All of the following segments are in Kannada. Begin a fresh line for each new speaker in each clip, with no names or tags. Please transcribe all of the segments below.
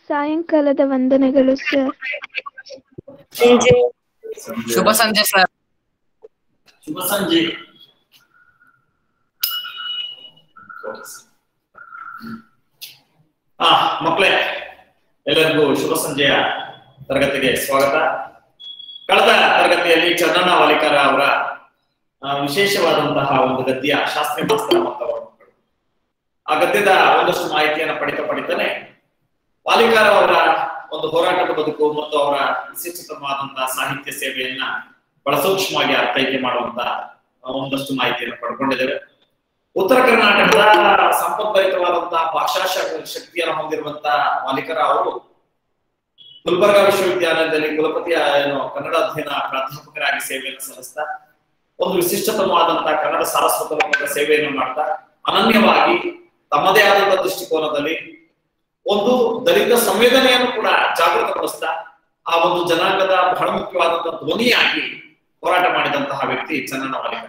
ಸಾಯಂಕಾಲದ ವಂದನೆಗಳು ಸರ್
ಶುಭ ಸಂಜೆ ಸರ್
ಶುಭ ಸಂಜೆ ಆ ಮಕ್ಕಳೇ ಎಲ್ಲರಿಗೂ ಶುಭ ಸಂಜೆಯ ತರಗತಿಗೆ ಸ್ವಾಗತ ಕಳೆದ ತರಗತಿಯಲ್ಲಿ ಚಂದನ ವಾಲಿಕರ ಅವರ ಆ, ವಿಶೇಷವಾದಂತಹ ಒಂದು ಗದ್ಯ ಶಾಸ್ತ್ರೀಯ ಮಾಸ್ತರ ಮಕ್ಕಳು ಆ ಗದ್ಯದ ಒಂದಷ್ಟು ಮಾಹಿತಿಯನ್ನ ಪಡಿತಾ ಪಡಿತಾನೆ ವಾಲಿಕಾರ ಅವರ ಒಂದು ಹೋರಾಟದ ಬದುಕು ಮತ್ತು ಅವರ ವಿಶಿಷ್ಟತರವಾದಂತಹ ಸಾಹಿತ್ಯ ಸೇವೆಯನ್ನ ಬಹಳ ಸೂಕ್ಷ್ಮವಾಗಿ ಅರ್ಥೈಕೆ ಮಾಡುವಂತ ಒಂದಷ್ಟು ಮಾಹಿತಿಯನ್ನು ಪಡ್ಕೊಂಡಿದ್ದೇವೆ ಉತ್ತರ ಕರ್ನಾಟಕದ ಸಂಪದ್ಭರಿತವಾದಂತಹ ಭಾಷಾ ಶ- ಶಕ್ತಿಯನ್ನು ಹೊಂದಿರುವಂತಹ ವಾಲಿಕರ ಅವರು ಗುಲ್ಬರ್ಗಾ ವಿಶ್ವವಿದ್ಯಾಲಯದಲ್ಲಿ ಕುಲಪತಿಯ ಏನು ಕನ್ನಡ ಅಧ್ಯಯನ ಪ್ರಾಧ್ಯಾಪಕರಾಗಿ ಸೇವೆಯನ್ನು ಸಲ್ಲಿಸ್ತಾ ಒಂದು ವಿಶಿಷ್ಟತಮವಾದಂತಹ ಕನ್ನಡ ಸಾರಸ್ವತ ಲೋಕದ ಸೇವೆಯನ್ನು ಮಾಡ್ತಾ ಅನನ್ಯವಾಗಿ ತಮ್ಮದೇ ಆದಂತಹ ದೃಷ್ಟಿಕೋನದಲ್ಲಿ ಒಂದು ದಲಿತ ಸಂವೇದನೆಯನ್ನು ಕೂಡ ಜಾಗೃತಗೊಳಿಸ್ತಾ ಆ ಒಂದು ಜನಾಂಗದ ಬಹಳ ಮುಖ್ಯವಾದಂತಹ ಧ್ವನಿಯಾಗಿ ಹೋರಾಟ ಮಾಡಿದಂತಹ ವ್ಯಕ್ತಿ ಚನ್ನಣ್ಣ ವಾಲಿಕರ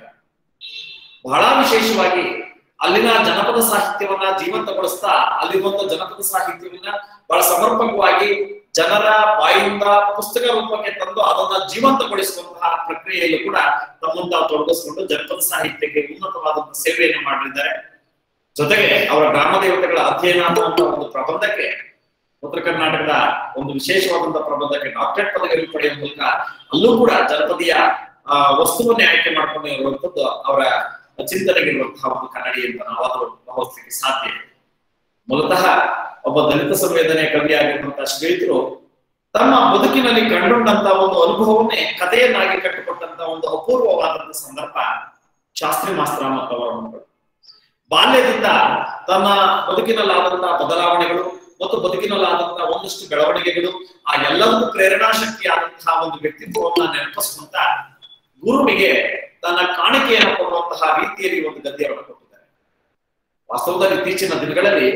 ಬಹಳ ವಿಶೇಷವಾಗಿ ಅಲ್ಲಿನ ಜನಪದ ಸಾಹಿತ್ಯವನ್ನ ಜೀವಂತಗೊಳಿಸ್ತಾ ಅಲ್ಲಿರುವಂತ ಜನಪದ ಸಾಹಿತ್ಯವನ್ನ ಬಹಳ ಸಮರ್ಪಕವಾಗಿ ಜನರ ಬಾಯಿಂದ ಪುಸ್ತಕ ರೂಪಕ್ಕೆ ತಂದು ಅದನ್ನ ಜೀವಂತಗೊಳಿಸುವಂತಹ ಪ್ರಕ್ರಿಯೆಯಲ್ಲೂ ಕೂಡ ತಮ್ಮನ್ನು ತಾವು ತೊಡಗಿಸಿಕೊಂಡು ಜನಪದ ಸಾಹಿತ್ಯಕ್ಕೆ ಉನ್ನತವಾದಂತಹ ಸೇವೆಯನ್ನು ಮಾಡಿದ್ದಾರೆ ಜೊತೆಗೆ ಅವರ ಗ್ರಾಮ ದೇವತೆಗಳ ಅಧ್ಯಯನ ಅನ್ನುವಂತ ಒಂದು ಪ್ರಬಂಧಕ್ಕೆ ಉತ್ತರ ಕರ್ನಾಟಕದ ಒಂದು ವಿಶೇಷವಾದಂತಹ ಪ್ರಬಂಧಕ್ಕೆ ಡಾಕ್ಟರೇಟ್ ಪದವಿಯನ್ನು ಪಡೆಯುವ ಮೂಲಕ ಅಲ್ಲೂ ಕೂಡ ಜನಪದೀಯ ಆ, ವಸ್ತುವನ್ನೇ ಆಯ್ಕೆ ಮಾಡ್ಕೊಂಡಿರುವಂತದ್ದು ಅವರ ಚಿಂತನೆಗಿರುವಂತಹ ಒಂದು ಕನ್ನಡಿ ಅಂತ ನಾವಾದರೂ ಭಾವಿಸ್ಲಿಕ್ಕೆ ಸಾಧ್ಯ ಇದೆ ಮೂಲತಃ ಒಬ್ಬ ದಲಿತ ಸಂವೇದನೆ ಕವಿಯಾಗಿರುವಂತಹ ಶ್ರೀಯುತರು ತಮ್ಮ ಬದುಕಿನಲ್ಲಿ ಕಂಡುಕೊಂಡಂತ ಒಂದು ಅನುಭವವನ್ನೇ ಕಥೆಯನ್ನಾಗಿ ಕಟ್ಟಿಕೊಟ್ಟಂತ ಒಂದು ಅಪೂರ್ವವಾದಂತಹ ಸಂದರ್ಭ ಶಾಸ್ತ್ರಿ ಮಾಸ್ತರ ಮತ್ತು ಅವರ ಮಕ್ಕಳು ಬಾಲ್ಯದಿಂದ ತನ್ನ ಬದುಕಿನಲ್ಲಾದಂತಹ ಬದಲಾವಣೆಗಳು ಮತ್ತು ಬದುಕಿನಲ್ಲಾದಂತಹ ಒಂದಷ್ಟು ಬೆಳವಣಿಗೆಗಳು ಆ ಎಲ್ಲದಕ್ಕೂ ಪ್ರೇರಣಾ ಶಕ್ತಿಯಾದಂತಹ ಒಂದು ವ್ಯಕ್ತಿತ್ವವನ್ನ ನೆನಪಿಸುವಂತ ಗುರುವಿಗೆ ತನ್ನ ಕಾಣಿಕೆಯನ್ನು ಕೊಡುವಂತಹ ರೀತಿಯಲ್ಲಿ ಒಂದು ಗದ್ಯವನ್ನು ಕೊಟ್ಟಿದ್ದಾರೆ ವಾಸ್ತವದಲ್ಲಿ ಇತ್ತೀಚಿನ ದಿನಗಳಲ್ಲಿ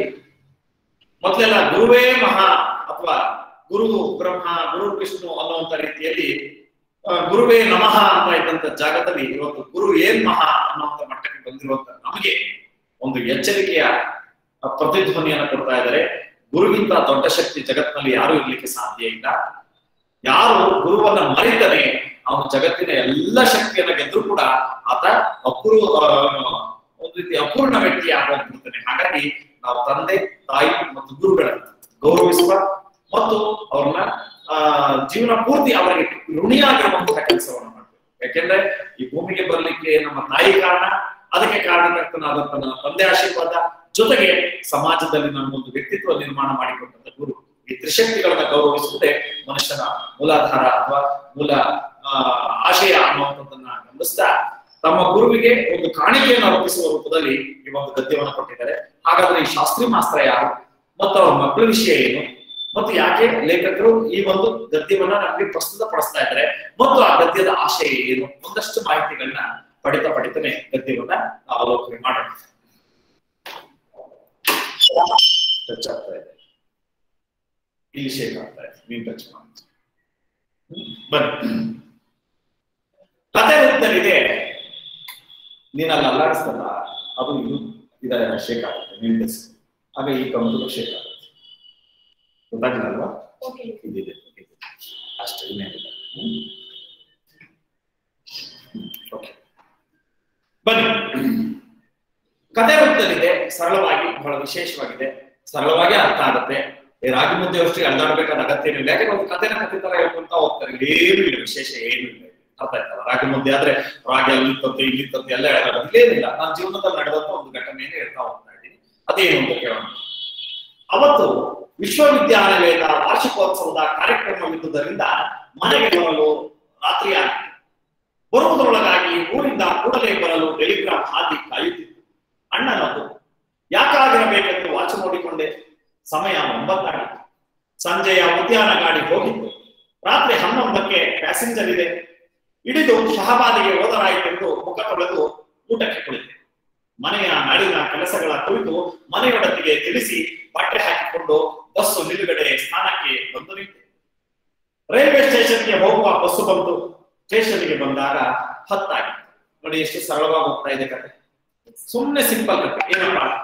ಮೊದಲೆಲ್ಲ ಗುರುವೇ ಮಹಾ ಅಥವಾ ಗುರು ಬ್ರಹ್ಮ ಗುರು ವಿಷ್ಣು ಅನ್ನುವಂತ ರೀತಿಯಲ್ಲಿ ಆ, ಗುರುವೇ ನಮಃ ಅಂತ ಇದ್ದಂತ ಜಾಗದಲ್ಲಿ ಇವತ್ತು ಗುರು ಏನ್ ಮಹಾ ಅನ್ನುವಂತ ಮಟ್ಟಕ್ಕೆ ಬಂದಿರುವಂತ ನಮಗೆ ಒಂದು ಎಚ್ಚರಿಕೆಯ ಆ, ಪ್ರತಿಧ್ವನಿಯನ್ನು ಕೊಡ್ತಾ ಇದ್ದಾರೆ ಗುರುಗಿಂತ ದೊಡ್ಡ ಶಕ್ತಿ ಜಗತ್ತಿನಲ್ಲಿ ಯಾರು ಇರ್ಲಿಕ್ಕೆ ಸಾಧ್ಯ ಇಲ್ಲ ಯಾರು ಗುರುವನ್ನ ಮರಿತಾನೆ ಅವನು ಜಗತ್ತಿನ ಎಲ್ಲ ಶಕ್ತಿಯನ್ನ ಗೆದ್ರು ಕೂಡ ಆತ ಅಪೂರ್ವ ಆ, ಒಂದು ರೀತಿ ಅಪೂರ್ಣ ವ್ಯಕ್ತಿ ಆಗೋಗ್ಬಿಡ್ತಾನೆ ಹಾಗಾಗಿ ನಾವು ತಂದೆ ತಾಯಿ ಮತ್ತು ಗುರುಗಳನ್ನ ಗೌರವಿಸುವ ಮತ್ತು ಅವ್ರನ್ನ ಆ ಜೀವನ ಪೂರ್ತಿ ಅವರಿಗೆ ಋಣಿಯಾಗಿರುವಂತಹ ಕೆಲಸವನ್ನು ಮಾಡ್ಬೇಕು ಯಾಕೆಂದ್ರೆ ಈ ಭೂಮಿಗೆ ಬರ್ಲಿಕ್ಕೆ ನಮ್ಮ ತಾಯಿ ಕಾರಣ ಅದಕ್ಕೆ ಕಾರಣಕರ್ತನಾದಂತ ನನ್ನ ತಂದೆ ಆಶೀರ್ವಾದ ಜೊತೆಗೆ ಸಮಾಜದಲ್ಲಿ ನಮ್ಮ ಒಂದು ವ್ಯಕ್ತಿತ್ವ ನಿರ್ಮಾಣ ಮಾಡಿಕೊಟ್ಟಂತ ಗುರು ಈ ತ್ರಿಶಕ್ತಿಗಳನ್ನ ಗೌರವಿಸುವುದೇ ಮನುಷ್ಯನ ಮೂಲಾಧಾರ ಅಥವಾ ಮೂಲ ಆ, ಆಶಯ ಅನ್ನುವಂಥದ್ದನ್ನ ಗಮನಿಸ್ತಾ ತಮ್ಮ ಗುರುವಿಗೆ ಒಂದು ಕಾಣಿಕೆಯನ್ನು ಅರ್ಪಿಸುವ ರೂಪದಲ್ಲಿ ಈ ಒಂದು ಗದ್ಯವನ್ನು ಕೊಟ್ಟಿದ್ದಾರೆ ಹಾಗಾದ್ರೆ ಈ ಶಾಸ್ತ್ರಿ ಮಾಸ್ತ್ರ ಯಾರು ಮತ್ತು ಅವ್ರ ಮಕ್ಕಳ ವಿಷಯ ಏನು ಮತ್ತು ಯಾಕೆ ಲೇಖಕರು ಈ ಒಂದು ಗದ್ಯವನ್ನ ನಮಗೆ ಪ್ರಸ್ತುತ ಪಡಿಸ್ತಾ ಇದ್ದಾರೆ ಮತ್ತು ಆ ಗದ್ಯದ ಆಶಯ ಏನು ಒಂದಷ್ಟು ಮಾಹಿತಿಗಳನ್ನ ಪಡಿತಾ ಪಡಿತಾನೆ ಗದ್ಯವನ್ನ ನಾವು ಅವಲೋಕನೆ ಮಾಡೋಣ ಟಚ್ ಆಗ್ತಾ ಇದೆ ಇಲ್ಲಿ ಶೇಕ್ ಆಗ್ತಾ ಇದೆ ನೀನ್ ಟಚ್ ಮಾಡಿ ಹ್ಮ್, ಬನ್ನಿ ಕತೆ ರೂಪದಲ್ಲಿದೆ ನೀನ್ ಅಲ್ಲಿ ಅಲ್ಲಾಡಿಸ್ತಲ್ಲ ಅದು ಇದು ಇದ ಶೇಕ್ ಆಗುತ್ತೆ ನೀನ್ ಟಚ್ ಆಗ ಈ ಕಂಪ್ಯೂಟರ್ ಶೇಕ್ ಆಗುತ್ತೆ ಗೊತ್ತಾಗಲ್ವಾ ಇದಿದೆ ಇದೆ. ಅಷ್ಟೇ ಇನ್ನೇನಿಲ್ಲ ಹ್ಮ್. ಹ್ಮ್, ಓಕೆ ಬನ್ನಿ ಕತೆ ರೂಪದಲ್ಲಿದೆ ಸರಳವಾಗಿ ಬಹಳ ವಿಶೇಷವಾಗಿದೆ ಸರಳವಾಗಿ ಅರ್ಥ ಆಗುತ್ತೆ ಈ ರಾಗಿ ಮುದ್ದೆ ಅಷ್ಟೇ ಅಲ್ಲಾಡಬೇಕಾದ ಅಗತ್ಯ ಏನಿಲ್ಲ ಯಾಕಂದ್ರೆ ಒಂದು ಕಥೆನ ಕಥೆ ತರ ಹೇಳ್ಕೊಂತ ಹೋಗ್ತಾರೆ ಏನು ಇಲ್ಲ ವಿಶೇಷ ಏನು ಇಲ್ಲ ಅರ್ಥ ಆಯ್ತಲ್ಲ ರಾಗಿ ಮುದ್ದೆ ಆದ್ರೆ ರಾಗಿ ಅಲ್ಲಿ ತತ್ತೆ ಇಲ್ಲಿ ತತ್ತೆ ಎಲ್ಲ ಹೇಳೋದು ಇಲ್ಲೇನಿಲ್ಲ ನಾನು ಜೀವನದಲ್ಲಿ ನಡೆದಂತ ಒಂದು ಘಟನೆಯನ್ನು ಹೇಳ್ತಾ ಹೋಗ್ತಾ ಇದ್ದೀನಿ ಅದೇನು ಅಂತ ಕೇಳೋಣ ಅವತ್ತು ವಿಶ್ವವಿದ್ಯಾನಿಲಯದ ವಾರ್ಷಿಕೋತ್ಸವದ ಕಾರ್ಯಕ್ರಮವಿದ್ದುದರಿಂದ ಮನೆಗೆ ಬರಲು ರಾತ್ರಿ ಆಗಿತ್ತು ಬರುವುದರೊಳಗಾಗಿ ಊರಿಂದ ಕೂಡಲೇ ಬರಲು ಟೆಲಿಗ್ರಾಮ್ ಹಾದಿ ಕಾಯುತ್ತಿತ್ತು ಅಣ್ಣನದು ಯಾಕಾಗಿರಬೇಕೆಂದು ವಾಚ್ ನೋಡಿಕೊಂಡೆ ಸಮಯ ಒಂಬತ್ತಾಗಿತ್ತು ಸಂಜೆಯ ಉದ್ಯಾನ ಗಾಡಿ ಹೋಗಿತ್ತು ರಾತ್ರಿ ಹನ್ನೊಂದಕ್ಕೆ ಪ್ಯಾಸೆಂಜರ್ ಇದೆ ಇಳಿದು ಶಹಬಾದಿಗೆ ಹೋದರಾಯಿತೆಂದು ಮುಖ ತೊಳೆದು ಊಟಕ್ಕೆ ಕುಳಿತೆ ಮನೆಯ ನಾಡಿನ ಕೆಲಸಗಳ ಕುರಿತು ಮನೆಯೊಡತಿಗೆ ತಿಳಿಸಿ ಬಟ್ಟೆ ಹಾಕಿಕೊಂಡು ಬಸ್ಸು ನಿಲುಗಡೆ ಸ್ಥಾನಕ್ಕೆ ಬಂದು ನಿಂತೆ ರೈಲ್ವೆ ಸ್ಟೇಷನ್ಗೆ ಹೋಗುವ ಬಸ್ಸು ಬಂತು ಸ್ಟೇಷನ್ಗೆ ಬಂದಾಗ ಹತ್ತಾಗಿತ್ತು ನೋಡಿ ಎಷ್ಟು ಸರಳವಾಗಿ ಹೋಗ್ತಾ ಇದೆ ಕತೆ ಸುಮ್ಮನೆ ಸಿಂಪಲ್ ಕತೆ ಏನಪ್ಪ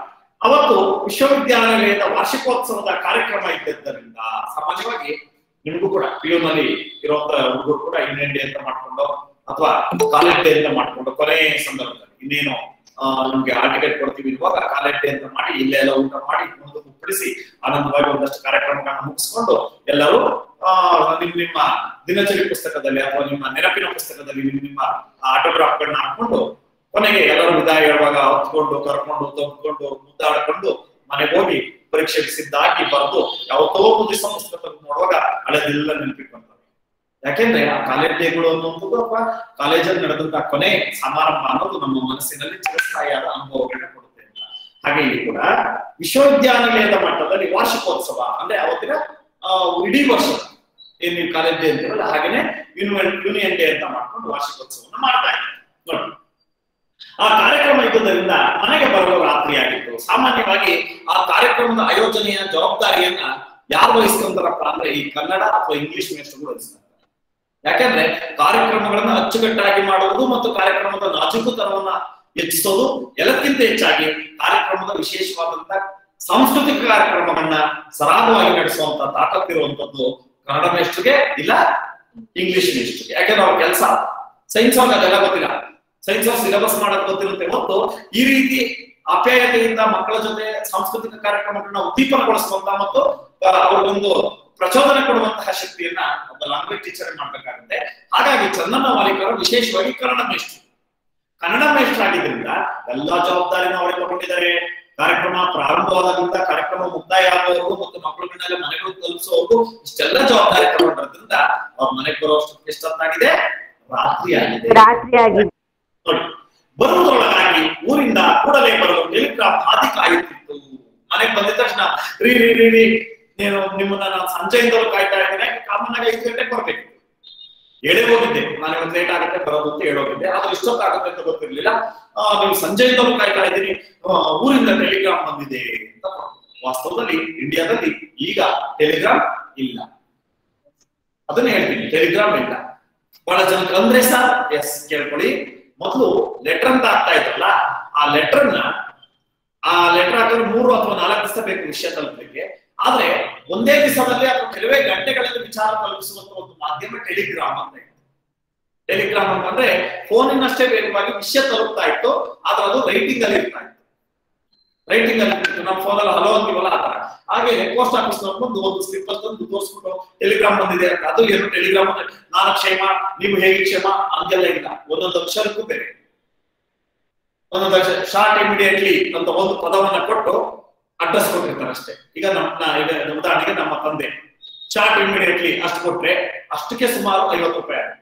ಅವತ್ತು ವಿಶ್ವವಿದ್ಯಾನಿಲಯದ ವಾರ್ಷಿಕೋತ್ಸವದ ಕಾರ್ಯಕ್ರಮ ಇದ್ದದ್ದರಿಂದ ಸಾಮಾನ್ಯವಾಗಿ ನಿಮಗೂ ಕೂಡ ಪಿ ನಲ್ಲಿ ಇರುವಂತ ಹುಡುಗರು ಕೂಡ ಇಂಡಿಯನ್ ಡೇ ಅಂತ ಮಾಡ್ಕೊಂಡು ಅಥವಾ ಕಾಲೇಜ್ ಡೇ ಅಂತ ಮಾಡ್ಕೊಂಡು ಕೊನೆ ಸಂದರ್ಭದಲ್ಲಿ ಇನ್ನೇನು ಆ, ನಿಮ್ಗೆ ಆ ಟಿಕೆಟ್ ಕೊಡ್ತೀವಿ ಇರುವಾಗ ಕಾಲೇಜ್ ಡೇ ಅಂತ ಮಾಡಿ ಇಲ್ಲೇ ಎಲ್ಲ ಊಟ ಮಾಡಿ ಮುಂದೆ ಕುಪ್ಪಳಿಸಿ ಆನಂದವಾಗಿ ಒಂದಷ್ಟು ಕಾರ್ಯಕ್ರಮಗಳನ್ನ ಮುಗಿಸ್ಕೊಂಡು ಎಲ್ಲರೂ ಆ ನಿಮ್ ನಿಮ್ಮ ದಿನಚರಿ ಪುಸ್ತಕದಲ್ಲಿ ಅಥವಾ ನಿಮ್ಮ ನೆನಪಿನ ಪುಸ್ತಕದಲ್ಲಿ ನಿಮ್ ನಿಮ್ಮ ಆಟೋಗ್ರಾಫ್ಗಳನ್ನ ಹಾಕೊಂಡು ಕೊನೆಗೆ ಎಲ್ಲರೂ ವಿದಾಯ ಹೇಳುವಾಗ ಹೊತ್ಕೊಂಡು ಕರ್ಕೊಂಡು ತೊಂದ್ಕೊಂಡು ಮುದ್ದಾಡ್ಕೊಂಡು ಮನೆಗೆ ಹೋಗಿ ಪರೀಕ್ಷೆಗೆ ಸಿದ್ಧಾಗಿ ಬರೆದು ಯಾವತ್ತೋ ಒಂದು ದಿವಸ ಪುಸ್ತಕ ತೆಗ್ದು ನೋಡುವಾಗ ಹಳೆದೆಲ್ಲ ನೆನಪಿಟ್ಕೊಂತಾರೆ ಯಾಕೆಂದ್ರೆ ಆ ಕಾಲೇಜ್ ಡೇಗಳು ಅನ್ನುವಂಥದ್ದು ಅಥವಾ ಕಾಲೇಜಲ್ಲಿ ನಡೆದಂತಹ ಕೊನೆ ಸಮಾರಂಭ ಅನ್ನೋದು ನಮ್ಮ ಮನಸ್ಸಿನಲ್ಲಿ ಚಿರಸ್ಥಾಯಿಯಾದ ಅನುಭವಗಳನ್ನ ಕೊಡುತ್ತೆ ಅಂತ ಹಾಗೆ ಇಲ್ಲಿ ಕೂಡ ವಿಶ್ವವಿದ್ಯಾನಿಲಯದ ಮಟ್ಟದಲ್ಲಿ ವಾರ್ಷಿಕೋತ್ಸವ ಅಂದ್ರೆ ಅವತ್ತಿನ ಆ, ಇಡೀ ವರ್ಷ ಏನ್ ನೀವು ಕಾಲೇಜ್ ಡೇ ಅಂತೀರಲ್ಲ ಹಾಗೇನೆ ಯೂನಿವನ್ ಯೂನಿಯನ್ ಡೇ ಅಂತ ಮಾಡ್ಕೊಂಡು ವಾರ್ಷಿಕೋತ್ಸವವನ್ನು ಮಾಡ್ತಾ ಇದ್ದಾರೆ ನೋಡಿ ಆ ಕಾರ್ಯಕ್ರಮ ಇದ್ದುದರಿಂದ ಮನೆಗೆ ಬರುವ ರಾತ್ರಿ ಆಗಿತ್ತು ಸಾಮಾನ್ಯವಾಗಿ ಆ ಕಾರ್ಯಕ್ರಮದ ಆಯೋಜನೆಯ ಜವಾಬ್ದಾರಿಯನ್ನ ಯಾರು ವಹಿಸ್ಕೊಂತಾರಪ್ಪ ಅಂದ್ರೆ ಈ ಕನ್ನಡ ಅಥವಾ ಇಂಗ್ಲಿಷ್ ಮೇಷ್ಟ್ರುಗಳು ವಹಿಸ್ತಾರೆ ಯಾಕಂದ್ರೆ ಕಾರ್ಯಕ್ರಮಗಳನ್ನ ಅಚ್ಚುಕಟ್ಟಾಗಿ ಮಾಡುವುದು ಮತ್ತು ಕಾರ್ಯಕ್ರಮದ ನಾಜೂಕುತನವನ್ನ ಹೆಚ್ಚಿಸೋದು ಎಲ್ಲಕ್ಕಿಂತ ಹೆಚ್ಚಾಗಿ ಕಾರ್ಯಕ್ರಮದ ವಿಶೇಷವಾದಂತ ಸಾಂಸ್ಕೃತಿಕ ಕಾರ್ಯಕ್ರಮಗಳನ್ನ ಸರಾಗವಾಗಿ ನಡೆಸುವಂತ ತಾಕತ್ತಿರುವಂತದ್ದು ಕನ್ನಡ ಮೇಷ್ಟ್ರಿಗೆ ಇಲ್ಲ ಇಂಗ್ಲಿಷ್ ಮೇಷ್ಟ್ರಿಗೆ ಯಾಕಂದ್ರೆ ಅವ್ರ ಕೆಲಸ ಸೈನ್ಸ್ ಅವ್ರಿಗೆ ಅದೆಲ್ಲ ಗೊತ್ತಿಲ್ಲ ಸೈನ್ಸ್ ಅವ್ರ ಸಿಲೆಬಸ್ ಮಾಡೋದು ಗೊತ್ತಿರುತ್ತೆ ಮತ್ತು ಈ ರೀತಿ ಆಪ್ಯಾಯತೆಯಿಂದ ಮಕ್ಕಳ ಜೊತೆ ಸಾಂಸ್ಕೃತಿಕ ಕಾರ್ಯಕ್ರಮಗಳನ್ನ ಉದ್ದೀಪನಗೊಳಿಸುವಂತ ಮತ್ತು ಆ, ಅವ್ರಿಗೊಂದು ಪ್ರಚೋದನೆ ಕೊಡುವಂತಹ ಶಕ್ತಿಯನ್ನ ಒಬ್ಬ ಲ್ಯಾಂಗ್ವೇಜ್ ಟೀಚರ್ ಮಾಡ್ಬೇಕಾಗುತ್ತೆ ಹಾಗಾಗಿ ಚಂದನ ವಾಲಿಕರು ವಿಶೇಷವಾಗಿ ಕನ್ನಡ ಮೇಷ್ಟ್ರು ಕನ್ನಡ ಮೇಷ್ಟ್ರು ಆಗಿದ್ರಿಂದ ಎಲ್ಲಾ ಜವಾಬ್ದಾರಿನ ಅವರೇ ತಗೊಂಡಿದ್ದಾರೆ ಕಾರ್ಯಕ್ರಮ ಪ್ರಾರಂಭವಾದಾಗಿಂದ ಕಾರ್ಯಕ್ರಮ ಮುಕ್ತಾಯ ಆಗುವವರೆಗೂ ಮತ್ತು ಮಕ್ಕಳುಗಳನ್ನೆಲ್ಲ ಮನೆಗಳು ತಲುಪಿಸುವವರೆಗೂ ಇಷ್ಟೆಲ್ಲ ಜವಾಬ್ದಾರಿ ತಗೊಂಡಿರೋದ್ರಿಂದ ಅವ್ರ ಮನೆಗೆ ಬರುವಷ್ಟು ಎಷ್ಟೊತ್ತಾಗಿದೆ ರಾತ್ರಿ ಆಗಿದೆ
ರಾತ್ರಿ ಆಗಿದೆ
ನೋಡಿ ಬರುವುದರೊಳಗಾಗಿ ಊರಿಂದ ಕೂಡಲೇ ಬರಲು ಟೆಲಿಗ್ರಾಫ್ ಹಾದಿ ಕಾಯುತ್ತಿತ್ತು ಮನೆಗೆ ಬಂದಿದ ತಕ್ಷಣ ರೀ ರೀ ರೀ ರೀ ನೀನು ನಿಮ್ಮನ್ನ ನಾನು ಸಂಜೆಯಿಂದಲೂ ಕಾಯ್ತಾ ಇದ್ದೇನೆ ಕಾಮನ್ ಆಗಿ ಐದು ಗಂಟೆಗೆ ಬರ್ಬೇಕು ಹೇಳೇ ಹೋಗಿದ್ದೆ ನಾನು ಇವತ್ತು ಲೇಟ್ ಆಗುತ್ತೆ ಬರೋದು ಅಂತ ಹೇಳೋಗಿದ್ದೆ ಆದ್ರೆ ಇಷ್ಟೊತ್ತಾಗುತ್ತೆ ಅಂತ ಗೊತ್ತಿರ್ಲಿಲ್ಲ ಆ, ನೀವು ಸಂಜೆಯಿಂದಲೂ ಕಾಯ್ತಾ ಇದ್ದೀನಿ ಆ, ಊರಿಂದ ಟೆಲಿಗ್ರಾಮ್ ಬಂದಿದೆ ಅಂತ ವಾಸ್ತವದಲ್ಲಿ ಇಂಡಿಯಾದಲ್ಲಿ ಈಗ ಟೆಲಿಗ್ರಾಮ್ ಇಲ್ಲ ಅದನ್ನ ಹೇಳ್ತೀನಿ ಟೆಲಿಗ್ರಾಮ್ ಇಲ್ಲ ಬಹಳ ಜನಕ್ಕೆ ಅಂದ್ರೆ ಸರ್ ಎಸ್ ಕೇಳ್ಕೊಳ್ಳಿ ಮೊದಲು ಲೆಟರ್ ಅಂತ ಆಗ್ತಾ ಇದ್ರಲ್ಲ ಆ ಲೆಟರ್ನ ಆ ಲೆಟರ್ ಹಾಕಿದ್ರೆ ಮೂರು ಅಥವಾ ನಾಲ್ಕು ದಿವಸ ಬೇಕು ವಿಷಯ ತಲುಪಲಿಕ್ಕೆ ಆದ್ರೆ ಒಂದೇ ದಿವಸದಲ್ಲಿ ಅಥವಾ ಕೆಲವೇ ಗಂಟೆಗಳಲ್ಲಿ ವಿಚಾರ ತಲುಪಿಸುವಂತ ಒಂದು ಮಾಧ್ಯಮ ಟೆಲಿಗ್ರಾಮ್ ಅಂತ ಇದೆ ಟೆಲಿಗ್ರಾಮ್ ಅಂತಂದ್ರೆ ಫೋನಿನಷ್ಟೇ ವೇಗವಾಗಿ ವಿಷಯ ತಲುಪ್ತಾ ಇತ್ತು ಆದ್ರೆ ಅದು ರೈಟಿಂಗ್ ಅಲ್ಲಿ ಇರ್ತಾ ಇತ್ತು ರೈಟಿಂಗ್ ಅಲ್ಲಿ ಇರ್ತಿತ್ತು. ನಮ್ಮ ಫೋನಲ್ಲಿ ಹಲೋ ಅಂತೀವಲ್ಲ ಆ ತರ ಹಾಗೆ ಪೋಸ್ಟ್ ಆಫೀಸ್ ಬಂದು ಒಂದು ಸ್ಲಿಪ್ ತಂದು ತೋರಿಸ್ಬಿಟ್ಟು ಟೆಲಿಗ್ರಾಮ್ ಬಂದಿದೆ ಅಂತ ಅದು ಏನು ಟೆಲಿಗ್ರಾಮ್ ಅಂದ್ರೆ ನಾನು ಕ್ಷೇಮ ನೀವು ಹೇಗೆ ಕ್ಷೇಮ ಹಂಗೆಲ್ಲ ಇಲ್ಲ ಒಂದೊಂದು ಅಕ್ಷರಕ್ಕೂ ಬೇರೆ ಒಂದೊಂದು ಅಕ್ಷರ ಶಾರ್ಟ್ ಇಮಿಡಿಯೇಟ್ಲಿ ಅಂತ ಒಂದು ಪದವನ್ನ ಕೊಟ್ಟು ಅಡ್ರೆಸ್ ಕೊಟ್ಟಿರ್ತಾರೆ ಅಷ್ಟೇ ಈಗ ನಮ್ಮ ನಾ- ಈಗ ಉದಾಹರಣೆಗೆ ನಮ್ಮ ತಂದೆ ಶಾರ್ಟ್ ಇಮಿಡಿಯೇಟ್ಲಿ ಅಷ್ಟು ಕೊಟ್ರೆ ಅಷ್ಟಕ್ಕೆ ಸುಮಾರು ಐವತ್ತು ರೂಪಾಯಿ ಆಗುತ್ತೆ.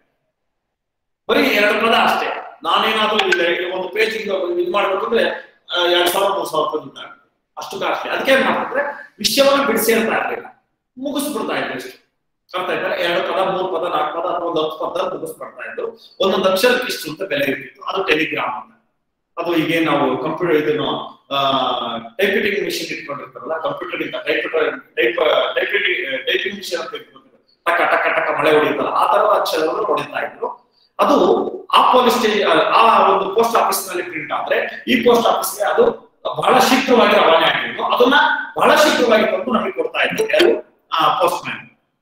ಬರೀ ಎರಡು ಪದ ಅಷ್ಟೇ ನಾನೇನಾದ್ರೂ ಇಲ್ಲ ಈಗ ಒಂದು ಪೇಜ್ ಇದು ಮಾಡ್ಬೇಕು ಅಂದ್ರೆ ಆ, ಎರಡ್ ಸಾವಿರ ಮೂರ್ ಸಾವಿರ ರೂಪಾಯಿ ದುಡ್ಡು ಆಗುತ್ತೆ. ಅಷ್ಟು ಕಾಸ್ಟ್ಲಿ ಅದಕ್ಕೆ ಏನ್ ಮಾಡ್ತಿದ್ರೆ ವಿಷಯವನ್ನ ಬಿಡಿಸಿರ್ತಾ ಇರ್ಲಿಲ್ಲ ಮುಗಿಸ್ಬಿಡ್ತಾ ಇದ್ರು ಇಷ್ಟು ಅರ್ಥ ಆಯ್ತಾ ಎರಡು ಪದ ಮೂರು ಪದ ನಾಲ್ಕು ಪದ ಅಥವಾ ಒಂದು ಹತ್ತು ಪದ ಮುಗಿಸ್ಬಿಡ್ತಾ ಇದ್ರು ಒಂದೊಂದು ಅಕ್ಷರಕ್ಕೆ ಇಷ್ಟು ಅಂತ ಬೆಲೆ ಇರ್ತಿತ್ತು ಅದು ಟೆಲಿಗ್ರಾಮ್ ಅಂತ ಅದು ಈಗ ನಾವು ಕಂಪ್ಯೂಟರ್ ಇದನ್ನು ಟೈಪಿಟಿಂಗ್ ಮಿಷಿನ್ ಇಟ್ಕೊಂಡಿರ್ತಾರಲ್ಲ ಕಂಪ್ಯೂಟರ್ ಇಂದ type type typing typing machine ಅಂತ ಇಟ್ಕೊಂಡಿರ್ತಾರೆ ಟಕ ಟಕ ಟಕ ಮಳೆ ಹೊಡೆಯುತ್ತಲ್ಲ ಆ ತರದ ಅಕ್ಷರಗಳು ಹೊಡಿತಾ ಇದ್ರು ಅದು ಆ ಪೊಲೀಸ್ ಆ ಒಂದು ಪೋಸ್ಟ್ ಆಫೀಸ್ ನಲ್ಲಿ ಪ್ರಿಂಟ್ ಆದ್ರೆ ಈ ಪೋಸ್ಟ್ ಆಫೀಸ್ಗೆ ಅದು ಬಹಳ ಶೀಘ್ರವಾಗಿ ರವಾನೆ ಆಗಿತ್ತು ಅದನ್ನ ಬಹಳ ಶೀಘ್ರವಾಗಿ ತಂದು ನಮಗೆ ಕೊಡ್ತಾ ಇದ್ರು ಯಾರು ಪೋಸ್ಟ್ ಮ್ಯಾನ್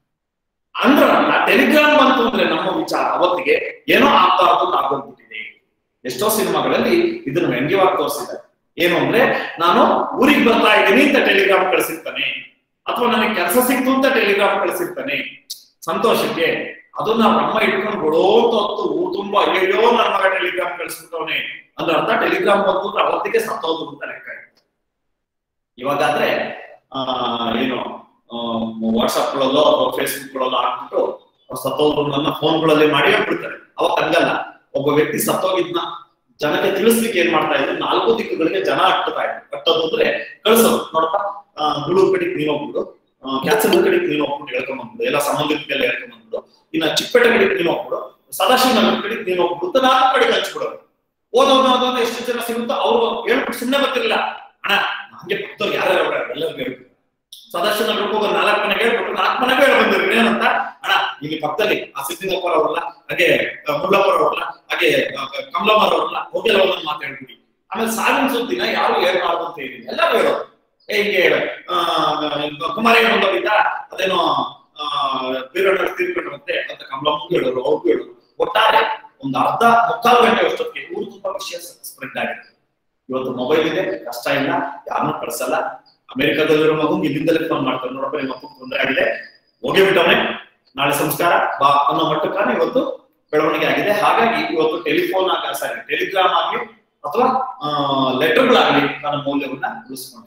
ಅಂದ್ರ ಟೆಲಿಗ್ರಾಮ್ ಬಂತು ಅಂದ್ರೆ ನಮ್ಮ ವಿಚಾರ ಅವತ್ತಿಗೆ ಏನೋ ಆಗ್ತಾ ಇರೋದು ಆಗೋಗ್ಬಿಟ್ಟಿದೆ ಎಷ್ಟೋ ಸಿನಿಮಾಗಳಲ್ಲಿ ಇದನ್ನು ವ್ಯಂಗ್ಯವಾಗಿ ತೋರಿಸಿದ್ದಾರೆ ಏನು ಅಂದ್ರೆ ನಾನು ಊರಿಗೆ ಬರ್ತಾ ಇದ್ದೀನಿ ಅಂತ ಟೆಲಿಗ್ರಾಮ್ ಕಳಿಸಿರ್ತಾನೆ ಅಥವಾ ನನಗೆ ಕೆಲಸ ಸಿಕ್ತು ಅಂತ ಟೆಲಿಗ್ರಾಮ್ ಕಳಿಸಿರ್ತಾನೆ ಸಂತೋಷಕ್ಕೆ ಅದನ್ನ ನಮ್ಮ ಇಟ್ಕೊಂಡು ಬಿಡೋಂತ ಹೊತ್ತು ಊರು ತುಂಬಾ ಅಯ್ಯೋ ನನ್ನ ಮಗ ಟೆಲಿಗ್ರಾಮ್ ಕಳಿಸ್ಬಿಟ್ಟವನೆ ಅಂದ್ರೆ ಅರ್ಥ ಟೆಲಿಗ್ರಾಮ್ ಬಂತು ಅಂದ್ರೆ ಅವತ್ತಿಗೆ ಸತ್ತೋದು ಅಂತ ಲೆಕ್ಕ ಇತ್ತು. ಇವಾಗಾದ್ರೆ ಆ ಏನು ವಾಟ್ಸ್ಆಪ್ ಗಳಲ್ಲೋ ಅಥವಾ ಫೇಸ್ಬುಕ್ ಗಳಲ್ಲೋ ಹಾಕ್ಬಿಟ್ಟು ಅವ್ರು ಸತ್ತೋದ್ರು ನನ್ನ ಫೋನ್ಗಳಲ್ಲಿ ಮಾಡಿ ಹೇಳ್ಬಿಡ್ತಾರೆ ಅವತ್ತು ಹಂಗಲ್ಲ ಒಬ್ಬ ವ್ಯಕ್ತಿ ಸತ್ತೋಗಿದ್ನ ಜನಕ್ಕೆ ತಿಳಿಸ್ಲಿಕ್ಕೆ ಏನ್ ಮಾಡ್ತಾ ಇದ್ರು ನಾಲ್ಕು ದಿಕ್ಕುಗಳಿಗೆ ಜನ ಹಟ್ಟುತ್ತಾ ಇದ್ರು ಕಟ್ಟೋದು ಅಂದ್ರೆ ಕಳ್ಸೋದು ನೋಡಪ್ಪ ಆ, ಗುಳೂರ್ ಕಡೆಗೆ ನೀನ್ ಹೋಗ್ಬಿಡು ಕ್ಯಾನ್ಸರ್ ಕಡೆಗೆ ನೀನ್ ಹೋಗ್ಬಿಟ್ಟು ಹೇಳ್ಕೊಂಡ್ಬಂದ್ಬಿಡು ಎಲ್ಲ ಸಂಬಂಧಿಕರಿಗೆಲ್ಲ ಹೇಳ್ಕೊಂಡ್ಬಂದ್ಬಿಡು ಇನ್ನ ಚಿಕ್ಕಪೇಟೆ ಕಡೆಗೆ ನೀನ್ ಹೋಗ್ಬಿಡು ಸದಾಶಿವ ನಗರ ಕಡೆಗೆ ನೀನ್ ಹೋಗ್ಬಿಡು ಅಂತ ನಾಲ್ಕು ಕಡೆಗೆ ಹಂಚ್ಬಿಡೋರು ಓದೋದು ಓದೋದು ಎಷ್ಟು ಜನ ಸಿಗುತ್ತೋ ಅವ್ರು ಹೇಳ್ಬಿಟ್ಟು ಸುಮ್ಮನೆ ಗೊತ್ತಿರಲಿಲ್ಲ ಅಣ್ಣ ಹಂಗೆ ಪಕ್ಕದವ್ರು ಯಾರ್ಯಾರು ಎಲ್ಲರಿಗೂ ಹೇಳ್ಬಿಟ್ಟು ಸದಾಶಿವ ನಗರಕ್ಕೆ ಹೋಗೋ ನಾಲ್ಕು ಮನೆಗೆ ಹೇಳ್ಬಿಟ್ಟು ನಾಲ್ಕು ಮನೆಗೆ ಹೇಳಿ ಬಂದಿದ್ರು ಏನಂತ ಅಣ್ಣ ಇಲ್ಲಿ ಪಕ್ಕದಲ್ಲಿ ಆ ಸಿದ್ದಿಂಗಪ್ಪರ ಅವರಲ್ಲ ಹಾಗೆ ಆ, ಮುಲ್ಲಪ್ಪರ ಅವರಲ್ಲ ಹಾಗೆ ಆ, ಕಮಲಮ್ಮರ ಅವರಲ್ಲ ಹೋಗಿಲ್ಲ ಒಂದೊಂದು ಮಾತು ಹೇಳ್ಬಿಡಿ ಆಮೇಲೆ ಸಾವಿನ ಸುದ್ದಿನ ಯಾರು ಹೇಳ್ಬಾರ್ದು ಅಂತ ಏನಿಲ್ಲ ಎಲ್ಲರೂ ಹೇಳೋದು ಏ, ಹಿಂಗೆ ಆ, ಕುಮಾರಯ್ಯ ಬಂದವರಿದ್ದ ಅದೇನೋ ಆ, ಬೀರಣ್ಣ ತೀರ್ಕೊಂಡ್ರಂತೆ ಅಂತ ಕಮಲಮ್ಮಗೂ ಹೇಳೋರು ಅವ್ರಿಗೂ ಹೇಳೋರು ಒಟ್ಟಾರೆ ಒಂದು ಅರ್ಧ ಮುಕ್ಕಾಲು ಗಂಟೆ ಅಷ್ಟೊತ್ತಿಗೆ ಊರು ತುಂಬಾ ವಿಷಯ ಸ್ಪ್ರೆಡ್ ಆಗಿದೆ ಇವತ್ತು ಮೊಬೈಲ್ ಇದೆ ಕಷ್ಟ ಇಲ್ಲ ಯಾರನ್ನೂ ಕಳ್ಸಲ್ಲ ಅಮೆರಿಕದಲ್ಲಿರೋ ಮಗು ಇಲ್ಲಿಂದಲೇ ಫೋನ್ ಮಾಡ್ತಾರೆ ನೋಡಪ್ಪ ನಿಮ್ಮ ಮಕ್ಕಳು ತೊಂದರೆ ಆಗಿದೆ ಹೋಗಿ ಬಿಟ್ಟವನೇ ನಾಳೆ ಸಂಸ್ಕಾರ ಬಾ ಅನ್ನೋ ಮಟ್ಟಕ್ಕಾನೆ ಇವತ್ತು ಬೆಳವಣಿಗೆ ಆಗಿದೆ ಹಾಗಾಗಿ ಇವತ್ತು ಟೆಲಿಫೋನ್ ಆಗ ಸಾರಿ ಟೆಲಿಗ್ರಾಮ್ ಆಗ್ಲಿ ಅಥವಾ ಲೆಟರ್ಗಳಾಗ್ಲಿ ತನ್ನ ಮೌಲ್ಯವನ್ನ ಉಳಿಸ್ಕೊಂಡಿಲ್ಲ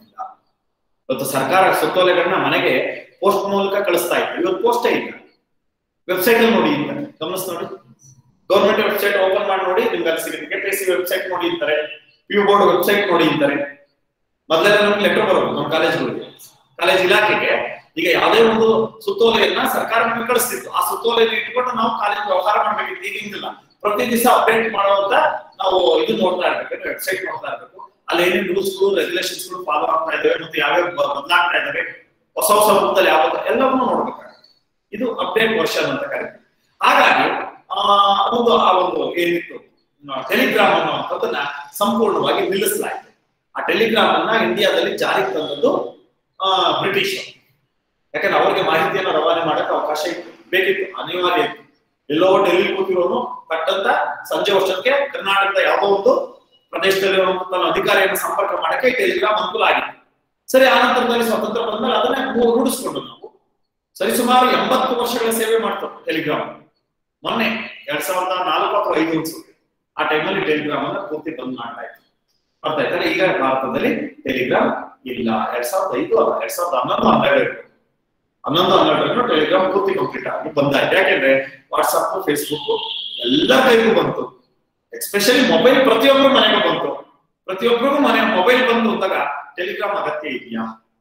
ಇವತ್ತು ಸರ್ಕಾರ ಸುತ್ತೋಲೆಗಳನ್ನ ಮನೆಗೆ ಪೋಸ್ಟ್ ಮೂಲಕ ಕಳಿಸ್ತಾ ಇತ್ತು ಇವತ್ತು ಪೋಸ್ಟೇ ಇಲ್ಲ ವೆಬ್ಸೈಟ್ ಅಲ್ಲಿ ನೋಡಿ ಅಂತ ಗಮನಿಸ್ ನೋಡಿ ಗೌರ್ಮೆಂಟ್ ವೆಬ್ಸೈಟ್ ಓಪನ್ ಮಾಡಿ ನೋಡಿ ನಿಮ್ಗೆ ಅಲ್ಲಿ ಸಿಗುತ್ತೆ ಕೆಪಿಎಸ್ಸಿ ವೆಬ್ಸೈಟ್ ನೋಡಿ ಅಂತಾರೆ ಪಿ ಬೋರ್ಡ್ ವೆಬ್ಸೈಟ್ ನೋಡಿ ಅಂತಾರೆ ಮೊದಲೆಲ್ಲ ನಮ್ಗೆ ಲೆಟರ್ ಬರೋದು ನಮ್ಮ ಕಾಲೇಜ್ಗಳಿಗೆ ಕಾಲೇಜ್ ಇಲಾಖೆಗೆ ಈಗ ಯಾವುದೇ ಒಂದು ಸುತ್ತೋಲೆಯನ್ನ ಸರ್ಕಾರ ನಮಗೆ ಕಳಿಸ್ತಿತ್ತು ಆ ಸುತ್ತೋಲೆಯನ್ನು ಇಟ್ಕೊಂಡು ನಾವು ಕಾಲೇಜ್ ವ್ಯವಹಾರ ಮಾಡ್ಬೇಕಿತ್ತು ಈಗ ಹಿಂಗಿಲ್ಲ ಪ್ರತಿ ದಿವಸ ಅಪ್ಡೇಟ್ ಮಾಡುವಂತ ನಾವು ಇದು ನೋಡ್ತಾ ಇರ್ಬೇಕು ವೆಬ್ಸೈಟ್ ನೋಡ್ತಾ ಇರ್ಬೇಕು ಅಲ್ಲಿ ಏನೇನು ರೂಲ್ಸ್ಗಳು ರೆಗ್ಯುಲೇಷನ್ಸ್ಗಳು ಫಾಲೋ ಆಗ್ತಾ ಇದಾವೆ ಮತ್ತೆ ಯಾವ್ಯಾವ ಬ- ಬದಲಾಗ್ತಾ ಇದಾವೆ ಹೊಸ ಹೊಸ ರೂಪದಲ್ಲಿ ಯಾವ ಎಲ್ಲವನ್ನೂ ನೋಡ್ಬೇಕಾಗುತ್ತೆ ಇದು ಅಪ್ಡೇಟ್ ವರ್ಷನ್ ಅಂತ ಕರೀತೀವಿ ಹಾಗಾಗಿ ಆ ಒಂದು ಆ ಒಂದು ಏನಿತ್ತು ಟೆಲಿಗ್ರಾಮ್ ಅನ್ನುವಂಥದ್ದನ್ನ ಸಂಪೂರ್ಣವಾಗಿ ನಿಲ್ಲಿಸಲಾಯಿತು ಆ ಟೆಲಿಗ್ರಾಮ್ ಅನ್ನ ಇಂಡಿಯಾದಲ್ಲಿ ಜಾರಿಗೆ ತಂದದ್ದು ಆ ಬ್ರಿಟಿಷರು ಯಾಕಂದ್ರೆ ಅವರಿಗೆ ಮಾಹಿತಿಯನ್ನು ರವಾನೆ ಮಾಡಕ್ಕೆ ಅವಕಾಶ ಇತ್ತು ಬೇಕಿತ್ತು ಅನಿವಾರ್ಯ ಇತ್ತು ಎಲ್ಲೋ ಡೆಲ್ಲಿ ಕೂತಿರೋನು ಪಟ್ಟಂತ ಸಂಜೆ ವರ್ಷಕ್ಕೆ ಕರ್ನಾಟಕದ ಯಾವುದೋ ಒಂದು ಪ್ರದೇಶದಲ್ಲಿರುವಂತ ತನ್ನ ಅಧಿಕಾರಿಯನ್ನು ಸಂಪರ್ಕ ಮಾಡಕ್ಕೆ ಈ ಟೆಲಿಗ್ರಾಮ್ ಅನುಕೂಲ ಆಗಿತ್ತು ಸರಿ ಆ ನಂತರದಲ್ಲಿ ಸ್ವಾತಂತ್ರ್ಯ ಬಂದ್ಮೇಲೆ ಅದನ್ನೇ ಮೂ- ರೂಢಿಸ್ಕೊಂಡು ನಾವು ಸರಿಸುಮಾರು ಎಂಬತ್ತು ವರ್ಷಗಳ ಸೇವೆ ಮಾಡ್ತು ಟೆಲಿಗ್ರಾಮ್ ಮೊನ್ನೆ ಎರಡ್ ಸಾವಿರದ ನಾಲ್ಕು ಅಥವಾ ಐದು ಅನ್ಸುತ್ತೆ ಆ ಟೈಮಲ್ಲಿ ಟೆಲಿಗ್ರಾಮ್ ಅನ್ನ ಪೂರ್ತಿ ಬಂದ್ ಮಾಡಲಾಯ್ತು ಅರ್ಥ ಆಯ್ತಾರೆ ಈಗ ಭಾರತದಲ್ಲಿ ಟೆಲಿಗ್ರಾಮ್ ಇಲ್ಲ ಎರಡ್ ಸಾವಿರದ ಐದು ಅಲ್ಲ ಎರಡ್ ಸಾವಿರದ ಹನ್ನೊಂದು ಹನ್ನೆರಡು ಹನ್ನೊಂದು ಹನ್ನೆರಡರನ್ನು ಟೆಲಿಗ್ರಾಮ್ ಪೂರ್ತಿ ಕಂಪ್ಲೀಟ್ ಆಗಿ ಬಂದಾಯ್ತು ಯಾಕೆಂದ್ರೆ ವಾಟ್ಸ್ಆಪ್ ಫೇಸ್ಬುಕ್ ಎಲ್ಲ ಕೈಗೂ ಬಂತು ಎಸ್ಪೆಷಲಿ ಮೊಬೈಲ್ ಪ್ರತಿಯೊಬ್ಬರು ಮನೆಗೂ ಬಂತು ಪ್ರತಿಯೊಬ್ಬರಿಗೂ ಮನೆ ಮೊಬೈಲ್ ಬಂತು ಅಂದಾಗ ಟೆಲಿಗ್ರಾಮ್ ಅಗತ್ಯ ಇದೆಯಾ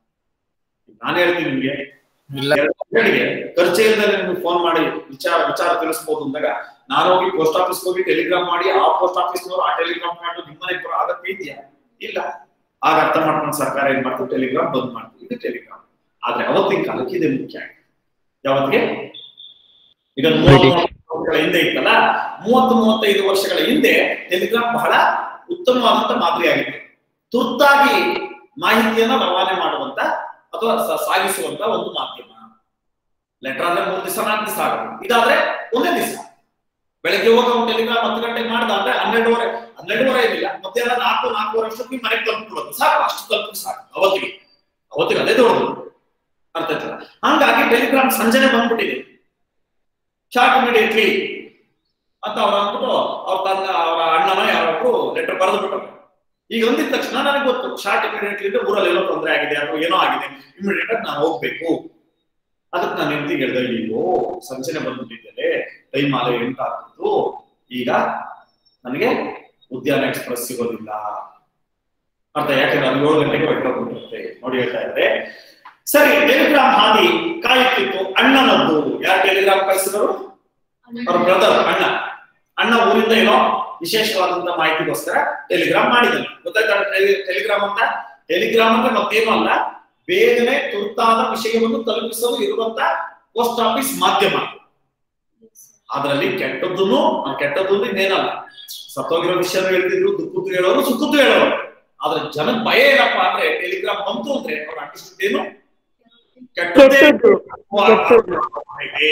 ನಾನು ಹೇಳ್ತೀನಿ ನಿಮ್ಗೆ
ಇಲ್ಲ
ಮಕ್ಕಳಿಗೆ ಖರ್ಚೆ ಇಲ್ಲದೆ ನಿಮ್ಗೆ ಫೋನ್ ಮಾಡಿ ವಿಚಾರ ವಿಚಾರ ತಿಳಿಸ್ಬೋದು ಅಂದಾಗ ನಾನು ಹೋಗಿ ಪೋಸ್ಟ್ ಆಫೀಸ್ ಹೋಗಿ ಟೆಲಿಗ್ರಾಮ್ ಮಾಡಿ ಆ ಪೋಸ್ಟ್ ಆಫೀಸ್ನವರು ಆ ಟೆಲಿಗ್ರಾಮ್ ಮಾಡಿ ನಿಮ್ಮನೆ ಬರೋ ಅಗತ್ಯ ಇದೆಯಾ ಇಲ್ಲ ಆಗ ಅರ್ಥ ಮಾಡ್ಕೊಂಡು ಸರ್ಕಾರ ಏನ್ ಮಾಡ್ತು ಟೆಲಿಗ್ರಾಮ್ ಬಂದ್ ಮಾಡ್ತು ಇದು ಟೆಲಿಗ್ರಾಮ್ ಆದ್ರೆ ಅವತ್ತಿನ ಕಾಲಕ್ಕೆ ಇದೆ ಮುಖ್ಯ ಆಗಿದೆ ಯಾವತ್ತಿಗೆ ಈಗ ಮೂವತ್ತು ವರ್ಷಗಳ ಹಿಂದೆ ಇತ್ತಲ್ಲ ಮೂವತ್ತು ಮೂವತ್ತೈದು ವರ್ಷಗಳ ಹಿಂದೆ ಟೆಲಿಗ್ರಾಮ್ ಬಹಳ ಉತ್ತಮವಾದಂತ ಮಾದರಿಯಾಗಿತ್ತು ತುರ್ತಾಗಿ ಮಾಹಿತಿಯನ್ನ ರವಾನೆ ಮಾಡುವಂತ ಅಥವಾ ಸ- ಸಾಗಿಸುವಂತ ಒಂದು ಮಾಧ್ಯಮ ಲೆಟರ್ ಅಂದ್ರೆ ಮೂರು ದಿವಸ ನಾಲ್ಕು ದಿವಸ ಆಗುತ್ತೆ ಇದಾದ್ರೆ ಒಂದೇ ದಿವಸ ಬೆಳಗ್ಗೆ ಹೋಗ ಅವ್ನು ಟೆಲಿಗ್ರಾಮ್ ಹತ್ತು ಗಂಟೆಗೆ ಮಾಡ್ದ ಅಂದ್ರೆ ಹನ್ನೆರಡುವರೆ ಹನ್ನೆರಡುವರೆ ಏನಿಲ್ಲ ಮಧ್ಯಾಹ್ನ ನಾಲ್ಕು ನಾಲ್ಕೂವರೆ ವರ್ಷಕ್ಕೆ ಮನೆಗೆ ತಲುಪಿಬಿಡೋದು ಸಾಕು ಅಷ್ಟು ತಲುಪಿ ಸಾಕು ಅವತ್ತಿಗೆ ಅವತ್ತಿಗೆ ಅದೇ ದೊಡ್ಡದು ಅರ್ಥ ಆಯ್ತಲ್ಲ ಹಂಗಾಗಿ ಟೆಲಿಗ್ರಾಮ್ ಸಂಜೆನೆ ಬಂದ್ಬಿಟ್ಟಿದೆ ಶಾರ್ಟ್ ಇಮಿಡಿಯೇಟ್ಲಿ ಅಂತ ಅವ್ರು ಅಂದ್ಬಿಟ್ಟು ಅವ್ರ ತನ್ನ ಅವರ ಅಣ್ಣನ ಯಾರೊಬ್ರು ಲೆಟರ್ ಬರೆದು ಬಿಟ್ಟರು ಈಗ ಒಂದಿದ ತಕ್ಷಣ ನನಗೆ ಗೊತ್ತು ಶಾರ್ಟ್ ಇಮಿಡಿಯೇಟ್ಲಿ ಇದ್ರೆ ಊರಲ್ಲಿ ಏನೋ ತೊಂದರೆ ಆಗಿದೆ ಅಥವಾ ಏನೋ ಆಗಿದೆ ಇಮಿಡಿಯೇಟ್ ಆಗಿ ನಾನು ಹೋಗ್ಬೇಕು ಅದಕ್ಕೆ ನಾನು ಹೆಂಡತಿ ಹೇಳಿದೆ ಅಯ್ಯೋ ಸಂಜೆನೆ ಬಂದ್ಬಿಟ್ಟಿದ್ದೇನೆ ಟೈಮ್ ಆಲೆ ಎಂಟಾಗ್ತಿತ್ತು ಈಗ ನನಗೆ ಉದ್ಯಾನ ಎಕ್ಸ್ಪ್ರೆಸ್ ಸಿಗೋದಿಲ್ಲ ಅರ್ಥ ಯಾಕೆಂದ್ರೆ ಅಲ್ಲಿ ಏಳು ಗಂಟೆಗೆ ಹೊರಟೋಗ್ಬಿಟ್ಟಿರುತ್ತೆ ನೋಡಿ ಹೇಳ್ತಾ ಇದ್ದಾರೆ ಸರಿ ಟೆಲಿಗ್ರಾಮ್ ಹಾದಿ ಕಾಯುತ್ತಿತ್ತು ಅಣ್ಣನದ್ದು ಯಾರು ಟೆಲಿಗ್ರಾಮ್ ಕಳಿಸಿದರು ಅವ್ರ ಬ್ರದರ್ ಅಣ್ಣ ಅಣ್ಣ ಊರಿಂದ ಏನೋ ವಿಶೇಷವಾದಂತ ಮಾಹಿತಿಗೋಸ್ಕರ ಟೆಲಿಗ್ರಾಮ್ ಮಾಡಿದ್ದಾನೆ ಗೊತ್ತಾಯ್ತಾ ಟೆಲಿ- ಟೆಲಿಗ್ರಾಮ್ ಅಂತ ಟೆಲಿಗ್ರಾಮ್ ಅಂದ್ರೆ ಮತ್ತೇನು ಅಲ್ಲ ಬೇಗನೆ ತುರ್ತಾದ ವಿಷಯವನ್ನು ತಲುಪಿಸಲು ಇರುವಂತ ಪೋಸ್ಟ್ ಆಫೀಸ್ ಮಾಧ್ಯಮ ಅದರಲ್ಲಿ ಕೆಟ್ಟದ್ದನ್ನು ಕೆಟ್ಟದ್ದು ಇನ್ನೇನಲ್ಲ ಸತ್ತೋಗಿರೋ ವಿಷಯ ಹೇಳ್ತಿದ್ರು ದುಃಖದ್ದು ಹೇಳೋರು ಸುಖದ್ದು ಹೇಳೋರು ಆದ್ರೆ ಜನಕ್ ಭಯ ಏನಪ್ಪಾ ಅಂದ್ರೆ ಟೆಲಿಗ್ರಾಮ್ ಬಂತು ಅಂದ್ರೆ ಅವ್ರ ಅಂಟಿಸಿದ್ದು ಏನು ಕೆಟ್ಟದ್ದೇ
ಕೆಟ್ಟದ್ದು.
ಇದೆ.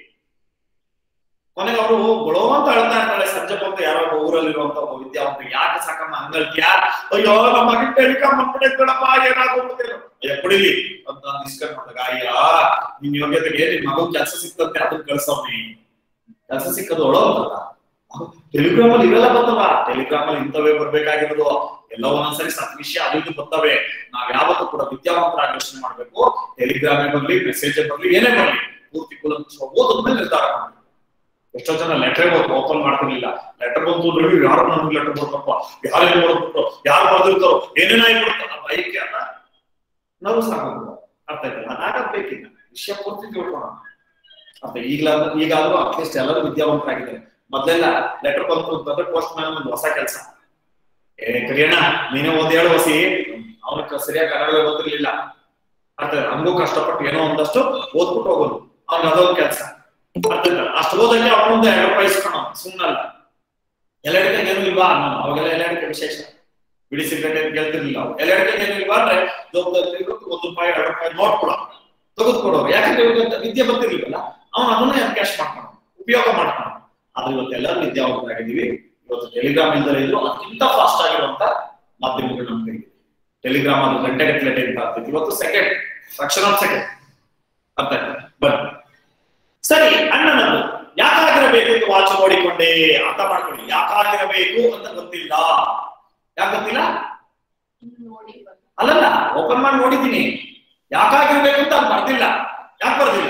ಕೊನೆಗೆ ಅವರು ಗೊಳೋ ಅಂತ ಅಳ್ತಾ ಇರ್ತಾಳೆ ಸಂಜೆ ಬಂದು ಯಾರೋ ಒಬ್ಬ ಊರಲ್ಲಿರುವಂತ ಒಬ್ಬ ವಿದ್ಯಾವಂತ ಯಾಕೆ ಸಾಕಮ್ಮ ಹಂಗಲ್ತಿಯಾ ಅಯ್ಯೋ ನಮ್ಮ ಮಗನ್ ಟೆಲಿಕಾಮ್ ಮಾಡ್ಬಿಟ್ಟೈತೆ ಕಣಪ್ಪ ಏನಾಗೋಗ್ಬಿಟ್ಟಿರೋ ಅಯ್ಯ ಕುಡಿಲಿ ಅಂತ ನಾನು ಇಸ್ಕೊಂಡ್ ಮಾಡಿದಾಗ ಅಯ್ಯ ನಿನ್ ಯೋಗ್ಯತೆಗೆ ನಿನ್ ಮಗನ್ ಕೆಲಸ ಸಿಕ್ತಂತೆ ಅದನ್ನ ಕಳ್ಸವ್ನಿ ಕೆಲಸ ಸಿಕ್ಕದು ಒಳೋ ಅಂತಲ್ಲ ಟೆಲಿಗ್ರಾಮ್ ಅಲ್ಲಿ ಇವೆಲ್ಲ ಬರ್ತವ ಟೆಲಿಗ್ರಾಮ್ ಅಲ್ಲಿ ಇಂಥವೇ ಬರ್ಬೇಕಾಗಿರೋದು ಎಲ್ಲ ಒಂದೊಂದ್ಸರಿ ಸತ್ ವಿಷಯ ಅದು ಇದು ಬರ್ತವೆ ನಾವ್ ಯಾವತ್ತೂ ಕೂಡ ವಿದ್ಯಾವಂತರ ಯೋಚನೆ ಮಾಡ್ಬೇಕು ಟೆಲಿಗ್ರಾಮೇ ಬರ್ಲಿ ಮೆಸೇಜ್ ಬರ್ಲಿ ಏನೇ ಬರ್ಲಿ ಪೂರ್ತಿ ಕುಲಂಕುಷ ಓದಿದ್ಮೇಲೆ ನಿರ್ಧಾರ ಮಾಡ್ಬೇಕು ಎಷ್ಟೋ ಜನ ಲೆಟರ್ ಓಪನ್ ಮಾಡ್ತಿರ್ಲಿಲ್ಲ ಲೆಟರ್ ಬಂತು ರಿವ್ಯೂ ಯಾರು ನಮ್ಗೆ ಲೆಟರ್ ಬರ್ತಪ್ಪ ಯಾರು ಏನ್ ಮಾಡ್ಬಿಟ್ಟು ಯಾರು ಬರ್ದಿರ್ತಾರೋ ಏನೇನಾಗ್ಬಿಡುತ್ತ ಬೈಕ್ ಅಲ್ಲ ನಾವು ಸಾಕು ಅರ್ಥ ಆಯ್ತಲ್ಲ ಅದಾಗಬೇಕಿಲ್ಲ ವಿಷಯ ಪೂರ್ತಿ ತಿಳ್ಕೊಳ್ಳೋಣ ಅರ್ಥ ಈಗಲಾದ್ರೂ ಈಗಾದ್ರೂ ಅಟ್ಲೀಸ್ಟ್ ಎಲ್ಲರೂ ವಿದ್ಯಾವಂತರಾಗಿದ್ದಾರೆ ಮೊದಲೆಲ್ಲ ಲೆಟರ್ ಬಂತು ಅಂತಂದ್ರೆ ಪೋಸ್ಟ್ ಮ್ಯಾನ್ ಒಂದು ಹೊಸ ಕೆಲಸ ಏ ಕರಿಯಣ್ಣ ನೀನೇ ಒಂದ್ ಹೇಳು ಹೊಸಿ ಅವನಿಗೆ ಸರಿಯಾಗಿ ಕನ್ನಡವೇ ಗೊತ್ತಿರ್ಲಿಲ್ಲ ಅರ್ಥ ಹಂಗೂ ಕಷ್ಟಪಟ್ಟು ಏನೋ ಒಂದಷ್ಟು ಓದ್ಬಿಟ್ಟು ಹೋಗೋದು ಅವ್ನಿಗೆ ಅದೊಂದು ಕೆಲಸ ಅಷ್ಟು ಓದಕ್ಕೆ ಅವನೊಂದು ಎರಡು ರೂಪಾಯಿ ಇಸ್ಕೊಳ ಸುಮ್ಮನಲ್ಲ ಎಲ್ಲಡಿಕೆ ಏನು ಇಲ್ವಾ ನಾನು ಅವಾಗೆಲ್ಲ ಎಲ್ಲಡಿಕೆ ವಿಶೇಷ ಬಿಡಿ ಸಿಗರೇಟ್ ಅಂತ ಕೇಳ್ತಿರ್ಲಿಲ್ಲ ಅವ್ರು ಎಲ್ಲ ಏನಿಲ್ವಾ ಅಂದ್ರೆ ಜವಾಬ್ದಾರಿ ಇರುತ್ತೆ, ಒಂದು ರೂಪಾಯಿ ಎರಡು ರೂಪಾಯಿ ನೋಟ್ ಕೊಡೋರು ತೆಗೆದುಕೊಡೋರು ಯಾಕಂದ್ರೆ ಇವಾಗ ವಿದ್ಯೆ ಬರ್ತಿರ್ಲಿಲ್ಲ ಅವನು ಅದನ್ನೇ ಕ್ಯಾಶ್ ಮಾಡ್ಕೊಂಡು ಉಪಯೋಗ ಮಾಡ್ಕೊಂಡು ಆದ್ರೆ ಇವತ್ತು ಎಲ್ಲರೂ ವಿದ್ಯಾವಂತರಾಗಿದ್ದೀವಿ ಇವತ್ತು ಟೆಲಿಗ್ರಾಮ್ ಇಲ್ದಲೇ ಇದ್ರು ಅದಕ್ಕಿಂತ ಫಾಸ್ಟ್ ಆಗಿರುವಂತ ಮಾಧ್ಯಮಗಳು ನಮ್ಮ ಕೈಗೆ ಟೆಲಿಗ್ರಾಮ್ ಅದು ಗಂಟೆ ಗಟ್ಟಲೆ ಟೈಮ್ ಆಗ್ತೈತಿ ಇವತ್ತು ಸೆಕೆಂಡ್ ಫ್ರಾಕ್ಷನ್ ಆಫ್ ಸೆಕೆಂಡ್ ಅರ್ಥ ಆಯ್ತಾ ಬನ್ನಿ ಸರಿ ಅಣ್ಣನದ್ದು ಯಾಕಾಗಿರಬೇಕು ಎಂದು ವಾಚ್ ನೋಡಿಕೊಂಡೆ ಅರ್ಥ ಮಾಡ್ಕೊಳ್ಳಿ ಯಾಕಾಗಿರಬೇಕು ಅಂತ ಗೊತ್ತಿಲ್ಲ ಯಾಕೆ ಗೊತ್ತಿಲ್ಲ ಅಲ್ಲಲ್ಲ ಓಪನ್ ಮಾಡಿ ನೋಡಿದ್ದೀನಿ ಯಾಕಾಗಿರ್ಬೇಕು ಅಂತ ಅದು ಬರ್ದಿಲ್ಲ ಯಾಕೆ ಬರ್ದಿಲ್ಲ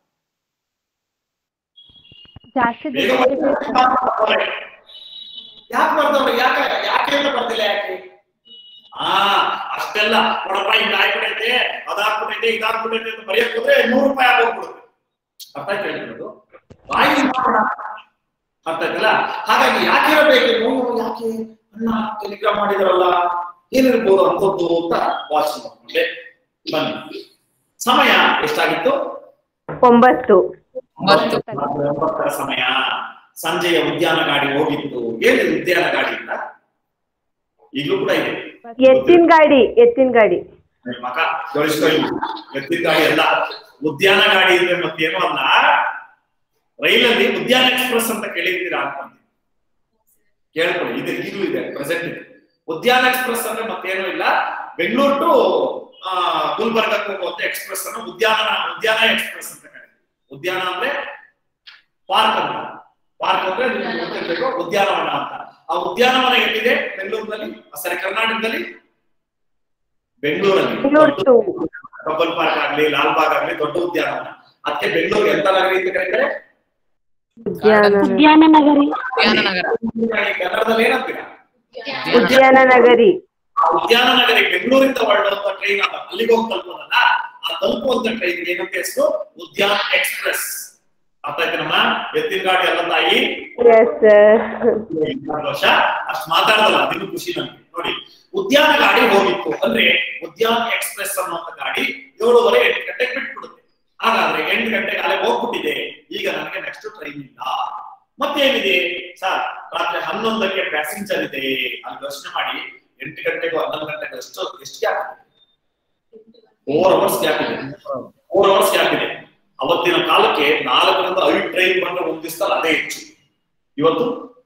ಜಾಸ್ತಿ
ಬೇಗ
ದುಡ್ಡು
ಯಾಕೆ ಬರ್ದವ್ರೆ ಯಾಕೆ ಯಾಕೆ ಅಂತ ಬರ್ದಿಲ್ಲ ಯಾಕೆ ಆ ಅಷ್ಟೆಲ್ಲ ನೋಡಪ್ಪ ಹಿಂಗ್ ಆಗ್ಬಿಡೈತೆ ಅದಾಗ್ಬಿಡೈತೆ ಇದಾಗ್ಬಿಡೈತೆ ಅಂತ ಬರೆಯಕ್ ಹೋದ್ರೆ ನೂರು ರೂಪಾಯಿ ಆಗೋಗ್ಬಿಡುತ್ತೆ ಅರ್ಥ ಆಯ್ತು ಹೇಳ್ತಿರೋದು ಬಾಯಿ ಮಾಡೋಣ ಅರ್ಥ ಆಯ್ತಲ್ಲ ಹಾಗಾಗಿ ಯಾಕೆ ಇರಬೇಕು ನೋವು ಯಾಕೆ ಅಣ್ಣ ಟೆಲಿಗ್ರಾಮ್ ಮಾಡಿದಾರಲ್ಲ ಏನಿರ್ಬೋದು ಅಂತದ್ದು ಅಂತ ವಾಚ್ ಮಾಡ್ಕೊಂಡೆ ಬನ್ನಿ ಸಮಯ ಎಷ್ಟಾಗಿತ್ತು
ಒಂಬತ್ತು
ಒಂಬತ್ತು
ರಾತ್ರಿ ಒಂಬತ್ತರ ಸಮಯ ಸಂಜೆಯ ಉದ್ಯಾನ ಗಾಡಿ ಹೋಗಿತ್ತು ಏನಿದೆ ಉದ್ಯಾನ ಗಾಡಿ ಅಂತ ಈಗಲೂ ಕೂಡ ಇದೆ
ಎತ್ತಿನ ಗಾಡಿ ಎತ್ತಿನ ಗಾಡಿ
ನಿಮ್ ಮಕ ಜೋಡಿಸ್ಕೊಳ್ಳಿ ಎತ್ತಿನ ಗಾಡಿ ಅಲ್ಲ ಉದ್ಯಾನ ಗಾಡಿ ಅಂದ್ರೆ ಮತ್ತೇನು ಅಲ್ಲ ರೈಲಲ್ಲಿ ಉದ್ಯಾನ ಎಕ್ಸ್ಪ್ರೆಸ್ ಅಂತ ಕೇಳಿರ್ತೀರಾ ಅನ್ಕೊಂತೀನಿ ಕೇಳ್ಕೊಳ್ಳಿ ಇದು ಈಗಲೂ ಇದೆ ಪ್ರೆಸೆಂಟ್ ಇದೆ ಉದ್ಯಾನ ಎಕ್ಸ್ಪ್ರೆಸ್ ಅಂದ್ರೆ ಮತ್ತೇನು ಇಲ್ಲ ಬೆಂಗಳೂರು ಟು ಗುಲ್ಬರ್ಗಕ್ಕೆ ಹೋಗುವಂತ ಎಕ್ಸ್ಪ್ರೆಸ್ ಅನ್ನು ಉದ್ಯಾನ ಉದ್ಯಾನ ಎಕ್ಸ್ಪ್ರೆಸ್ ಅಂತ ಕರೀತೀವಿ ಉದ್ಯಾನ ಅಂದ್ರೆ ಪಾರ್ಕ್ ಅಂತ ಪಾರ್ಕ್ ಅಂದ್ರೆ ನಿಮ್ಗೆ ಗೊತ್ತಿರ್ಬೇಕು ಉದ್ಯಾನವನ ಅಂತ ಆ ಉದ್ಯಾನವನ ಎಲ್ಲಿದೆ ಬೆಂಗಳೂರಿನಲ್ಲಿ ಸಾರಿ ಕರ್ನಾಟಕದಲ್ಲಿ ಬೆಂಗಳೂರಲ್ಲಿ
ಬೆಂಗಳೂರು ಟು
ಕಬ್ಬನ್ ಪಾರ್ಕ್ ಆಗ್ಲಿ ಲಾಲ್ ಬಾಗ್ ಆಗ್ಲಿ ದೊಡ್ಡ ಉದ್ಯಾನವನ ಅದಕ್ಕೆ ಬೆಂಗಳೂರು ಎಂತ ನಗರಿ ಅಂತ ಕರೀತಾರೆ
ಉದ್ಯಾನ
ಉದ್ಯಾನ ನಗರಿ
ಉದ್ಯಾನ ನಗರ
ಕನ್ನಡದಲ್ಲಿ ಏನಂತೀರಾ
ಉದ್ಯಾನ ನಗರಿ
ಆ ಉದ್ಯಾನ ನಗರಿ ಬೆಂಗಳೂರಿಂದ ಹೊರಡುವಂತ ಟ್ರೈನ್ ಅದ ಅಲ್ಲಿಗೆ ಹೋಗಿ ತಲುಪೋದಲ್ಲ ಆ ತಲುಪುವಂತ ಟ್ರೈನ್ ಏನಂತ ಹೆಸರು ಉದ್ಯಾನ ಎಕ್ಸ್ಪ್ರೆಸ್ ಅರ್ಥ ಆಯ್ತನಮ್ಮ ಎತ್ತಿನ ಗಾಡಿ ಅಲ್ಲ ತಾಯಿ
ಎಸ್ ಸರ್
ವರ್ಷ ಅಷ್ಟು ಮಾತಾಡೋದಲ್ಲ ಅದನ್ನು ಖುಷಿ ನಮ್ಗೆ ನೋಡಿ ಉದ್ಯಾನ ಗಾಡಿ ಹೋಗಿತ್ತು ಅಂದ್ರೆ ಉದ್ಯಾನ ಎಕ್ಸ್ಪ್ರೆಸ್ ಅನ್ನುವಂತ ಗಾಡಿ ಏಳುವರೆ ಎಂಟು ಗಂಟೆಗೆ ಬಿಟ್ಬಿಡುತ್ತೆ ಹಾಗಾದ್ರೆ ಎಂಟು ಗಂಟೆಗೆ ಅಲ್ಲೇ ಹೋಗ್ಬಿಟ್ಟಿದೆ ಈಗ ನನಗೆ ನೆಕ್ಸ್ಟ್ ಟ್ರೈನ್ ಇಲ್ಲ ಮತ್ತೇನಿದೆ ಸರ್ ರಾತ್ರಿ ಹನ್ನೊಂದಕ್ಕೆ ಪ್ಯಾಸೆಂಜರ್ ಇದೆ ಅಲ್ಲಿ ಯೋಚನೆ ಮಾಡಿ ಎಂಟು ಗಂಟೆಗೂ ಹನ್ನೊಂದು ಗಂಟೆಗೆ ಎಷ್ಟು ಎಷ್ಟು ಗ್ಯಾಪ್ ಇದೆ ಫೋರ್ ಅವರ್ಸ್ ಗ್ಯಾಪ್ ಇದೆ ಫೋರ್ ಅವರ್ಸ್ ಗ್ಯಾಪ್ ಇದೆ ಅವತ್ತಿನ ಕಾಲಕ್ಕೆ ನಾಲ್ಕರಿಂದ ಐದು ಟ್ರೈನ್ ಬಂದ್ರೆ ಒಂದು ದಿವಸದಲ್ಲಿ ಅದೇ ಹೆಚ್ಚು ಇವತ್ತು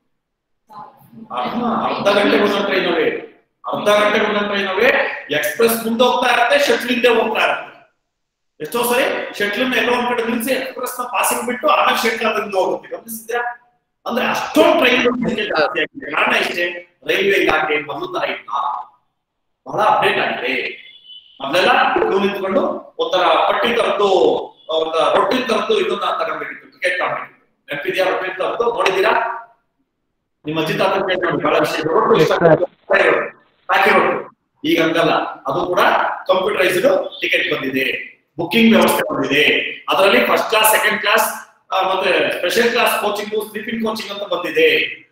ಅರ್ಧ ಅರ್ಧ ಗಂಟೆ ಒಂದೊಂದು ಟ್ರೈನ್ ಅವೇ ಅರ್ಧ ಗಂಟೆ ಒಂದೊಂದು ಟ್ರೈನ್ ಅವೇ ಎಕ್ಸ್ಪ್ರೆಸ್ ಮುಂದೆ ಹೋಗ್ತಾ ಇರುತ್ತೆ ಶಟ್ಲ್ ಹಿಂದೆ ಹೋಗ್ತಾ ಇರುತ್ತೆ ಎಷ್ಟೋ ಸರಿ ಶಟ್ಲ್ ಎಲ್ಲೋ ಒಂದ್ ಕಡೆ ನಿಲ್ಸಿ ಎಕ್ಸ್ಪ್ರೆಸ್ ನ ಪಾಸಿಂಗ್ ಬಿಟ್ಟು ಆಮೇಲೆ ಶಟ್ಲ್ ಅದರಿಂದ ಹೋಗುತ್ತೆ ಗಮನಿಸಿದ್ರಾ ಅಂದ್ರೆ ಅಷ್ಟೊಂದು ಟ್ರೈನ್ ಜಾಸ್ತಿ ಆಗಿದೆ ಕಾರಣ ಇಷ್ಟೇ ರೈಲ್ವೆ ಇಲಾಖೆ ಮೊದಲು ತರ ಇಲ್ಲ ಬಹಳ ಅಪ್ಡೇಟ್ ಆಗಿದೆ ಮೊದಲೆಲ್ಲ ಕ್ಯೂ ನಿಂತ್ಕೊಂಡು ಒಂಥರ ಪಟ್ಟಿ ತರದ್ದು ಒಂದು ರೊಟ್ಟಿ ತರದ್ದು ಇದನ್ನ ತಗೊಂಡ್ಬೇಕಿತ್ತು ಟಿಕೆಟ್ ತಗೊಂಡ್ಬೇಕಿತ್ತು ನೆನಪಿದ್ಯಾ ರೊಟ್ಟಿ ತರದ್ದು ನೋಡಿದೀರಾ ನಿಮ್ಮ ಅಜ್ಜಿ ತಾತ ಕೇಳ್ಕೊಂಡು ಬಹಳ ವಿಷಯ ರೊಟ್ಟು ಇಷ್ಟ ಆಗುತ್ತೆ. ಪ್ಯಾಕೆ ರೊಟ್ಟು ಈಗ ಹಂಗಲ್ಲ ಅದು ಕೂಡ ಕಂಪ್ಯೂಟರೈಸ್ಡ್ ಟಿಕೆಟ್ ಬಂದಿದೆ ಬುಕ್ಕಿಂಗ್ ವ್ಯವಸ್ಥೆ ಬಂದಿದೆ ಅದರಲ್ಲಿ ಫಸ್ಟ್ ಕ್ಲಾಸ್ ಸೆಕೆಂಡ್ ಕ್ಲಾಸ್ ಮತ್ತೆ special class coaching sleeping coaching ಅಂತ ಬಂದಿದೆ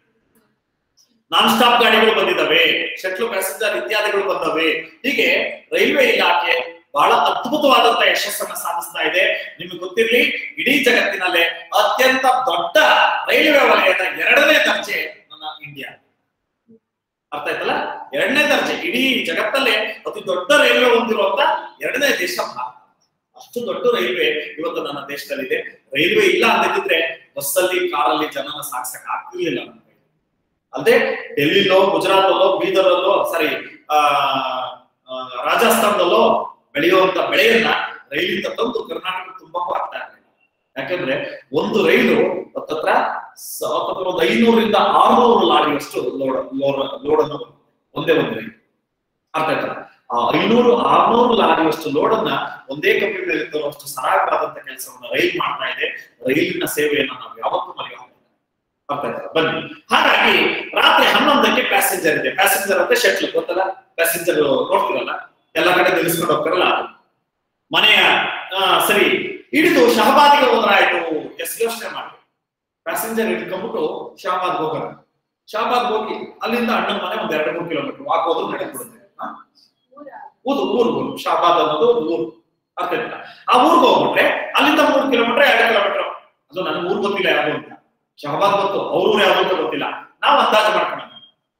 ನಾನ್ ಸ್ಟಾಪ್ ಗಾಡಿಗಳು ಬಂದಿದ್ದಾವೆ ಶಟ್ಲು ಪ್ಯಾಸೆಂಜರ್ ಇತ್ಯಾದಿಗಳು ಬಂದವೆ ಹೀಗೆ ರೈಲ್ವೆ ಇಲಾಖೆ ಬಹಳ ಅದ್ಭುತವಾದಂತ ಯಶಸ್ಸನ್ನ ಸಾಧಿಸ್ತಾ ಇದೆ ನಿಮ್ಗೆ ಗೊತ್ತಿರ್ಲಿ ಇಡೀ ಜಗತ್ತಿನಲ್ಲೇ ಅತ್ಯಂತ ದೊಡ್ಡ ರೈಲ್ವೆ ವಲಯದ ಎರಡನೇ ದರ್ಜೆ ನನ್ನ ಇಂಡಿಯಾ ಅರ್ಥ ಆಯ್ತಲ್ಲ ಎರಡನೇ ದರ್ಜೆ ಇಡೀ ಜಗತ್ತಲ್ಲೇ ಅತಿ ದೊಡ್ಡ ರೈಲ್ವೆ ಹೊಂದಿರುವಂತ ಎರಡನೇ ದೇಶ ಭಾರತ ಅಷ್ಟು ದೊಡ್ಡ ರೈಲ್ವೆ ಇವತ್ತು ನನ್ನ ದೇಶದಲ್ಲಿದೆ ರೈಲ್ವೆ ಇಲ್ಲ ಅಂದಿದ್ರೆ ಬಸ್ಸಲ್ಲಿ ಕಾರಲ್ಲಿ ಜನನ ಸಾಗಿಸಕ್ ಆಗ್ತಿರ್ಲಿಲ್ಲ ನಮ್ಮ ಕೈಲಿ. ಅಲ್ಲದೆ ಡೆಲ್ಲಿಲೋ ಗುಜರಾತಲ್ಲೋ ಬೀದರಲ್ಲೋ ಸಾರಿ ಆ ಆ, ರಾಜಸ್ಥಾನದಲ್ಲೋ ಬೆಳೆಯುವಂತ ಬೆಳೆಯನ್ನ ರೈಲಿಂದ ತಂದು ಕರ್ನಾಟಕ ತುಂಬಕ್ಕೂ ಆಗ್ತಾ ಇರಲಿಲ್ಲ ಯಾಕಂದ್ರೆ ಒಂದು ರೈಲು ಹತ್ತತ್ರ ಸ- ಹತ್ತತ್ರ ಒಂದು ಐನೂರಿಂದ ಆರ್ನೂರು ಲಾರಿಯಷ್ಟು ಲೋಡ್ ಲೋಡ್ ಲೋಡ್ ಅನ್ನು ಬರುತ್ತೆ. ಒಂದೇ ಒಂದು ರೈಲು ಅರ್ಥ ಆಯ್ತಲ್ಲ ಆ ಐನೂರು ಆರ್ನೂರು ಲಾರಿಯಷ್ಟು ಲೋಡ್ ಅನ್ನ ಒಂದೇ ಕಂಪ್ನಿಯಲ್ಲಿ ತರುವಷ್ಟು ಸರಾಗವಾದಂತ ಕೆಲಸವನ್ನ ರೈಲ್ ಮಾಡ್ತಾ ಇದೆ ರೈಲಿನ ಸೇವೆಯನ್ನ ನಾವು ಯಾವತ್ತೂ ಮರೆಯೋದಿಲ್ಲ ಅರ್ಥ ಆಯ್ತಲ್ಲ ಬನ್ನಿ ಹಾಗಾಗಿ ರಾತ್ರಿ ಹನ್ನೊಂದಕ್ಕೆ ಪ್ಯಾಸೆಂಜರ್ ಇದೆ ಪ್ಯಾಸೆಂಜರ್ ಅಂದ್ರೆ ಶಟ್ಲ್ ಗೊತ್ತಲ್ಲ ಪ್ಯಾಸೆಂಜರ್ ನೋಡ್ತಿರಲ್ಲ ಎಲ್ಲ ಕಡೆ ನಿಲ್ಲಿಸ್ಕೊಂಡು ಹೋಗ್ತಾರಲ್ಲ ಅದು ಮನೆಯ ಆ, ಸರಿ ಹಿಡಿದು ಶಹಬಾದಿಗೆ ಹೋದ್ರಾಯ್ತು ಎಸ್ ಯೋಚನೆ ಮಾಡಿ ಪ್ಯಾಸೆಂಜರ್ ಹಿಡ್ಕೊಂಡ್ಬಿಟ್ಟು ಶಹಬಾದ್ ಹೋಗೋಣ ಶಹಬಾದ್ ಹೋಗಿ ಅಲ್ಲಿಂದ ಅಣ್ಣನ ಮನೆ ಒಂದ್ ಎರಡು ಮೂರು ಕಿಲೋಮೀಟರ್ ವಾಕ್ ಹೋದ್ರು ನಡೆದ್ಬಿಡುತ್ತೆ ಹಾ? ಊರು ಊರು ಊರು ಶಹಬಾದ್ ಅನ್ನೋದು ಒಂದು ಊರು ಅರ್ಥ ಆಯ್ತಾ ಆ ಊರ್ಗೆ ಹೋಗ್ಬಿಟ್ರೆ ಅಲ್ಲಿಂದ ಮೂರು ಕಿಲೋಮೀಟರ್ ಎರಡು ಕಿಲೋಮೀಟರ್ ಅದು ನನಗೆ ಊರ್ ಗೊತ್ತಿಲ್ಲ ಯಾವುದು ಅಂತ ಶಹಬಾದ್ ಗೊತ್ತು ಅವ್ರ ಊರು ಯಾವ್ದು ಅಂತ ಗೊತ್ತಿಲ್ಲ ನಾವು ಅಂದಾಜು ಮಾಡ್ಕೊಳ್ಳೋಣ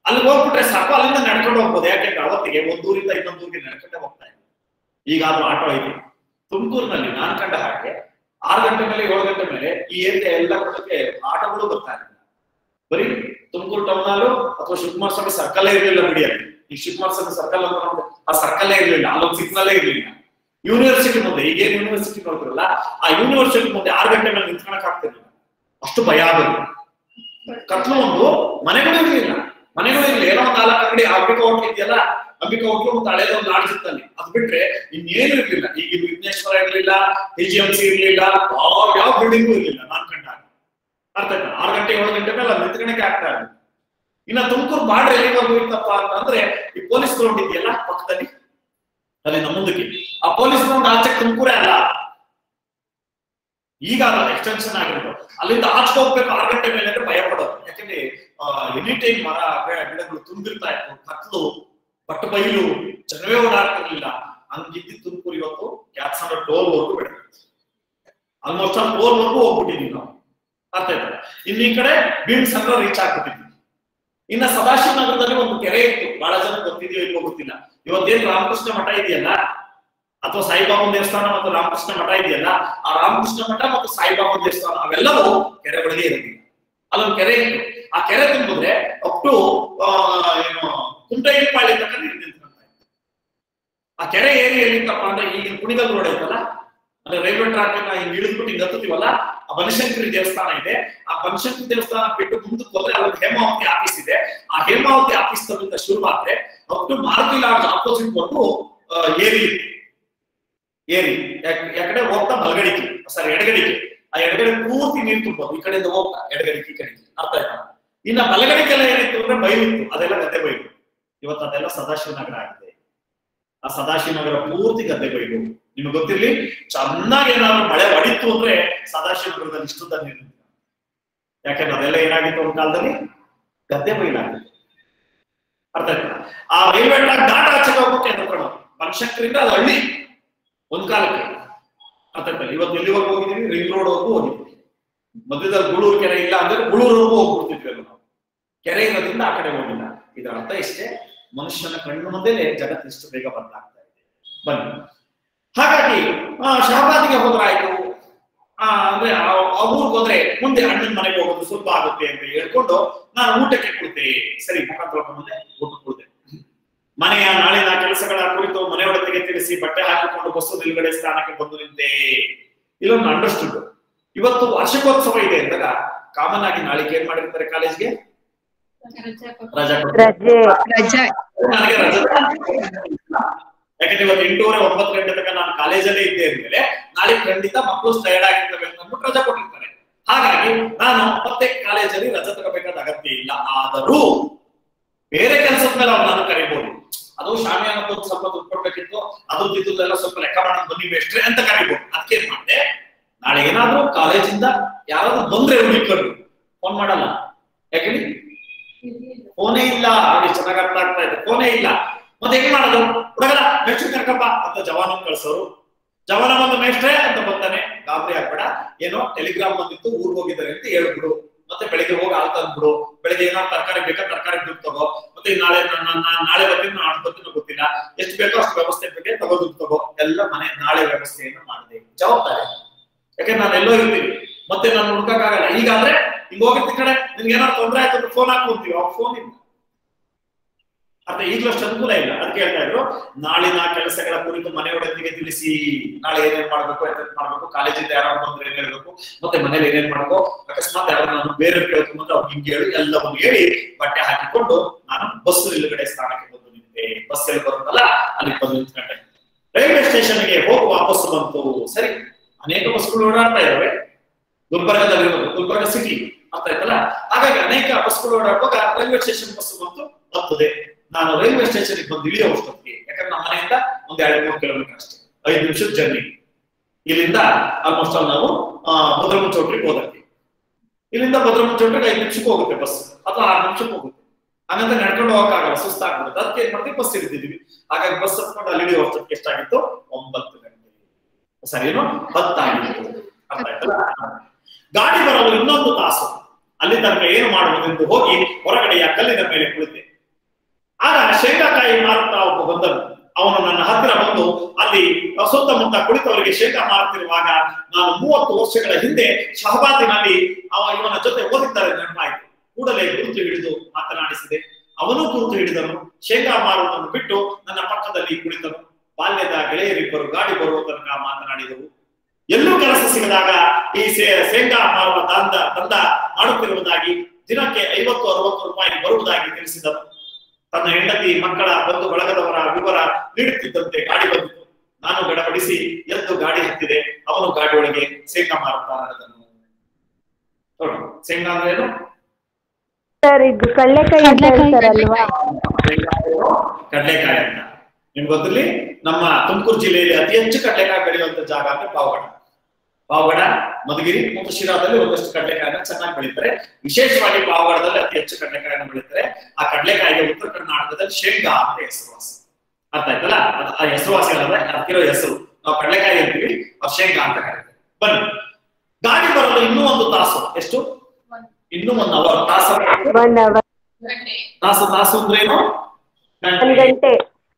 ಅಲ್ಲಿ ಹೋಗ್ಬಿಟ್ರೆ ಸಾಕು ಅಲ್ಲಿಂದ ನಡ್ಕೊಂಡು ಹೋಗ್ಬೋದು ಯಾಕೆಂದ್ರೆ ಅವತ್ತಿಗೆ ಒಂದೂರಿಂದ ಇನ್ನೊಂದೂರಿಗೆ ನಡ್ಕೊಂಡೇ ಹೋಗ್ತಾ ಇದ್ರು ಈಗಾದ್ರೂ ಆಟೋ ಐತಿ ತುಮಕೂರಿನಲ್ಲಿ ನಾನ್ ಕಂಡ ಹಾಗೆ ಆರು ಗಂಟೆ ಮೇಲೆ ಏಳು ಗಂಟೆ ಮೇಲೆ ಈ ಏರಿಯಾ ಎಲ್ಲ ಕಡೆಗೆ ಆಟೋಗಳು ಬರ್ತಾ ಇರಲಿಲ್ಲ ಬರೀ ತುಮಕೂರು ಟೌನ್ ಅಲ್ಲೂ ಅಥವಾ ಶಿವಕುಮಾರ ಸ್ವಾಮಿ ಸರ್ಕಲ್ ಇರಲಿಲ್ಲ ಬಿಡಿ ಅಲ್ಲಿ ಈ ಶಿವಕುಮಾರ ಸ್ವಾಮಿ ಸರ್ಕಲ್ ಅಂತ ನಮ್ದು ಆ ಸರ್ಕಲ್ ಇರಲಿಲ್ಲ ಅಲ್ಲೊಂದು ಸಿಗ್ನಲ್ಲೇ ಇರಲಿಲ್ಲ ಯೂನಿವರ್ಸಿಟಿ ಮುಂದೆ ಈಗ ಏನ್ ಯೂನಿವರ್ಸಿಟಿ ನೋಡ್ತಿರಲ್ಲ ಆ ಯೂನಿವರ್ಸಿಟಿ ಮುಂದೆ ಆರು ಗಂಟೆ ಮೇಲೆ ನಿಂತ್ಕೊಳಕ್ ಆಗ್ತಿರ್ಲಿಲ್ಲ ಅಷ್ಟು ಭಯ ಆಗೋದು ಕತ್ಲು ಒಂದು ಮನೆಗಳು ಇರ್ಲಿಲ್ಲ ಮನೆಗಳು ಇರ್ಲಿಲ್ಲ ಏನೋ ಒಂದು ನಾಲ್ಕು ಅಂಗಡಿ ಅಂಬಿಕಾ ಹೋಟ್ಲ್ ಇದೆಯಲ್ಲ ಅಂಬಿಕಾ ಹೋಟ್ಲು ಒಂದು ಹಳೇದ ಒಂದು ಲಾಡ್ಜ್ ಇತ್ತಲ್ಲಿ ಅದ್ ಬಿಟ್ರೆ ಇನ್ನೇನು ಇರ್ಲಿಲ್ಲ ಈಗ ಇಲ್ಲಿ ವಿಘ್ನೇಶ್ವರ ಇರ್ಲಿಲ್ಲ ಟಿ ಜಿ ಎಂ ಸಿ ಇರ್ಲಿಲ್ಲ ಯಾವ ಯಾವ ಬಿಲ್ಡಿಂಗು ಇರ್ಲಿಲ್ಲ ನಾನ್ ಕಂಡಾಗ ಅರ್ಥ ಆಯ್ತಾ ಆರು ಗಂಟೆ ಏಳು ಗಂಟೆ ಮೇಲೆ ಅಲ್ಲಿ ನಿಂತ್ಕೊಳಕ್ಕೆ ಆಗ್ತಾ ಇರಲಿಲ್ಲ ಇನ್ನ ತುಮಕೂರು ಬಾರ್ಡರ್ ಎಲ್ಲಿವರೆಗೂ ಇತ್ತಪ್ಪ ಅಂತಂದ್ರೆ ಈ ಪೊಲೀಸ್ ಗ್ರೌಂಡ್ ಇದೆಯಲ್ಲ ಪಕ್ಕದಲ್ಲಿ ಅಲ್ಲಿ ನಮ್ಮ ಮುಂದಕ್ಕೆ ಆ ಪೊಲೀಸ್ ಗ್ರೌಂಡ್ ಆಚೆ ತುಮಕೂರೇ ಅಲ್ಲ ಈಗ ಅದು ಎಕ್ಸ್ಟೆನ್ಷನ್ ಆಗಿರೋದು ಅಲ್ಲಿಂದ ಆಚೆ ಹೋಗ್ಬೇಕು ಆರು ಗಂಟೆ ಮೇಲೆ ಅಂದ್ರೆ ಭಯ ಪಡೋದು ಯಾಕಂದ್ರೆ ಎನಿ ಟೈಮ್ ಮರ ಗಿಡ- ಗಿಡಗಳು ತುಂಬಿರ್ತಾ ಇತ್ತು ಕತ್ಲು ಪಟ್ಟು ಬೈಲು ಜನವೇ ಓಡಾಡ್ತಿರ್ಲಿಲ್ಲ ಹಂಗಿದ್ದು ತುಮಕೂರು ಇವತ್ತು ಕ್ಯಾತ್ಸಂದ್ರ ಟೋಲ್ ವರ್ಗು ಬೆಳೆದ ಆಲ್ಮೋಸ್ಟ್ ಆಲ್ ಟೋಲ್ ವರ್ಗು ಹೋಗ್ಬಿಟ್ಟಿದೀವಿ ನಾವು ಅರ್ಥ ಆಯ್ತಾ ಇನ್ನು ಈ ಕಡೆ ಬೀಮ್ ಸಂದ್ರ ರೀಚ್ ಆಗ್ಬಿಟ್ಟಿದ್ವಿ ಇನ್ನ ಸದಾಶಿವ ನಗರದಲ್ಲಿ ಒಂದು ಕೆರೆ ಇತ್ತು ಬಹಳ ಜನ ಗೊತ್ತಿದೆಯೋ ಇಲ್ವೋ ಗೊತ್ತಿಲ್ಲ ಇವತ್ತೇನು ರಾಮಕೃಷ್ಣ ಮಠ ಇದೆಯಲ್ಲ ಅಥವಾ ಸಾಯಿಬಾಬಾ ದೇವಸ್ಥಾನ ಮತ್ತು ರಾಮಕೃಷ್ಣ ಮಠ ಇದೆಯಲ್ಲ ಆ ರಾಮಕೃಷ್ಣ ಮಠ ಮತ್ತು ಸಾಯಿಬಾಬಾ ದೇವಸ್ಥಾನ ಅವೆಲ್ಲವೂ ಕೆರೆಗಳಿಗೆ ಇರಲಿಲ್ಲ ಅಲ್ಲೊಂದು ಕೆರೆ ಇತ್ತು ಆ ಕೆರೆ ತುಂಬಿದ್ರೆ ಅಪ್ ಟು ಏನು ಕುಂಟೈಪಾಳಿ ತನಕ ನೀರು ನಿಂತ್ಕೊಂತ ಇತ್ತು ಆ ಕೆರೆ ಏರಿ ಎಲ್ಲಿತ್ತಪ್ಪ ಅಂದ್ರೆ ಈಗಿನ ಕುಣಿಗಲ್ ರೋಡ್ ಐತಲ್ಲ ಅಂದ್ರೆ ರೈಲ್ವೆ ಟ್ರ್ಯಾಕ್ ಹಿಂಗ್ ಇಳಿದ್ಬಿಟ್ಟು ಹಿಂಗ್ ಹತ್ತುತ್ತೀವಲ್ಲ ಆ ಬನಶಂಕರಿ ದೇವಸ್ಥಾನ ಇದೆ ಆ ಬನಶಂಕರಿ ದೇವಸ್ಥಾನ ಬಿಟ್ಟು ಮುಂದಕ್ಕೆ ಹೋದ್ರೆ ಅಲ್ಲಿ ಹೇಮಾವತಿ ಆಫೀಸ್ ಇದೆ ಆ ಹೇಮಾವತಿ ಆಫೀಸ್ ತಗೊಂಡ ಶುರುವಾದ್ರೆ up to Maruti lodge opposite ಬಂದು ಆ, ಏರಿ ಇತ್ತು. ಏರಿ ಯಾಕ್- ಯಾಕಡೆ ಹೋಗ್ತಾ ಬಲಗಡಿಕೆ ಸಾರಿ ಎಡಗಡಿಕೆ ಆ ಎಡಗಡೆ ಪೂರ್ತಿ ನೀರು ತುಂಬೋದು ಈ ಕಡೆಯಿಂದ ಹೋಗ್ತಾ ಎಡಗಡಿಕೆ ಈ ಕಡೆಗೆ ಅರ್ಥ ಆಯ್ತಾ ಇನ್ನ ಬಲಗಡಿಕೆಲ್ಲ ಏನಿತ್ತು ಅಂದ್ರೆ ಬೈಲಿತ್ತು ಅದೆಲ್ಲ ಗದ್ದೆ ಬೈಲು ಇವತ್ತು ಅದೆಲ್ಲ ಸದಾಶಿವನಗರ ಆಗಿದೆ ಆ ಸದಾಶಿವನಗರ ಪೂರ್ತಿ ಗದ್ದೆ ಬೈಲು ನಿಮ್ಗೆ ಗೊತ್ತಿರ್ಲಿ ಚೆನ್ನಾಗಿ ಏನಾದ್ರು ಮಳೆ ಹೊಡಿತು ಅಂದ್ರೆ ಸದಾಶಿವನಗರದಲ್ಲಿ ಇಷ್ಟುದ್ದ ನೀರು ನಿಂತ್ಕೊಂಡು. ಯಾಕಂದ್ರೆ ಅದೆಲ್ಲ ಏನಾಗಿತ್ತು ಒಂದು ಕಾಲದಲ್ಲಿ ಗದ್ದೆ ಬೈಲಾಗಿತ್ತು ಅರ್ಥ ಆಯ್ತಾ ಆ ರೈಲ್ವೆ ಟ್ರ್ಯಾಕ್ ದಾಟ ಆಚೆಗೆ ಹೋಗ್ಬೇಕು ಎದ್ಕೊಂಡು ಬನಶಂಕರಿಂದ ಅದು ಹಳ್ಳಿ ಒಂದ್ ಕಾಲಕ್ಕೆ ಅರ್ಥ ಆಯ್ತಾ ಇವತ್ತು ಎಲ್ಲಿವರೆಗೂ ಹೋಗಿದೀವಿ ರಿಂಗ್ ರೋಡ್ ವರ್ಗೂ ಹೋಗಿದ್ವಿ ಮಧ್ಯದಲ್ಲಿ ಗೂಳೂರು ಕೆರೆ ಇಲ್ಲ ಅಂದ್ರೆ ಗೂಳೂರ್ವರೆಗೂ ಹೋಗ್ಬಿಡ್ತಿದ್ವಿ ಅಲ್ವ ನಾವು ಕೆರೆ ಇರೋದ್ರಿಂದ ಆ ಕಡೆ ಹೋಗಿಲ್ಲ ಇದರ ಅರ್ಥ ಇಷ್ಟೇ ಮನುಷ್ಯನ ಕಣ್ಣು ಮುಂದೆಲೆ ಜಗತ್ತು ಇಷ್ಟು ಬೇಗ ಬದಲಾಗ್ತಾ ಇದೆ ಬನ್ನಿ ಹಾಗಾಗಿ ಆ, ಶಹಬಾದಿಗೆ ಹೋದ್ರಾಯ್ತು ಆ ಅಂದ್ರೆ ಆ ಆ ಊರ್ಗ್ ಹೋದ್ರೆ ಮುಂದೆ ಅಣ್ಣನ ಮನೆಗೆ ಹೋಗೋದು ಸುಲಭ ಆಗುತ್ತೆ ಅಂತ ಹೇಳ್ಕೊಂಡು ನಾನು ಊಟಕ್ಕೆ ಕುಳಿತೆ ಸರಿ ಮುಖ ತೊಳ್ಕೊಂಡೆ ಊಟ ಕುಳಿತೆ ಮನೆಯ ನಾಳಿನ ಕೆಲಸಗಳ ಕುರಿತು ಮನೆಯೊಡತಿಗೆ ತಿಳಿಸಿ ಬಟ್ಟೆ ಹಾಕಿಕೊಂಡು ಬಸ್ಸು ನಿಲುಗಡೆ ಸ್ಥಾನಕ್ಕೆ ಬಂದು ನಿಂತೆ ಇಲ್ಲೊಂದು ಅಂಡರ್ಸ್ಟುಡ್ ಇವತ್ತು ವಾರ್ಷಿಕೋತ್ಸವ ಇದೆ ಅಂದಾಗ ಕಾಮನ್ ಆಗಿ ನಾಳೆಗೆ ಏನ್ ಮಾಡಿರ್ತಾರೆ ಕಾಲೇಜ್ಗೆ ರಜಾ ಕೊಡ್ತಾರೆ.
ರಜೆ
ರಜಾ
ನನಗೆ ರಜೆ ಯಾಕಂದ್ರೆ ಇವತ್ತು ಎಂಟೂವರೆ ಒಂಬತ್ತು ಗಂಟೆ ತನಕ ನಾನು ಕಾಲೇಜಲ್ಲೇ ಇದ್ದೆ ಅಂದ್ಮೇಲೆ ನಾಳೆ ಖಂಡಿತ ಮಕ್ಕಳು ಟೈರ್ಡ್ ಆಗಿರ್ತವೆ ಅಂತ ಅಂದ್ಬಿಟ್ಟು ರಜಾ ಕೊಟ್ಟಿರ್ತಾರೆ ಹಾಗಾಗಿ ನಾನು ಮತ್ತೆ ಕಾಲೇಜಲ್ಲಿ ರಜೆ ತಗೋಬೇಕಾದ ಅಗತ್ಯ ಇಲ್ಲ ಆದರೂ ಬೇರೆ ಕೆಲಸದ ಮೇಲೆ ಅವ್ರು ನಾನು ಕರಿಬಹುದು ಅದು ಶಾಮಿಯಾನಕ್ಕೆ ಒಂದು ಸ್ವಲ್ಪ ದುಡ್ಡು ಕೊಡ್ಬೇಕಿತ್ತು ಅದು ಇದ್ದುದೆಲ್ಲ ಸ್ವಲ್ಪ ಲೆಕ್ಕ ಮಾಡೋದು ಬನ್ನಿ ಬೇಸ್ಟ್ರೆ ಅಂತ ಕರಿಬಹುದು ಅದಕ್ಕೆ ಏನ್ ಮಾಡಿದೆ ನಾಳೆ ಏನಾದ್ರೂ ಕಾಲೇಜಿಂದ ಯಾರಾದ್ರೂ ಬಂದ್ರೆ ಹುಡುಕರು ಫೋನ್ ಮಾಡಲ್ಲ ಯಾಕೆ ಫೋನೇ ಇಲ್ಲ ಅವ್ರಿಗೆ ಚೆನ್ನಾಗಿ ಅರ್ಥ ಆಗ್ತಾ ಇದೆ ಫೋನೇ ಇಲ್ಲ ಮತ್ತೆ ಹೆಂಗ್ ಮಾಡೋದು ಹುಡುಗರ ನೆಕ್ಸ್ಟ್ ಕರ್ಕಪ್ಪ ಅಂತ ಜವಾನ ಕಳ್ಸೋರು ಜವಾನ ಬಂದು ಮೇಷ್ಟ್ರೆ ಅಂತ ಬರ್ತಾನೆ ಗಾಬರಿ ಆಗ್ಬೇಡ ಏನೋ ಟೆಲಿಗ್ರಾಮ್ ಬಂದಿತ್ತು ಊರ್ಗ್ ಹೋಗಿದ್ದಾರೆ ಅಂತ ಹೇಳ್ಬಿಡು ಮತ್ತೆ ಬೆಳಿಗ್ಗೆ ಹೋಗಿ ಹಾಲ್ ತಂದ್ಬಿಡು ಬೆಳಿಗ್ಗೆ ಏನೋ ತರಕಾರಿ ಬೇಕಾ ತರಕಾರಿ ದುಡ್ಡು ತಗೋ ಮತ್ತೆ ಈ ನಾಳೆ ನಾನ್- ನಾನ್- ನಾನ್ ನಾಳೆ ಬರ್ತೀನಿ ನಾಳೆ ಬರ್ತೀನಿ ಗೊತ್ತಿಲ್ಲ ಎಷ್ಟು ಬೇಕೋ ಅಷ್ಟು ವ್ಯವಸ್ಥೆ ಬಗ್ಗೆ ತಗೋ ದುಡ್ಡು ತಗೋ ಎಲ್ಲ ಮನೆ ನಾಳೆ ವ್ಯವಸ್ಥೆಯನ್ನು ಮಾಡಿದೆ ಜವಾಬ್ದಾರಿ ಯಾಕಂದ್ರೆ ನಾನು ಎಲ್ಲೋ ಇರ್ತೀನಿ ಮತ್ತೆ ನಾನು ಹುಡ್ಕಕ್ಕಾಗಲ್ಲ ಈಗಾದ್ರೆ ಹಿಂಗ್ ಹೋಗಿರ್ತಿ ಕಡೆ ನಿನ್ಗೆ ಏನಾದ್ರು ತೊಂದ್ರೆ ಆಯ್ತು ಅಂದ್ರೆ ಫೋನ್ ಹಾಕೊಂತೀವಿ ಅವ್ರ ಫೋನ್ ಇಲ್ಲ ಅರ್ಥ ಈಗಲೂ ಅಷ್ಟು ಅನುಕೂಲ ಇಲ್ಲ ಅದಕ್ಕೆ ಹೇಳ್ತಾ ಇದ್ರು ನಾಳಿನ ಕೆಲಸಗಳ ಕುರಿತು ಮನೆಯೊಡತಿಗೆ ತಿಳಿಸಿ ನಾಳೆ ಏನೇನ್ ಮಾಡ್ಬೇಕು ಎಂತ ಮಾಡ್ಬೇಕು ಕಾಲೇಜಿಂದ ಯಾರು ಬಂದ್ರೆ ಏನ್ ಹೇಳ್ಬೇಕು ಮತ್ತೆ ಮನೇಲಿ ಏನೇನ್ ಮಾಡ್ಬೇಕು ಅಕಸ್ಮಾತ್ ಯಾರು ನಾನು ಬೇರೆ ಕೇಳ್ಕೊಂಡ್ರೆ ಅವ್ರು ಹಿಂಗೆ ಹೇಳಿ ಎಲ್ಲವನ್ನು ಹೇಳಿ ಬಟ್ಟೆ ಹಾಕಿಕೊಂಡು ನಾನು ಬಸ್ ನಿಲುಗಡೆ ಸ್ಥಾನಕ್ಕೆ ಬಂದು ನಿಂತೆ ಬಸ್ ಎಲ್ಲಿ ಬರುತ್ತಲ್ಲ ಅಲ್ಲಿ ಬಂದು ನಿಂತ್ಕೊಂಡೆ ರೈಲ್ವೆ ಸ್ಟೇಷನ್ಗೆ ಹೋಗುವ ಬಸ್ ಬಂತು ಸರಿ ಅನೇಕ ಬಸ್ಗಳು ಓಡಾಡ್ತಾ ಇದಾವೆ ಗುಲ್ಬರ್ಗದಲ್ಲಿರೋದು ಗುಲ್ಬರ್ಗ ಸಿಟಿ ಅರ್ಥ ಆಯ್ತಲ್ಲ ಹಾಗಾಗಿ ಅನೇಕ ಬಸ್ಗಳು ಓಡಾಡುವಾಗ ರೈಲ್ವೆ ಸ್ಟೇಷನ್ ಬಸ್ ಬಂತು ಹತ್ತದೆ ನಾನು ರೈಲ್ವೆ ಸ್ಟೇಷನ್ ಬಂದು ಇಳಿಯೋ ಅಷ್ಟೊತ್ತಿಗೆ ಯಾಕಂದ್ರೆ ನಮ್ಮ ಮನೆಯಿಂದ ಒಂದ್ ಎರಡು ಮೂರು ಕಿಲೋಮೀಟರ್ ಅಷ್ಟೇ ಐದು ನಿಮಿಷದ ಜರ್ನಿ ಇಲ್ಲಿಂದ ಆಲ್ಮೋಸ್ಟ್ ಆಲ್ ನಾವು ಭದ್ರಮುನ್ ಚೌಟ್ರಿಗೆ ಹೋದಕ್ಕೆ ಇಲ್ಲಿಂದ ಭದ್ರಮುನ್ ಚೌಟ್ರಿಗೆ ಐದು ನಿಮಿಷಕ್ಕೆ ಹೋಗುತ್ತೆ ಬಸ್ ಅಥವಾ ಆರು ನಿಮಿಷಕ್ಕೆ ಹೋಗುತ್ತೆ ಹಂಗಂತ ನಡ್ಕೊಂಡು ಹೋಗಕ್ಕಾಗಲ್ಲ ಸುಸ್ತಾಗ್ಬಿಡುತ್ತೆ ಅದಕ್ಕೆ ಏನ್ ಮಾಡ್ತೀವಿ ಬಸ್ ಹಿಡಿದಿದ್ವಿ ಹಾಗಾಗಿ ಬಸ್ ಹತ್ಕೊಂಡು ಅಲ್ಲಿ ಇಳಿಯೋ ಅಷ್ಟೊತ್ತಿಗೆ ಎಷ್ಟಾಗಿತ್ತು ಒಂಬತ್ತು ಗಂಟೆ ಸರಿನೋ ಹತ್ತಾಗಿತ್ತು ಅರ್ಥ ಆಯ್ತಲ್ಲ ಗಾಡಿ ಬರಲು ಇನ್ನೊಂದು ತಾಸು ಅಲ್ಲಿ ತನಕ ಏನು ಮಾಡುವುದೆಂದು ಹೋಗಿ ಹೊರಗಡೆಯ ಕಲ್ಲಿನ ಮೇಲೆ ಕುಳಿತೆ ಆಗ ಶೇಂಗಾಕಾಯಿ ಮಾರುತ್ತಾ ಒಬ್ಬ ಬಂದನು ಅವನು ನನ್ನ ಹತ್ತಿರ ಬಂದು ಅಲ್ಲಿ ಸುತ್ತಮುತ್ತ ಕುಳಿತವರಿಗೆ ಶೇಂಗಾ ಮಾರುತ್ತಿರುವಾಗ ನಾನು ಮೂವತ್ತು ವರ್ಷಗಳ ಹಿಂದೆ ಶಹಬಾದಿನಲ್ಲಿ ಅವ ಇವನ ಜೊತೆ ಓದಿದ್ದಾರೆ ನೆನಪಾಯಿತು ಕೂಡಲೇ ಗುರುತು ಹಿಡಿದು ಮಾತನಾಡಿಸಿದೆ ಅವನು ಗುರುತು ಹಿಡಿದನು ಶೇಂಗಾ ಮಾರುವುದನ್ನು ಬಿಟ್ಟು ನನ್ನ ಪಕ್ಕದಲ್ಲಿ ಕುಳಿತನು ಬಾಲ್ಯದ ಗೆಳೆಯರಿಬ್ಬರು ಗಾಡಿ ಬರುವ ತನಕ ಮಾತನಾಡಿದವು ಎಲ್ಲೂ ಕೆಲಸ ಸಿಗದಾಗ ಈ ಸೇ- ಶೇಂಗಾ ಮಾರುವ ದಂದ ದಂದ ಮಾಡುತ್ತಿರುವುದಾಗಿ ದಿನಕ್ಕೆ ಐವತ್ತು ಅರವತ್ತು ರೂಪಾಯಿ ಬರುವುದಾಗಿ ತಿಳಿಸಿದನು ತನ್ನ ಹೆಂಡತಿ ಮಕ್ಕಳ ಬಂಧು ಬಳಗದವರ ವಿವರ ನೀಡುತ್ತಿದ್ದಂತೆ ಗಾಡಿ ಬಂದಿತು ನಾನು ಗಡಬಡಿಸಿ ಎದ್ದು ಗಾಡಿ ಹತ್ತಿದೆ ಅವನು ಗಾಡಿ ಒಳಗೆ ಶೇಂಗಾ ಮಾರುತ್ತಾ ನಡೆದನು ನೋಡು ಶೇಂಗಾ ಅಂದ್ರೆ ಏನು
ಸರ್ ಇದು ಕಡಲೆಕಾಯಿ ಅಂತ ಹೇಳ್ತಾರಲ್ವಾ
ಕಡಲೆಕಾಯಿ ಅಂತ ನಿಮ್ಗೆ ಗೊತ್ತಿರಲಿ ನಮ್ಮ ತುಮಕೂರು ಜಿಲ್ಲೆಯಲ್ಲಿ ಅತಿ ಹೆಚ್ಚು ಕಡಲೆಕಾಯಿ ಬೆಳೆಯುವಂತ ಜಾಗ ಅಂದ್ರೆ ಪಾವಗಡ ಪಾವಗಡ ಮಧುಗಿರಿ ಮತ್ತು ಶಿರಾದಲ್ಲಿ ಒಂದಷ್ಟು ಕಡಲೆಕಾಯಿನ ಚೆನ್ನಾಗಿ ಬೆಳೀತಾರೆ ವಿಶೇಷವಾಗಿ ಪಾವಗಡದಲ್ಲಿ ಅತಿ ಹೆಚ್ಚು ಕಡಲೆಕಾಯಿನ ಬೆಳೀತಾರೆ ಆ ಕಡಲೆಕಾಯಿಗೆ ಉತ್ತರ ಕರ್ನಾಟಕದಲ್ಲಿ ಶೇಂಗಾ ಅಂತ ಹೆಸರುವಾಸಿ ಅರ್ಥ ಆಯ್ತಲ್ಲ ಅದ್- ಆ ಹೆಸರುವಾಸಿ ಅಲ್ಲದೆ ಅದಕ್ಕಿರೋ ಹೆಸರು ನಾವು ಕಡಲೆಕಾಯಿ ಅಂತೀವಿ ಅವ್ರು ಶೇಂಗಾ ಅಂತ ಕರೀತಾರೆ ಬನ್ನಿ ಗಾಡಿ ಬರಲು ಇನ್ನೂ ಒಂದು ತಾಸು ಎಷ್ಟು ಇನ್ನೂ ಒಂದು ಅವರ್ ತಾಸು
ಒನ್ ಅವರ್
ತಾಸು ತಾಸು ಅಂದ್ರೆ ಏನು
ಒಂದ್ ಗಂಟೆ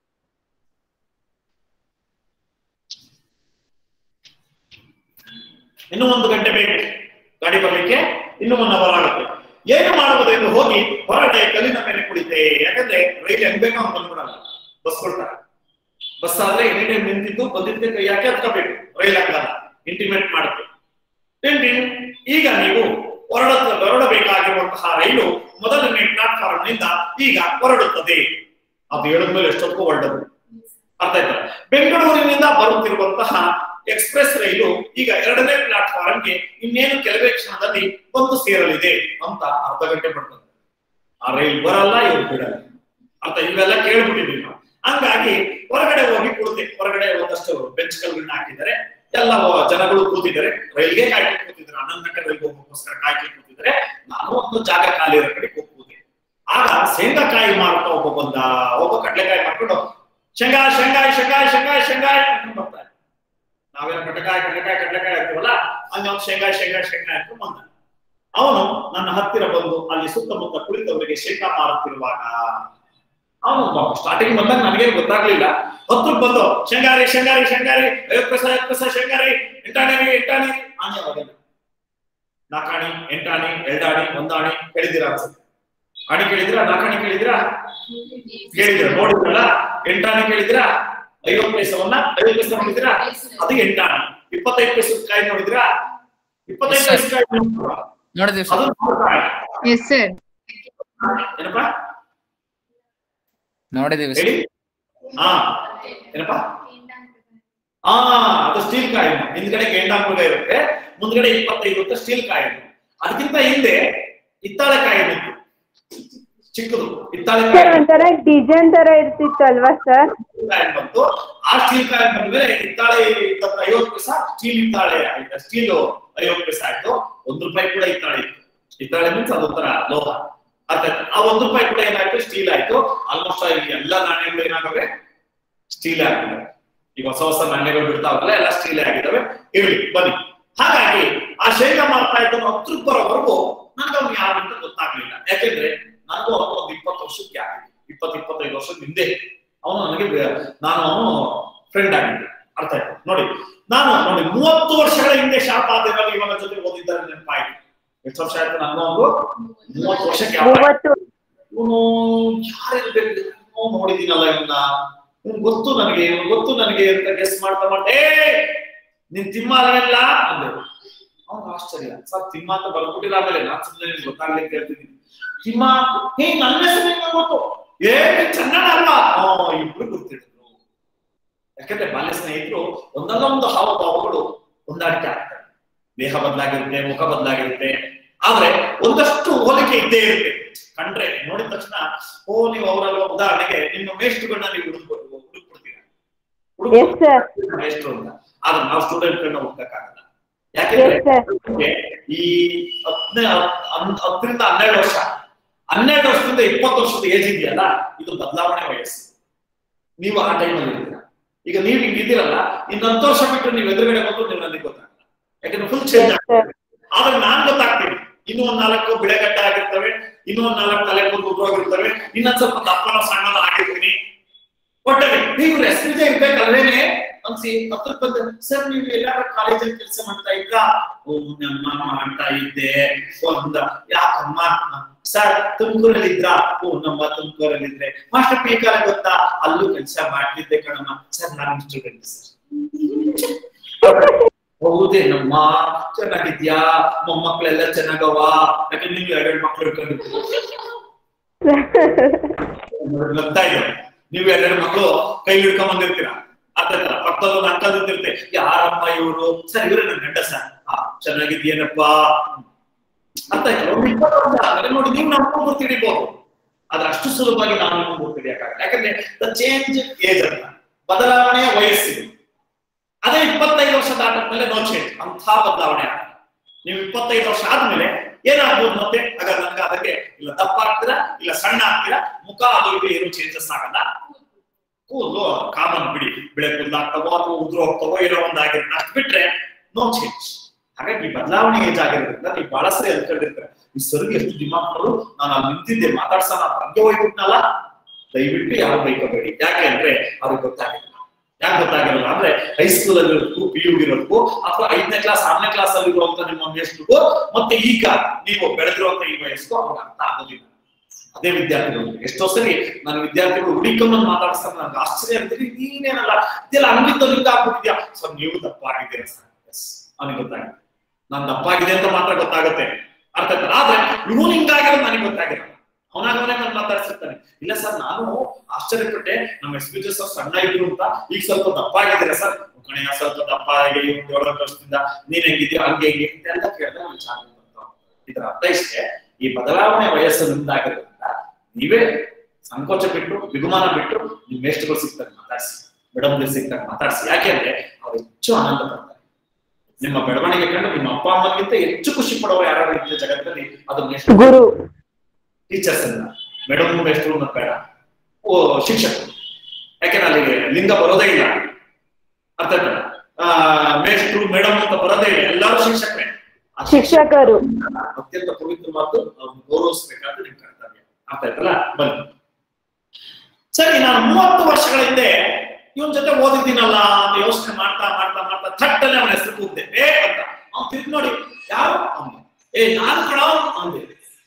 ಇನ್ನು ಒಂದು ಗಂಟೆ ಬೇಕು ಗಾಡಿ ಬರ್ಲಿಕ್ಕೆ ಇನ್ನು ಒನ್ ಅವರ್ ಆಗುತ್ತೆ ಏನು ಮಾಡುವುದು ಎಂದು ಹೋಗಿ ಹೊರಗಡೆ ಕಲ್ಲಿನ ಮೇಲೆ ಕುಳಿತೆ ಯಾಕಂದ್ರೆ ರೈಲ್ ಹೆಂಗ್ ಬೇಕೋ ಹಂಗ್ ಬಂದ್ಬಿಡಲ್ಲ ಬಸ್ ಕೊಡ್ತಾರೆ ಬಸ್ ಆದ್ರೆ ಎನಿ ಟೈಮ್ ನಿಂತಿದ್ದು ಬಂದಿದ್ದೆ ಕೈ ಯಾಕೆ ಹತ್ಕೋಬೇಕು ರೈಲ್ ಆಗಲ್ಲ ಇಂಟಿಮೇಟ್ ಮಾಡುತ್ತೆ ಟಿಂಟಿನ್, ಈಗ ನೀವು ಹೊರಡ ಹೊರಡಬೇಕಾಗಿರುವಂತಹ ರೈಲು ಮೊದಲನೇ ಪ್ಲಾಟ್ಫಾರ್ಮ್ ನಿಂದ ಈಗ ಹೊರಡುತ್ತದೆ ಅದು ಹೇಳಿದ್ಮೇಲೆ ಎಷ್ಟೊತ್ತು ಹೊರಡದು ಅರ್ಥ ಆಯ್ತಾ ಬೆಂಗಳೂರಿನಿಂದ ಬರುತ್ತಿರುವಂತಹ ಎಕ್ಸ್ಪ್ರೆಸ್ ರೈಲು ಈಗ ಎರಡನೇ ಪ್ಲಾಟ್ಫಾರ್ಮ್ಗೆ ಇನ್ನೇನು ಕೆಲವೇ ಕ್ಷಣದಲ್ಲಿ ಬಂದು ಸೇರಲಿದೆ ಅಂತ ಅರ್ಧ ಗಂಟೆ ಬರ್ತದೆ ಆ ರೈಲ್ ಬರಲ್ಲ ಇವ್ರು ಬಿಡಲ್ಲ ಅರ್ಥ ಇವೆಲ್ಲ ಕೇಳ್ಬಿಟ್ಟಿದ್ವಿ ನಾವು ಹಂಗಾಗಿ ಹೊರಗಡೆ ಹೋಗಿ ಕುಳಿತೆ ಹೊರಗಡೆ ಒಂದಷ್ಟು ಬೆಂಚ್ ಕಲ್ಗಳನ್ನ ಹಾಕಿದ್ದಾರೆ ಎಲ್ಲ ವ- ಜನಗಳು ಕೂತಿದ್ದಾರೆ ರೈಲ್ಗೆ ಕಾಯ್ಕೊಂಡು ಕೂತಿದ್ದಾರೆ ಹನ್ನೊಂದು ಗಂಟೆ ರೈಲ್ಗೆ ಹೋಗೋಕ್ಕೋಸ್ಕರ ಕಾಯ್ಕೊಂಡು ಕೂತಿದ್ದಾರೆ ನಾನು ಒಂದು ಜಾಗ ಖಾಲಿ ಇರೋ ಕಡೆ ಹೋಗಿ ಕೂತೆ ಆಗ ಶೇಂಗಾಕಾಯಿ ಮಾರುತ್ತಾ ಒಬ್ಬ ಬಂದ ಒಬ್ಬ ಕಡ್ಲೆಕಾಯಿ ಮಾಡ್ಕೊಂಡು ಶೇಂಗಾ ಶೇಂಗಾಯ್ ಶೇಂಗಾಯ್ ಶೇಂಗಾಯ್ ಶೇಂಗಾಯ್ ಅಂತ ಬರ್ತಾರೆ ನಾವೇನು ಕಡ್ಲೆಕಾಯಿ ಕಡ್ಲೆಕಾಯಿ ಕಡ್ಲೆಕಾಯಿ ಅಂತೀವಲ್ಲ ಹಂಗ ಅವ್ನು ಶೇಂಗಾಯ್ ಶೇಂಗಾಯ್ ಶೇಂಗಾಯ್ ಅಂತ ಬಂದ ಅವನು ನನ್ನ ಹತ್ತಿರ ಬಂದು ಅಲ್ಲಿ ಸುತ್ತಮುತ್ತ ಕುಳಿತವರಿಗೆ ಶೇಂಗಾ ಮಾರುತ್ತಿರುವಾಗ ಅವನು ಸ್ಟಾರ್ಟಿಂಗ್ ಬಂದಾಗ ನನಗೇನು ಗೊತ್ತಾಗ್ಲಿಲ್ಲ ಹತ್ರಕ್ಕೆ ಬಂದು ಶೇಂಗಾರಿ ಶೇಂಗಾರಿ ಶೇಂಗಾರಿ ಐವತ್ತು ಪೈಸೆ ಐವತ್ತು ಪೈಸೆ ಶೇಂಗಾರಿ ಎಂಟಾಣಿ ಎಂಟಾಣಿ ಆನೆ ಅವಾಗೆಲ್ಲ ನಾಲ್ಕಾಣಿ ಎಂಟಾಣಿ ಎರಡಾಣಿ ಒಂದಾಣಿ ಕೇಳಿದ್ದೀರಾ ಅನ್ಸುತ್ತೆ ಆಣಿ ಕೇಳಿದಿರಾ ನಾಲ್ಕಾಣಿ ಕೇಳಿದಿರಾ ಕೇಳಿದಿರ ನೋಡಿದ್ರಲ್ಲ ಎಂಟಾಣಿ ಕೇಳಿದಿರಾ ಐವತ್ತು ಪೈಸವನ್ನ ಐವತ್ತು ಪೈಸೆ ನೋಡಿದಿರಾ ಅದು ಎಂಟಾಣಿ ಇಪ್ಪತ್ತೈದು ಪೈಸೆ ಕಾಯಿ ನೋಡಿದಿರಾ ಇಪ್ಪತ್ತೈದು
Yes, sir.
ಪೈಸೆ ಕಾಯಿ ನೋಡಿದ್ರಾ?
ನೋಡಿದೀವಿ
ಅದು
ಸರ್
ನೋಡ್ತಾರೆ.
ಎಸ್ ಸರ್
ಏನಪ್ಪಾ
ನೋಡಿದೀವಿ
ಹೇಳಿ
ಸರ್
ಹಾ ಏನಪ್ಪಾ ಹಾ ಅದು ಸ್ಟೀಲ್ ಕಾಯಿ ಹಿಂದ್ಗಡೆ ಗೇಂಡಾಮೃಗ ಇರುತ್ತೆ ಮುಂದ್ಗಡೆ ಇಪ್ಪತ್ತೈದು ರೂಪಾಯಿ ಸ್ಟೀಲ್ ಕಾಯಿ ಅದಕ್ಕಿಂತ ಹಿಂದೆ ಇತ್ತಾಳೆ ಕಾಯಿ ಇತ್ತು ಚಿಕ್ಕದು ಇತ್ತಾಳೆ
ಸರ್
ಕಾಯಿ
ಒಂಥರ ಡಿಸೈನ್ ತರ ಇರ್ತಿತ್ತು ಅಲ್ವಾ ಸರ್
ಕಾಯಿ ಬಂತು ಆ ಸ್ಟೀಲ್ ಕಾಯಿ ಬಂದ್ಮೇಲೆ ಇತ್ತಾಳೆ ಇಪ್ಪತ್ತು ಐವತ್ತು ಪೈಸಾ ಸ್ಟೀಲ್ ಇತ್ತಾಳೆ ಆಯ್ತು ಸ್ಟೀಲ್ ಐವತ್ತು ಪೈಸಾ ಆಯ್ತು ಒಂದ್ ರೂಪಾಯಿ ಕೂಡ ಇತ್ತಾಳೆ ಇತ್ತು ಇತ್ತಾಳೆ ಮೀನ್ಸ್ ಅದೊಂಥರ ಲೋಹ ಅರ್ಥ ಆಯ್ತಾ? ಆ ಒಂದ್ ರೂಪಾಯಿ ಕೂಡ ಏನಾಯ್ತು ಸ್ಟೀಲ್ ಆಯ್ತು ಆಲ್ಮೋಸ್ಟ್ ಎಲ್ಲ ನಾಣ್ಯಗಳು ಏನಾಗವೆ ಸ್ಟೀಲ್ ಆಗಿವೆ ಈಗ ಹೊಸ ಹೊಸ ನಾಣ್ಯಗಳು ಬಿಡ್ತಾವಲ್ಲ ಎಲ್ಲ ಸ್ಟೀಲ್ ಆಗಿದಾವೆ ಇರ್ಲಿ ಬನ್ನಿ ಹಾಗಾಗಿ ಆ ಶೇಂಗಾ ಮಾಡ್ತಾ ಇದ್ದನು ಹತ್ರ ಬರೋವರೆಗೂ ನನಗೆ ಅವ್ನು ಯಾರು ಅಂತ ಗೊತ್ತಾಗ್ಲಿಲ್ಲ ಯಾಕೆಂದ್ರೆ ನನಗೂ ಅವನು ಒಂದು ಇಪ್ಪತ್ತು ವರ್ಷಕ್ಕೆ ಆಗಿದೆ ಇಪ್ಪತ್ತು ಇಪ್ಪತ್ತೈದು ವರ್ಷದ ಹಿಂದೆ ಅವನು ನನಗೆ ಬೆ- ನಾನು ಅವನು ಫ್ರೆಂಡ್ ಆಗಿದ್ದೆ ಅರ್ಥ ಆಯ್ತು ನೋಡಿ ನಾನು ನೋಡಿ ಮೂವತ್ತು ವರ್ಷಗಳ ಹಿಂದೆ ಶಾಪಾದಿನಲ್ಲಿ ಇವನ ಜೊತೆ ಓದಿದ್ದಾರೆ ನೆನಪಾಯ್ತು ಎಷ್ಟು ವರ್ಷ ಆಯ್ತು ನನ್ನ ಒಂದು ಮೂವತ್ತು ವರ್ಷಕ್ಕೆ ಯಾವ
ಮೂವತ್ತು
ಇವನು ಯಾರಿರ್ಬೇಕು ಏನೋ ನೋಡಿದೀನಲ್ಲ ಇವನ್ನ ಇವ್ನು ಗೊತ್ತು ನನಗೆ ಇವ್ನು ಗೊತ್ತು ನನಗೆ ಅಂತ ಗೆಸ್ ಮಾಡ್ತಾ ಮಾಡ್ತಾ ಏ ನಿನ್ ತಿಮ್ಮ ಅಲ್ವೆಲ್ಲ ಅಂದೆ ಅವ್ನು ಆಶ್ಚರ್ಯ ಸರ್ ತಿಮ್ಮ ಅಂತ ಬರ್ಬಿಟ್ಟಿಲ್ಲ ಆಮೇಲೆ ನಾನ್ ಸುಮ್ಮನೆ ನಿಮ್ಗೆ ಗೊತ್ತಾಗ್ಲಿಕ್ಕೆ ಹೇಳ್ತಿದ್ದೀನಿ ತಿಮ್ಮ ಹೇ ನನ್ನ ಹೆಸರು ನಿಂಗೆ ಗೊತ್ತು ಏ ನೀನ್ ಚನ್ನಣ್ಣ ಅಲ್ವಾ ಹ್ಞೂ ಇಬ್ರು ಗೊತ್ತಿದ್ರು ಯಾಕಂದ್ರೆ ಬಾಲ್ಯ ಸ್ನೇಹಿತರು ಒಂದಲ್ಲ ಒಂದು ಹಾವಭಾವಗಳು ಹೊಂದಾಣಿಕೆ ಆಗ್ತವೆ ದೇಹ ಬದಲಾಗಿರುತ್ತೆ ಮುಖ ಬದಲಾಗಿರುತ್ತೆ ಆದ್ರೆ ಒಂದಷ್ಟು ಹೋಲಿಕೆ ಇದ್ದೇ ಇರುತ್ತೆ ಕಂಡ್ರೆ ನೋಡಿದ ತಕ್ಷಣ ಓ ನೀವು ಅವರಲ್ಲ ಉದಾಹರಣೆಗೆ ನಿಮ್ಮ ಮೇಷ್ಟ್ರುಗಳನ್ನ ನೀವು ಹುಡುಕ್ಬೋದು ಹುಡುಕ್ಬಿಡ್ತೀರಾ
Yes, sir.
ಮೇಷ್ಟ್ರು ಅಂತ ಆದ್ರೆ ನಾವು ಸ್ಟೂಡೆಂಟ್ ಗಳನ್ನ ಹುಡುಕಕ್ಕಾಗಲ್ಲ ಯಾಕೆಂದ್ರೆ
Yes, sir.
ನಮ್ಗೆ ಈ ಹತ್ತನೇ ಹತ್- ಹತ್ತರಿಂದ ಹನ್ನೆರಡು ವರ್ಷ ಹನ್ನೆರಡು ವರ್ಷದಿಂದ ಇಪ್ಪತ್ತು ವರ್ಷದ ಏಜ್ ಇದೆಯಲ್ಲ ಇದು ಬದಲಾವಣೆ ವಯಸ್ಸು ನೀವು ಆ ಟೈಮಲ್ಲಿ ಇರ್ತೀರ ಈಗ ನೀವು ಹಿಂಗ್ ಇದ್ದೀರಲ್ಲ ಇನ್ನು ಹತ್ತು ವರ್ಷ ಬಿಟ್ಟು ನೀವು ಎದುರುಗಡೆ ಬಂದು ನೀವು ನನಗೆ ಗೊತ್ತಾಗಲ್ಲ ಯಾಕಂದ್ರೆ ಫುಲ್ ಚೇಂಜ್
Yes, sir.
ಆದ್ರೆ ನಾನ್ ಗೊತ್ತಾಗ್ತೀನಿ ಇನ್ನು ಒಂದ್ ನಾಲ್ಕು ಬಿಳೆಗಡ್ಡ ಆಗಿರ್ತವೆ ಇನ್ನೊಂದ್ ನಾಲ್ಕು ತಲೆ ಕೂದಲು ಉದ್ರೋಗಿರ್ತವೆ ಇನ್ನೊಂದ್ ಸ್ವಲ್ಪ ದಪ್ಪನ ಸಣ್ಣದ ಆಗಿರ್ತೀನಿ ಒಟ್ಟಲ್ಲಿ ನೀವು ರೆಸ್ಪಿಜ ಇರ್ಬೇಕಲ್ವೇನೆ ಅನ್ಸಿ ಹತ್ರಕ್ ಬಂದ ಸರ್ ನೀವು ಎಲ್ಲಾರ ಕಾಲೇಜಲ್ಲಿ ಕೆಲಸ ಮಾಡ್ತಾ ಇದ್ರಾ ಓ ನಮ್ಮ ಮಾಡ್ತಾ ಇದ್ದೆ ಒಂದ ಯಾಕಮ್ಮ ಸರ್ ತುಮಕೂರಲ್ಲಿ ಇದ್ರಾ ಓ ನಮ್ಮ ತುಮಕೂರಲ್ಲಿ ಇದ್ರೆ ಮಾಸ್ಟರ್ ಪಿ ಕಾಲ ಗೊತ್ತಾ ಅಲ್ಲೂ ಕೆಲಸ ಮಾಡ್ತಿದ್ದೆ ಕಣಮ್ಮ ಸರ್ ನಾನು ಸ್ಟೂಡೆಂಟ್ ಸರ್ ಹೌದೇನಮ್ಮ ಚೆನ್ನಾಗಿದ್ಯಾ ಮೊಮ್ಮಕ್ಳೆಲ್ಲ ಚೆನ್ನಾಗವ ಯಾಕಂದ್ರೆ ನೀವು ಎರಡೆರಡು ಮಕ್ಳು ಇಟ್ಕೊಂಡಿರ್ತೀರಿ ಗೊತ್ತಾ ಇದೆ ನೀವು ಎರಡೆರಡು ಮಕ್ಕಳು ಕೈ ಹಿಡ್ಕೊಂಡ್ ಬಂದಿರ್ತೀರ ಅದೇ ತರ ಪಕ್ಕದ ಒಂದು ಅಂಕಲ್ ಇರ್ತಿರ್ತೆ ಯಾರಮ್ಮ ಇವರು ಸರ್ ಇವ್ರೆ ನನ್ ಗಂಡ ಸರ್ ಆ ಚೆನ್ನಾಗಿದ್ಯೇನಪ್ಪ ಅರ್ಥ ಆಯ್ತು ಒಂದು ಇಪ್ಪತ್ತು ವರ್ಷ ಆದ್ರೆ ನೋಡಿ ನೀವು ನಮ್ಮ ಗುರ್ತಿಡಿಬಹುದು ಆದ್ರೆ ಅಷ್ಟು ಸುಲಭವಾಗಿ ನಾವು ನಿಮ್ಮ ಗುರ್ತಿಡಿಯಕ್ಕಾಗಲ್ಲ ಯಾಕಂದ್ರೆ ದ ಚೇಂಜ್ ಏಜ್ ಅಂತ ಬದಲಾವಣೆಯ ವಯಸ್ಸಿದೆ ಅದೇ ಇಪ್ಪತ್ತೈದು ವರ್ಷ ದಾಟದ್ಮೇಲೆ ನೋ ಚೇಂಜ್ ಅಂಥ ಬದಲಾವಣೆ ಆಗಲ್ಲ ನೀವು ಇಪ್ಪತ್ತೈದು ವರ್ಷ ಆದ್ಮೇಲೆ ಏನಾಗ್ಬೋದು ಮತ್ತೆ ಆಗ ನನ್ಗೆ ಅದಕ್ಕೆ ಇಲ್ಲ ದಪ್ಪ ಆಗ್ತೀರಾ ಇಲ್ಲ ಸಣ್ಣ ಆಗ್ತೀರಾ ಮುಖ ಅದು ಇದು ಏನು ಚೇಂಜಸ್ ಆಗಲ್ಲ ಕೂದಲು ಕಾಮನ್ ಬಿಡಿ ಬೆಳೆ ಕೂದಲು ಆಗ್ತಾವೋ ಅಥವಾ ಉದುರು ಹೋಗ್ತಾವೋ ಏನೋ ಒಂದ್ ಆಗಿರುತ್ತೆ ಅಷ್ಟು ಬಿಟ್ರೆ ನೋ ಚೇಂಜ್ ಹಾಗಾಗಿ ಬದಲಾವಣೆ ಏಜ್ ಆಗಿರೋದ್ರಿಂದ ನೀವು ಬಹಳ ಸರಿ ಅನ್ಕೊಂಡಿರ್ತಾರೆ ಈ ಸರ್ಗೆ ಎಷ್ಟು ದಿಮಾಕ್ನವರು ನಾನು ಅಲ್ಲಿ ನಿಂತಿದ್ದೆ ಮಾತಾಡ್ಸೋಣ ಅಂತ ಹಂಗೆ ಹೋಗ್ಬಿಟ್ನಲ್ಲ ದಯವಿಟ್ಟು ಯಾರು ಬೈಕೋಬೇಡಿ ಯಾಕೆ ಅಂದ್ರೆ ಅವ್ರಿಗೆ ಗೊತ್ತಾಗಿಲ್ಲ ಯಾಕೆ ಗೊತ್ತಾಗಿರಲ್ಲ ಅಂದ್ರೆ ಹೈಸ್ಕೂಲ್ ಅಲ್ಲಿ ಇರೋದಕ್ಕೂ ಪಿ ಯು ಇರೋದಕ್ಕೂ ಅಥವಾ ಐದನೇ ಕ್ಲಾಸ್ ಆರನೇ ಕ್ಲಾಸ್ ಅಲ್ಲಿ ಇರುವಂತ ನಿಮ್ಮ ಮೇಷ್ಟ್ರಿಗೂ ಮತ್ತೆ ಈಗ ನೀವು ಬೆಳೆದಿರುವಂತ ಈ ವಯಸ್ಸು ಅವ್ರಿಗೆ ಅರ್ಥ ಆಗೋದಿಲ್ಲ ಅದೇ ವಿದ್ಯಾರ್ಥಿಗಳು ಎಷ್ಟೋ ಸರಿ ನನ್ನ ವಿದ್ಯಾರ್ಥಿಗಳು ಹುಡುಕಮ್ಮನ್ ಮಾತಾಡ್ಸ್ತಾರೆ ನನ್ಗೆ ಆಶ್ಚರ್ಯ ಇರ್ತೀರಿ ನೀನೇನಲ್ಲ ಇದೆಲ್ಲ ಹಂಗಿದ್ದು ನಿಂಗೆ ಆಗ್ಬಿಟ್ಟಿದ್ಯಾ ಸೊ ನೀವು ದಪ್ಪ ಆಗಿದ್ದೀರಾ ಸರ್ ಎಸ್ ಅವನಿಗೆ ಗೊತ್ತಾಗುತ್ತೆ ನಾನು ದಪ್ಪ ಆಗಿದೆ ಅಂತ ಮಾತ್ರ ಗೊತ್ತಾಗುತ್ತೆ ಅರ್ಥ ಆಯ್ತಾ ಆದ್ರೆ ಇವನು ಹಿಂಗಾಗಿರೋದು ನನಗೆ ಗೊತ್ತಾಗಿರಲ್ಲ ಅವನಾಗವನೇ ನಾನು ಮಾತಾಡ್ಸಿರ್ತಾನೆ ಇಲ್ಲ ಸರ್ ನಾನು ಆಶ್ಚರ್ಯಪಟ್ಟೆ ನಮ್ಮ ಎಸ್ ಪಿ ಸರ್ ಸಣ್ಣ ಇದ್ರು ಅಂತ ಈಗ ಸ್ವಲ್ಪ ದಪ್ಪ ಆಗಿದ್ದೀರಾ ಸರ್ ಕಣೆಯ ಸ್ವಲ್ಪ ದಪ್ಪ ಆಗಿ ಒಂದು ಏಳು ವರ್ಷದಿಂದ ನೀನ್ ಹೆಂಗಿದ್ಯೋ ಹಂಗೆ ಹೆಂಗೆ ಅಂತ ಎಲ್ಲ ಕೇಳಿದ್ರೆ ಅವ್ನು ಚೆನ್ನಾಗಿ ಬರ್ತಾ ಹೋಗ್ತಾನೆ. ಇದರ ಅರ್ಥ ಇಷ್ಟೇ ಈ ಬದಲಾವಣೆ ವಯಸ್ಸು ನಿಂದಾಗಿರೋದ್ರಿಂದ ನೀವೇ ಸಂಕೋಚ ಬಿಟ್ಟು ಬಿಗುಮಾನ ಬಿಟ್ಟು ನಿಮ್ ಮೇಷ್ಟ್ರುಗಳು ಸಿಗ್ತಾರೆ ಮಾತಾಡ್ಸಿ ಮೇಡಮ್ಗಳು ಸಿಗ್ತಾರೆ ಮಾತಾಡ್ಸಿ ಯಾಕೆಂದ್ರೆ ಅವ್ರು ಹೆಚ್ಚು ಆನಂದ ಪಡ್ತಾರೆ ನಿಮ್ಮ ಬೆಳವಣಿಗೆ ಕಂಡು ನಿಮ್ಮ ಅಪ್ಪ ಅಮ್ಮಗಿಂತ ಹೆಚ್ಚು ಖುಷಿ ಪಡುವ ಯಾರು ಇದ್ರೆ ಜಗತ್ತಲ್ಲಿ ಅದು ಮೇಷ್ಟ್ರು
ಗುರು
ಟೀಚರ್ಸ್ ಅನ್ನ ಮೇಡಮ್ ಮೇಷ್ಟ್ರು ಅನ್ನೋದು ಬೇಡ ಓ ಶಿಕ್ಷಕರು ಯಾಕೆಂದ್ರೆ ಅಲ್ಲಿಗೆ ಲಿಂಗ ಬರೋದೇ ಇಲ್ಲ ಅರ್ಥ ಆಯ್ತಾ? ಆ ಮೇಷ್ಟ್ರು ಮೇಡಮ್ ಅಂತ ಬರೋದೇ ಇಲ್ಲ ಎಲ್ಲರೂ ಶಿಕ್ಷಕರೇ ಆ
ಶಿಕ್ಷಕರು
ಅತ್ಯಂತ ಪವಿತ್ರವಾದ್ದು ಅವ್ರನ್ನ ಗೌರವಿಸಬೇಕಾದ್ರೆ ನಿಮ್ ಕರ್ತವ್ಯ ಅರ್ಥ ಆಯ್ತಲ್ಲ ಬನ್ನಿ ಸರಿ ನಾನು ಮೂವತ್ತು ವರ್ಷಗಳ ಹಿಂದೆ ಇವನ್ ಜೊತೆ ಓದಿದ್ದೀನಲ್ಲ ಅಂತ ಯೋಚನೆ ಮಾಡ್ತಾ ಮಾಡ್ತಾ ಮಾಡ್ತಾ ಥಟ್ಟನೆ ಅವನ ಹೆಸರು ಕೂಗ್ದೆ ಏ ಅಂತ ಅವ್ನು ತಿರ್ಗಿ ನೋಡಿ ಯಾರು ಅಂದ ಏ ನಾನು ಕಣ ಅಂದೆ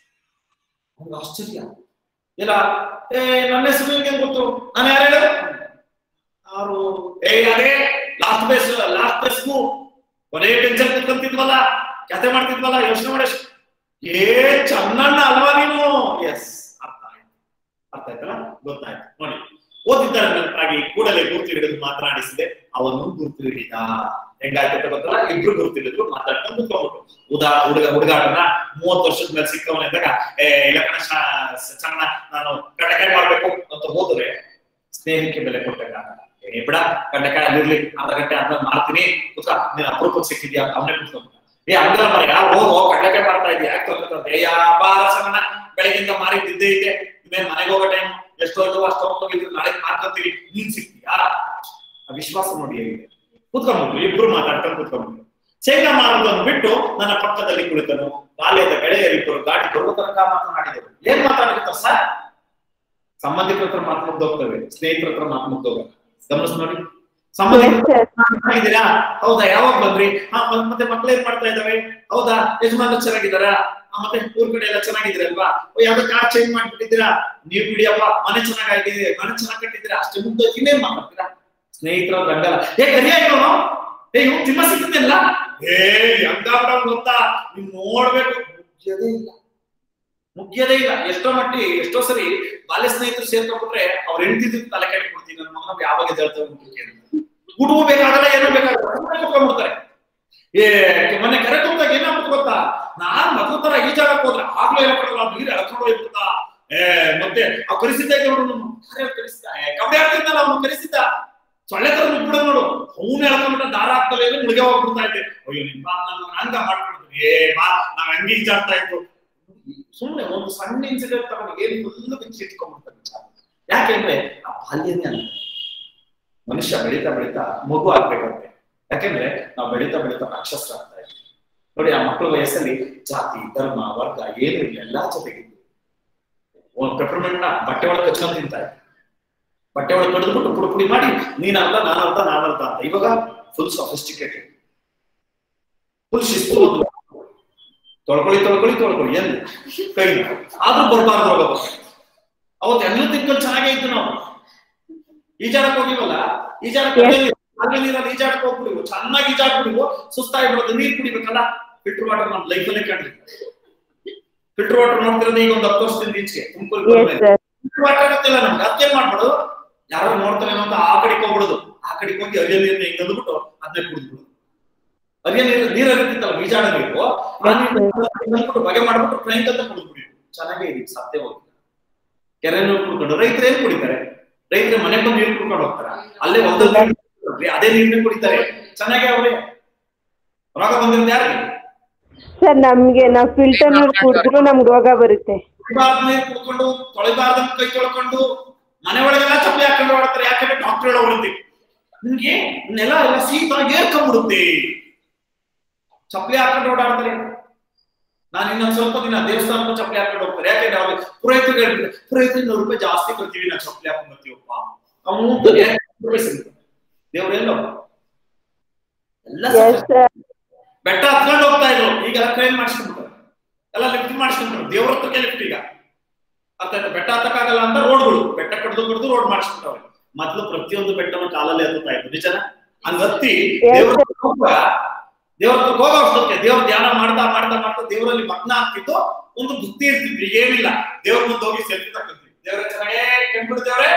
ಅವ್ನಿಗೆ ಆಶ್ಚರ್ಯ ಇಲ್ಲ ಏ ನನ್ನ ಹೆಸರು ನಿಮ್ಗೆ ಹೆಂಗ್ ಗೊತ್ತು ನಾನು ಯಾರು ಹೇಳು ಯಾರು ಏ ಅದೇ ಲಾಸ್ಟ್ ಬೇಸ್ ಲಾಸ್ಟ್ ಬೇಸ್ಗೂ ಕೊನೆ ಬೆಂಚಲ್ಲಿ ಕುತ್ಕೊಂತಿದ್ವಲ್ಲ ಕತೆ ಮಾಡ್ತಿದ್ವಲ್ಲ ಯೋಚನೆ ಮಾಡಿ ಏ ಚನ್ನಣ್ಣ ಅಲ್ವಾ ನೀನು ಎಸ್ ಅರ್ಥ ಆಯ್ತು ಅರ್ಥ ಆಯ್ತಲ್ಲ ಗೊತ್ತಾಯ್ತು ನೋಡಿ ಓದಿದ್ದರ ನೆನಪಾಗಿ ಕೂಡಲೇ ಗುರ್ತು ಹಿಡಿದು ಮಾತನಾಡಿಸಿದೆ ಅವನು ಗುರ್ತು ಹಿಡಿದ ಹೆಂಗಾಯ್ತು ಅಂತ ಗೊತ್ತಲ್ಲ ಇಬ್ರು ಗುರ್ತು ಹಿಡಿದ್ರು ಮಾತಾಡ್ಕೊಂಡು ಕುತ್ಕೊಂಡ್ಬಿಟ್ಟು ಉದಾ ಹುಡುಗ ಹುಡುಗಾಟನ ಮೂವತ್ತು ವರ್ಷದ ಮೇಲೆ ಸಿಕ್ಕವನಿದ್ದಾಗ ಏ ಇಲಕಣ ಚನ್ನ ನಾನು ಕಟಕಾಯಿ ಮಾಡ್ಬೇಕು ಅಂತ ಹೋದ್ರೆ ಸ್ನೇಹಕ್ಕೆ ಬೆಲೆ ಕೊಟ್ಟಾಗ ಏ ಬಿಡ ಕಟಕಾಯಿ ಅಲ್ಲಿರ್ಲಿ ಅರ್ಧ ಗಂಟೆ ಆದ್ಮೇಲೆ ಮಾಡ್ತೀನಿ ಕುತ್ಕ ನೀನ್ ಅಪರೂಪಕ್ಕೆ ಸಿಕ್ಕಿದ್ಯಾ ಅಂತ ಅವನೇ ಕುತ್ಕೊಂಡ್ಬಿಟ್ಟ ಏ ಹಂಗಲ್ಲ ಮರ ಹೋಗೋ ಕಡಲೆಕಾಯಿ ಮಾಡ್ತಾ ಇದೀಯ ಯಾಕೆ ತೊಂದ್ರೆ ಏ ಬಾರ ಸಣ್ಣ ಬೆಳಗಿಂದ ಮಾರಿದ್ದಿದ್ದೇ ಇದೆ ಇನ್ನೇನ್ ಮನೆಗೆ ಹೋಗೋ ಟೈಮ್ ಎಷ್ಟೋ ಇದ್ದವು ಅಷ್ಟೋ ಹೋಗಿದ್ರು ನಾಳೆ ಮಾರ್ಕೊಂತೀವಿ ನೀನ್ ಸಿಗ್ತೀಯಾ ಆ ವಿಶ್ವಾಸ ನೋಡಿ ಹೇಗಿದೆ ಕುತ್ಕೊಂಡ್ಬಿಟ್ರು ಇಬ್ರು ಮಾತಾಡ್ಕೊಂಡು ಕುತ್ಕೊಂಡ್ಬಿಟ್ರು ಶೇಂಗಾ ಮಾರೋದನ್ನು ಬಿಟ್ಟು ನನ್ನ ಪಕ್ಕದಲ್ಲಿ ಕುಳಿತನು ಬಾಲ್ಯದ ಗೆಳೆಯರಿಬ್ಬರು ಗಾಡಿ ಬರುವ ತನಕ ಮಾತನಾಡಿದರು ಏನ್ ಮಾತಾಡಿರ್ತಾರೆ ಸರ್ ಸಂಬಂಧಿಕರ ಹತ್ರ ಮಾತು ಮುಗ್ದೋಗ್ತವೆ ಸ್ನೇಹಿತರ ಹತ್ರ ಮಾತು ಮುಗ್ದೋಗ ಗಮನಿಸ್ ನೋಡಿ ಸಂಬಂಧಿಕರ
Yes, sir.
ಚೆನ್ನಾಗಿದ್ದೀರಾ ಹೌದಾ ಯಾವಾಗ ಬಂದ್ರಿ ಹಾ ಮತ್- ಮತ್ತೆ ಮಕ್ಳು ಏನ್ ಮಾಡ್ತಾ ಇದಾವೆ ಹೌದಾ ಯಜಮಾನ ಚೆನ್ನಾಗಿದ್ದಾರಾ ಆ, ಮತ್ತೆ ಊರ್ ಕಡೆ ಎಲ್ಲ ಚೆನ್ನಾಗಿದ್ದೀರಲ್ವಾ ಓ ಯಾವ್ದೋ ಕಾರ್ ಚೇಂಜ್ ಮಾಡ್ಬಿಟ್ಟಿದ್ದೀರಾ ನೀವ್ ಬಿಡಿಯಪ್ಪ ಮನೆ ಚೆನ್ನಾಗಾಗಿದೆ ಮನೆ ಚೆನ್ನಾಗ್ ಕಟ್ಟಿದ್ದೀರಾ ಅಷ್ಟೇ ಮುಂದೆ ಇನ್ನೇನ್ ಮಾತಾಡ್ತೀರಾ ಸ್ನೇಹಿತರ ರಂಗಲ್ಲ ಏ ಕರಿಯ ಇವನು ಏ ಇವ್ ತಿಮ್ಮ ಸಿಗ್ತಿಲ್ಲ ಏ ಹೆಂಗಾಗ್ಬಿಡ ಗೊತ್ತಾ ನೀವ್ ನೋಡ್ಬೇಕು ಮುಗ್ಯದೇ ಇಲ್ಲ ಮುಗ್ಯದೇ ಇಲ್ಲ ಎಷ್ಟೋ ಮಟ್ಟಿ ಎಷ್ಟೋ ಸರಿ ಬಾಲ್ಯ ಸ್ನೇಹಿತರು ಸೇರ್ಕೊಂಡ್ಬಿಟ್ರೆ ಅವ್ರ ಹೆಂಡತಿ ತಲೆ ಕೆಟ್ಟಿ ಕೊಡ್ತೀನಿ ನನ್ನ ಮಗನ ಯಾವಾಗ ಎದ್ದೇಳ್ತಾರೆ ಮುಖಕ್ಕೆ ಅಂತ ಊಟವೂ ಬೇಕಾಗಲ್ಲ ಏನೂ ಬೇಕಾಗಲ್ಲ ಸುಮ್ನೆ ಕುತ್ಕೊಂಡ್ಬಿಡ್ತಾರೆ ಏ ಮೊನ್ನೆ ಕರೆ ತುಂಬಿದಾಗ ಏನಾಗ್ಬಿಟ್ಟು ಗೊತ್ತಾ ನಾನ್ ಮೊದಲ ತರ ಈಜಾಡಕ್ ಹೋದ್ರೆ ಆಗ್ಲೇ ಹೇಳ್ಕೊಡಲ್ಲ ನೀರು ಎಳ್ಕೊಂಡು ಹೋಗ್ಬಿಡ್ತಾ ಏ ಮತ್ತೆ ಆ ಕರೆಸಿದ್ದ ಕರೆಸಿದ್ದ ಕಬಡ್ಡಿ ಆಡ್ತಿದ್ದಲ್ಲ ಅವ್ನು ಕರೆಸಿದ್ದ ಸೊಳ್ಳೆ ತರ ಮುಟ್ಬಿಡ ನೋಡು ಅವ್ನು ಎಳ್ಕೊಂಡ್ಬಿಟ್ಟ ದಾರ ಆಗ್ತಲ್ಲ ಇಲ್ಲ ಮುಳುಗೆ ಹೋಗ್ಬಿಡ್ತಾ ಇದ್ದೆ ಅಯ್ಯೋ ನಿಮ್ಮ ನನ್ನ ಹಂಗ ಮಾಡ್ಬಿಡ್ತೀನಿ ಏ ಬಾ ನಾವ್ ಹಂಗೆ ಈಜಾಡ್ತಾ ಇತ್ತು ಸುಮ್ನೆ ಒಂದು ಸಣ್ಣ ಇನ್ಸಿಡೆಂಟ್ ತಗೊಂಡು ಏನ್ ಫುಲ್ ಬಿಚ್ಚಿ ಇಟ್ಕೊಂಡ್ಬಿಡ್ತಾರೆ ವಿಚಾರ. ಯಾಕೆಂದ್ರೆ ಆ ಬಾಲ್ಯನೇ ಅಂತ ಮನುಷ್ಯ ಬೆಳೀತಾ ಬೆಳೀತಾ ಮಗು ಆಗ್ಬೇಕಂತೆ ಯಾಕೆಂದ್ರೆ ನಾವು ಬೆಳೀತಾ ಬೆಳೀತಾ ರಾಕ್ಷಸರಾಗ್ತಾ ಇದ್ವಿ ನೋಡಿ ಆ ಮಕ್ಕಳ ವಯಸ್ಸಲ್ಲಿ ಜಾತಿ ಧರ್ಮ ವರ್ಗ ಏನು ಇಲ್ಲ ಎಲ್ಲಾ ಜೊತೆಗಿದ್ದು ಪೆಪರ್ಮೆಂಟ್ ನ ಬಟ್ಟೆ ಒಳಗೆ ಕಚ್ಕೊಂಡ್ ತಿಂತಾ ಇದ್ದೆ ಬಟ್ಟೆ ಒಳಗೆ ಕಡಿದ್ಬಿಟ್ಟು ಪುಡಿ ಪುಡಿ ಮಾಡಿ ನೀನ್ ಅರ್ಧ ನಾನು ಅರ್ಧ ನಾನು ಅರ್ಧ ಅಂತ ಇವಾಗ ಫುಲ್ ಸೊಫಿಸ್ಟಿಕೇಟೆಡ್ ಫುಲ್ ಶಿಸ್ತು ಒಂದು ತೊಳ್ಕೊಳ್ಳಿ ತೊಳ್ಕೊಳ್ಳಿ ತೊಳ್ಕೊಳ್ಳಿ ಎಲ್ಲಿ ಕೈ ಆದ್ರೂ ಬರ್ಬಾರ್ದು ರೋಗ ಬರ್ತದೆ. ಅವತ್ತು ಎಲ್ಲ ತಿನ್ಕೊಂಡು ಚೆನ್ನಾಗೇ ಇದ್ದು ನಾವು ಈಜಾಡಕ್ ಹೋಗಿವಲ್ಲ ಈಜಾಡಕ್ ಹೋಗಿ ಅಲ್ಲಿ ನೀರಲ್ಲಿ ಈಜಾಡಕ್ ಹೋಗ್ಬಿಡಿವು ಚೆನ್ನಾಗಿ ಈಜಾಡ್ಬಿಡಿವು ಸುಸ್ತಾಗ್ಬಿಡೋದು ನೀರ್ ಕುಡಿಬೇಕಲ್ಲ ಫಿಲ್ಟರ್ ವಾಟರ್ ನಮ್ ಲೈಫಲ್ಲೇ ಕಂಡ್ರಿ ಫಿಲ್ಟರ್ ವಾಟರ್ ನೋಡ್ತಿರೋದು ಈಗ ಒಂದು ಹತ್ತು ವರ್ಷದಿಂದ ಈಚೆಗೆ ತುಮಕೂರಿಗೆ
ಎಸ್
ಬಂದ್ಮೇಲೆ.
ಸರ್
ಫಿಲ್ಟರ್ ವಾಟರ್ ಗೊತ್ತಿಲ್ಲ ನಮ್ಗೆ ಅದಕ್ಕೆ ಮಾಡ್ಬಿಡು ಯಾರೋ ನೋಡ್ತಾನೆ ಅಂತ ಆ ಕಡೆಗೆ ಹೋಗ್ಬಿಡುದು ಆ ಕಡೆಗೆ ಹೋಗಿ ಅರಿಯ ನೀರ್ನ ಹಿಂಗ್ ಅಂದ್ಬಿಟ್ಟು ಅದನ್ನೇ ಕುಡಿದ್ಬಿಡು ಅರಿಯ ನೀರು ನೀರ್ ಹರಿತಿತ್ತಲ್ಲ ಬೀಜಾಡ ನೀರು ಆ ನೀರ್ನ ಅಂದ್ಬಿಟ್ಟು ಬಗೆ ಮಾಡ್ಬಿಟ್ಟು ಟ್ರೈನ್ ಅಂತ ಕುಡಿದ್ಬಿಡಿ ಚೆನ್ನಾಗೇ ಇದೆ ಸತ್ಯ ಹೋಗಿ ಕೆರೆ ನೀರು ಕುಡ್ಕೊಂಡು ರೈತರು ಏನ್ ಕುಡಿತಾರೆ ರೈತರು ಮನೆ ಬಂದು ನೀರು ಕುಡ್ಕೊಂಡು ಹೋಗ್ತಾರ ಅಲ್ಲೇ ಒಂದು ಅದೇ ನೀರ್ನ ಕುಡಿತಾರೆ ಚೆನ್ನಾಗಿ ಅವ್ರೆ ರೋಗ ಬಂದಿರೋದು ಯಾರಿಗೆ
ಸರ್ ನಮ್ಗೆ ನಾವ್ ಫಿಲ್ಟರ್ ನೀರು ಕುಡಿದ್ರು ನಮ್ಗೆ ರೋಗ ಬರುತ್ತೆ
ಕುಡಿಬಾರ್ದು ನೀರು ಕುಡ್ಕೊಂಡು ತೊಳಿಬಾರ್ದಂತ ಕೈ ತೊಳ್ಕೊಂಡು ಮನೆ ಒಳಗೆಲ್ಲ ಚಪ್ಪಲಿ ಹಾಕೊಂಡು ಓಡಾಡ್ತಾರೆ ಯಾಕಂದ್ರೆ ಡಾಕ್ಟರ್ ಹೊರತಿ ನಿಮ್ಗೆ ನೆಲ ಎಲ್ಲ ಶೀತ ಏರ್ಕೊಂಡ್ಬಿಡುತ್ತೆ ಚಪ್ಪಲಿ ಹಾಕೊಂಡು ಓಡಾಡ್ತಾರೆ ನಾನು ಇನ್ನೊಂದ್ ಸ್ವಲ್ಪ ದಿನ ದೇವಸ್ಥಾನಕ್ಕೂ ಚಪ್ಪಲಿ ಹಾಕೊಂಡು ಹೋಗ್ತಾರೆ ಯಾಕಂದ್ರೆ ಅವ್ರಿಗೆ ಪುರೋಹಿತರಿಗೆ ಹೇಳ್ತಾರೆ ಪುರೋಹಿತರಿಗೆ ನೂರು ರೂಪಾಯಿ ಜಾಸ್ತಿ ಕೊಡ್ತೀವಿ ನಾವು ಚಪ್ಪಲಿ ಹಾಕೊಂಡು ಬರ್ತೀವಪ್ಪ ಅವನು ದೇವ್ರೆಲ್ಲೋ ಎಲ್ಲ
ಎಸ್
ಸತ್ಯ.
ಸರ್
ಬೆಟ್ಟ ಹತ್ಕೊಂಡು ಹೋಗ್ತಾ ಇದ್ರು ಈಗೆಲ್ಲ ಕ್ರೈಮ್ ಮಾಡಿಸ್ಕೊಂಡ್ಬಿಡ್ತಾರೆ ಎಲ್ಲ ಲಿಫ್ಟ್ ಮಾಡಿಸ್ಕೊಂಡ್ರು ದೇವ್ರ ಹತ್ರಕ್ಕೆ ಲಿಫ್ಟ್ ಈಗ ಅರ್ಥ ಆಯ್ತಾ ಬೆಟ್ಟ ಹತ್ತಕ್ಕಾಗಲ್ಲ ಅಂತ ರೋಡ್ಗಳು ಬೆಟ್ಟ ಕಡ್ದು ಕಡ್ದು ರೋಡ್ ಮಾಡಿಸ್ಬಿಟ್ಟವ್ರೆ ಮೊದ್ಲು ಪ್ರತಿಯೊಂದು ಬೆಟ್ಟವನ್ನು ಕಾಲಲ್ಲಿ ಹತ್ತುತ್ತಾ ಇತ್ತು ನಿಜನ ಹಂಗ ಹತ್ತಿ ದೇವ್ರ ಹತ್ರ ಹೋಗುವಾಗ ದೇವ್ರ ಹತ್ರ ಹೋಗೋ ಅಷ್ಟೊತ್ತಿಗೆ ದೇವ್ರ ಧ್ಯಾನ ಮಾಡ್ತಾ ಮಾಡ್ತಾ ಮಾಡ್ತಾ ದೇವರಲ್ಲಿ ಮಗ್ನ ಆಗ್ತಿತ್ತು ಒಂದು ಬುದ್ಧಿ ಇರ್ತಿತ್ತು ಏನಿಲ್ಲ ದೇವ್ರ ಮುಂದೆ ಹೋಗಿ ಸೆಲ್ಫಿ ತಗೊಂಡ್ವಿ ದೇವ್ರ ಚೆನ್ನಾಗೇ ಕಂಡ್ಬಿಡು ದೇವ್ರೆ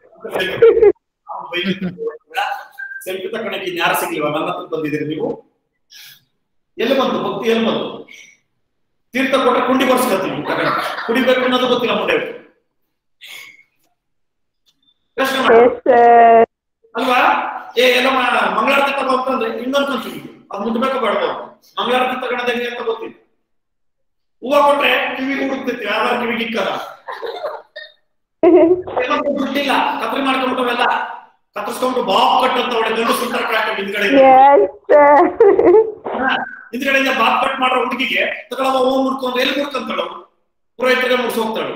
ಸೆಲ್ಫಿ ತಗೊಳಕ್ಕೆ ಯಾರು ಸಿಗ್ಲಿವ ನನ್ನ ಹತ್ರ ಬಂದಿದ್ದೀರಿ ನೀವು ಎಲ್ಲಿ ಬಂತು ಭಕ್ತಿ ಎಲ್ಲಿ ಬಂತು ತೀರ್ಥ ಕೊಟ್ರೆ ಕುಂಡಿ ಬರ್ಸ್ಕೊತೀವಿ ತಗೊಂಡು ಕುಡಿಬೇಕು ಅನ್ನೋದು ಗೊತ್ತಿಲ್ಲ ಮುಂದೆ ಪ್ರಶ್ನೆ ಮಾಡಿ
ಎಸ್ ಸರ್
ಅಲ್ವಾ ಏ ಎಲ್ಲ ಮಾ- ಮಂಗಳಾರತಿ ತಗೋ ಅಂತಂದ್ರೆ ಇನ್ನೊಂದು ಕಂಚು ಅದು ಮುಟ್ಬೇಕು ಬೇಡ ಮಂಗಳಾರತಿ ತಗೊಳೋದು ಹೆಂಗೆ ಅಂತ ಗೊತ್ತಿಲ್ಲ ಹೂವ ಕೊಟ್ರೆ ಕಿವಿಗೆ ಹುಡುಕ್ತಿರ್ತೀವಿ ಯಾರು ಕಿವಿಗೆ ಇಕ್ಕಲ್ಲ ಏನಂತ ದುಡ್ಡಿಲ್ಲ ಕತ್ರಿ ಮಾಡ್ಕೊಂಡ್ಬಿಟ್ಟವೆಲ್ಲ ಕತ್ತರಿಸ್ಕೊಂಡು ಬಾಬ್ ಕಟ್ ಅಂತ ಒಳ್ಳೆ ಗಂಡು ಸುಂದರ ಕಾಯ್ತು ಹಿಂದ್ಗಡೆ
ಎಸ್ ಸರ್
ಹಿಂದ್ಗಡೆಯಿಂದ ಬಾಬ್ ಕಟ್ ಮಾಡೋ ಹುಡುಗಿಗೆ ತಗೊಳವ ಹೂ ಮುಡ್ಕೊಂಡು ಎಲ್ಲಿ ಮುಡ್ಕೊಂತಾಳು ಪುರೋಹಿತರಿಗೆ ಮುಡ್ಸ್ ಹೋಗ್ತಾಳು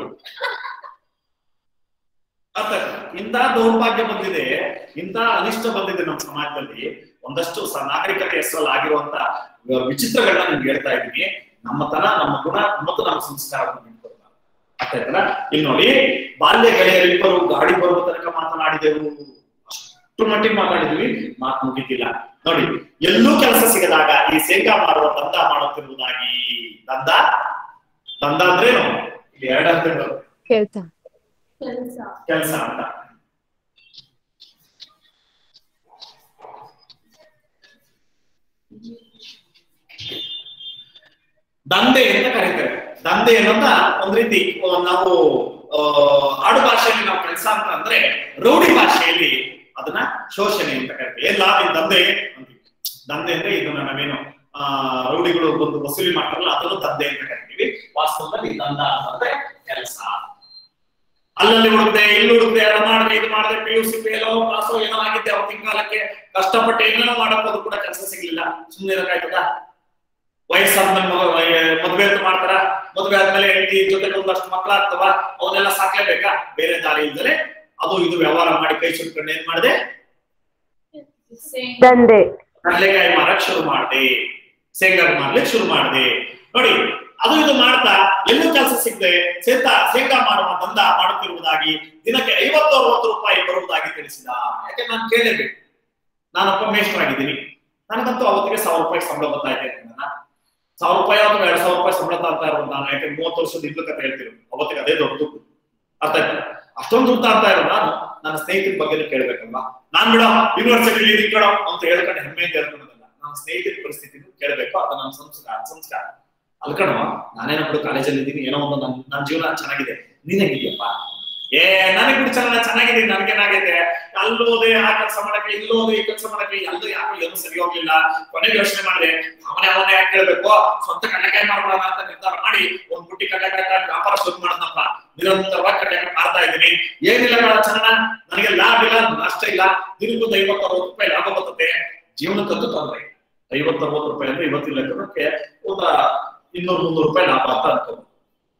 ಅರ್ಥ ಆಯ್ತಾ? ಇಂಥ ದೌರ್ಭಾಗ್ಯ ಬಂದಿದೆ ಇಂಥ ಅನಿಷ್ಟ ಬಂದಿದೆ ನಮ್ಮ ಸಮಾಜದಲ್ಲಿ ಒಂದಷ್ಟು ಸ ನಾಗರಿಕತೆ ಹೆಸರಲ್ಲಿ ಆಗಿರುವಂತ ವಿಚಿತ್ರಗಳನ್ನ ನಿಮ್ಗೆ ಹೇಳ್ತಾ ಇದ್ದೀನಿ ನಮ್ಮತನ ನಮ್ಮ ಗುಣ ಮತ್ತು ನಮ್ಮ ಸಂಸ್ಕಾರವನ್ನು ಬಿಟ್ಕೊಡ್ತಾರೆ ಅರ್ಥ ಆಯ್ತಲ್ಲ ಇಲ್ಲಿ ನೋಡಿ ಬಾಲ್ಯ ಗೆಳೆಯರಿಬ್ಬರು ಗಾಡಿ ಬರುವ ತನಕ ಮಾತನಾಡಿದೆವು ಅಷ್ಟು ಮಟ್ಟಿಗೆ ಮಾತಾಡಿದ್ವಿ ಮಾತು ಮುಗಿತಿಲ್ಲ ನೋಡಿ ಎಲ್ಲೂ ಕೆಲಸ ಸಿಗದಾಗ ಈ ಶೇಂಗಾ ಮಾಡುವ ದಂಧ ಮಾಡುತ್ತಿರುವುದಾಗಿ ದಂಧ ದಂಧ ಅಂದ್ರೇನು ಇಲ್ಲಿ ಎರಡು ಅರ್ಥಗಳು
ಕೇಳ್ತಾ
ಕೆಲಸ ಅಂತ ದಂಧೆ ಅಂತ ಕರೀತಾರೆ ದಂಧೆ ಅನ್ನೋದ ಒಂದ್ ರೀತಿ ಆ, ನಾವು ಆ, ಆಡು ಭಾಷೆಯಲ್ಲಿ ನಾವು ಕೆಲಸ ಅಂತ ಅಂದ್ರೆ ರೌಡಿ ಭಾಷೆಯಲ್ಲಿ ಅದನ್ನ ಶೋಷಣೆ ಅಂತ ಕರಿತೀವಿ ಎಲ್ಲ ನಿನ್ ದಂಧೆ ಅಂತೀವಿ ದಂಧೆ ಅಂದ್ರೆ ಇದು ನಾವೇನು ಆ ರೌಡಿಗಳು ಬಂದು ವಸೂಲಿ ಮಾಡ್ತಾರಲ್ಲ ಅದನ್ನು ದಂಧೆ ಅಂತ ಕರಿತೀವಿ ವಾಸ್ತವದಲ್ಲಿ ದಂಧ ಅಂತಂದ್ರೆ ಕೆಲಸ ಅಲ್ಲಲ್ಲಿ ಹುಡುಕ್ದೆ ಇಲ್ಲಿ ಹುಡುಕ್ದೆ ಎಲ್ಲ ಮಾಡಿದೆ ಇದು ಮಾಡಿದೆ ಪಿ ಯು ಸಿ ಫೇಲೋ ಪಾಸೋ ಏನೋ ಆಗಿದ್ದೆ ಅವತ್ತಿನ ಕಾಲಕ್ಕೆ ಕಷ್ಟಪಟ್ಟು ಏನೇನೋ ಮಾಡಕ್ ಕೂಡ ಕೆಲಸ ಸಿಗ್ಲಿಲ್ಲ ಸುಮ್ಮನೆ ಇರಕಾಯ್ತದ ವಯಸ್ಸಾದ್ಮೇಲೆ ಮಗ ಮದ್ವೆ ಅಂತ ಮಾಡ್ತಾರ ಮದ್ವೆ ಆದ್ಮೇಲೆ ಹೆಂಡತಿ ಜೊತೆಗೆ ಒಂದಷ್ಟು ಮಕ್ಕಳಾಗ್ತವ ಅವನ್ನೆಲ್ಲ ಸಾಕ್ಲೇಬೇಕಾ ಬೇರೆ ದಾರಿ ಇಲ್ದಲೆ ಅದು ಇದು ವ್ಯವಹಾರ ಮಾಡಿ ಕೈ ಸುಟ್ಕೊಂಡು ಏನ್ ಮಾಡಿದೆ
ದಂಧೆ
ಕಡಲೆಕಾಯಿ ಮಾರಕ್ ಶುರು ಮಾಡಿದೆ ಶೇಂಗಾ ಮಾರ್ಲಿಕ್ಕೆ ಶುರು ಮಾಡಿದೆ ನೋಡಿ ಅದು ಇದು ಮಾಡ್ತಾ ಎಲ್ಲೂ ಕೆಲಸ ಸಿಗದೆ ಸೇತಾ ಶೇಂಗಾ ಮಾಡುವ ದಂಧ ಮಾಡುತ್ತಿರುವುದಾಗಿ ದಿನಕ್ಕೆ ಐವತ್ತು ಅರವತ್ತು ರೂಪಾಯಿ ಬರುವುದಾಗಿ ತಿಳಿಸಿದ ಯಾಕೆ ನಾನು ಕೇಳಲೇಬೇಕು ನಾನೊಬ್ಬ ಮೇಷ್ಟ್ರಾಗಿದ್ದೀನಿ ನನಗಂತೂ ಅವತ್ತಿಗೆ ಸಾವಿರ ರೂಪಾಯಿ ಸಂಬಳ ಬರ್ತಾ ಇದೆ ನನ್ನ ಸಾವಿರ ರೂಪಾಯಿ ಅಥವಾ ಎರಡ್ ಸಾವಿರ ರೂಪಾಯಿ ಸಂಬಳ ತರ್ತಾ ಇರೋದು ನಾನು ಯಾಕೆ ಮೂವತ್ತು ವರ್ಷದ ಹಿಂದೆ ಕತೆ ಹೇಳ್ತೀನಿ ಅವತ್ತಿಗೆ ಅದೇ ದೊಡ್ಡ ದುಡ್ಡು ಅರ್ಥ ಆಯ್ತಾ ಅಷ್ಟೊಂದು ದುಡ್ಡು ತರ್ತಾ ಇರೋ ನಾನು ನನ್ನ ಸ್ನೇಹಿತರ ಬಗ್ಗೆ ಕೇಳ್ಬೇಕಲ್ವಾ ನಾನ್ ಬಿಡ ಯೂನಿವರ್ಸಿಟಿ ಇದೀನಿ ಕಣೋ ಅಂತ ಹೇಳ್ಕೊಂಡು ಹೆಮ್ಮೆಯಿಂದ ಹೇಳ್ಕೊಳ್ಳೋದಲ್ಲ ನನ್ನ ಸ್ನೇಹಿತರ ಪರಿಸ್ಥಿತಿ ಕೇಳಬೇಕು ಅದು ನನ್ನ ಸಂಸ್ಕಾರ ಸಂಸ್ಕಾರ ಅಲ್ಕಣೋ ನಾನೇನೋ ಬಿಡು ಕಾಲೇಜಲ್ಲಿ ಇದ್ದೀನಿ ಏನೋ ಒಂದು ನನ್ ನನ್ನ ಜೀವನ ಚೆನ್ನಾಗಿದೆ ನೀನ್ ಹೆಂಗಿದ್ಯಪ್ಪ ಏ ನನಗೆ ಬಿಡು ಚೆನ್ನಾಗಿ ಚೆನ್ನಾಗಿದ್ದೀನಿ ನನಗೇನಾಗೈತೆ ಅಲ್ಲೋದೆ ಆ ಕೆಲಸ ಮಾಡಕ್ಕೆ ಇಲ್ಲೋದೆ ಈ ಕೆಲಸ ಮಾಡಕ್ಕೆ ಎಲ್ಲೂ ಯಾಕೋ ಏನು ಸರಿ ಹೋಗ್ಲಿಲ್ಲ ಕೊನೆಗೆ ಯೋಚನೆ ಮಾಡಿದೆ ಅವನೇ ಅವನೇ ಯಾಕೆ ಕೇಳ್ಬೇಕು ಸ್ವಂತ ಕಡ್ಲೆಕಾಯಿ ಮಾಡ್ಬೋಣ ಅಂತ ನಿರ್ಧಾರ ಮಾಡಿ ಒಂದ್ ಬುಟ್ಟಿ ಕಡ್ಲೆಕಾಯಿ ತಗೊಂಡು ವ್ಯಾಪಾರ ಶುರು ಮಾಡಿದ್ನಪ್ಪ ನಿರಂತರವಾಗಿ ಕಡ್ಲೆಕಾಯಿ ಮಾರ್ತಾ ಇದ್ದೀನಿ ಏನಿಲ್ಲ ಬೇಡ ಚೆನ್ನ ನನಗೆ ಲಾಭ ಇಲ್ಲ ನಷ್ಟ ಇಲ್ಲ ದಿನಕ್ಕೊಂದು ಐವತ್ತು ಅರವತ್ತು ರೂಪಾಯಿ ಲಾಭ ಬರ್ತದೆ ಜೀವನಕ್ಕಂತೂ ತೊಂದರೆ ಐವತ್ತು ಅರವತ್ತು ರೂಪಾಯಿ ಅಂದ್ರೆ ಇವತ್ತಿನ ಲೆಕ್ಕಕ್ಕೆ ಒಂದು ಇನ್ನೂರು ಮುನ್ನೂರು ರೂಪಾಯಿ ಲಾಭ ಅಂತ ಅನ್ಕೋ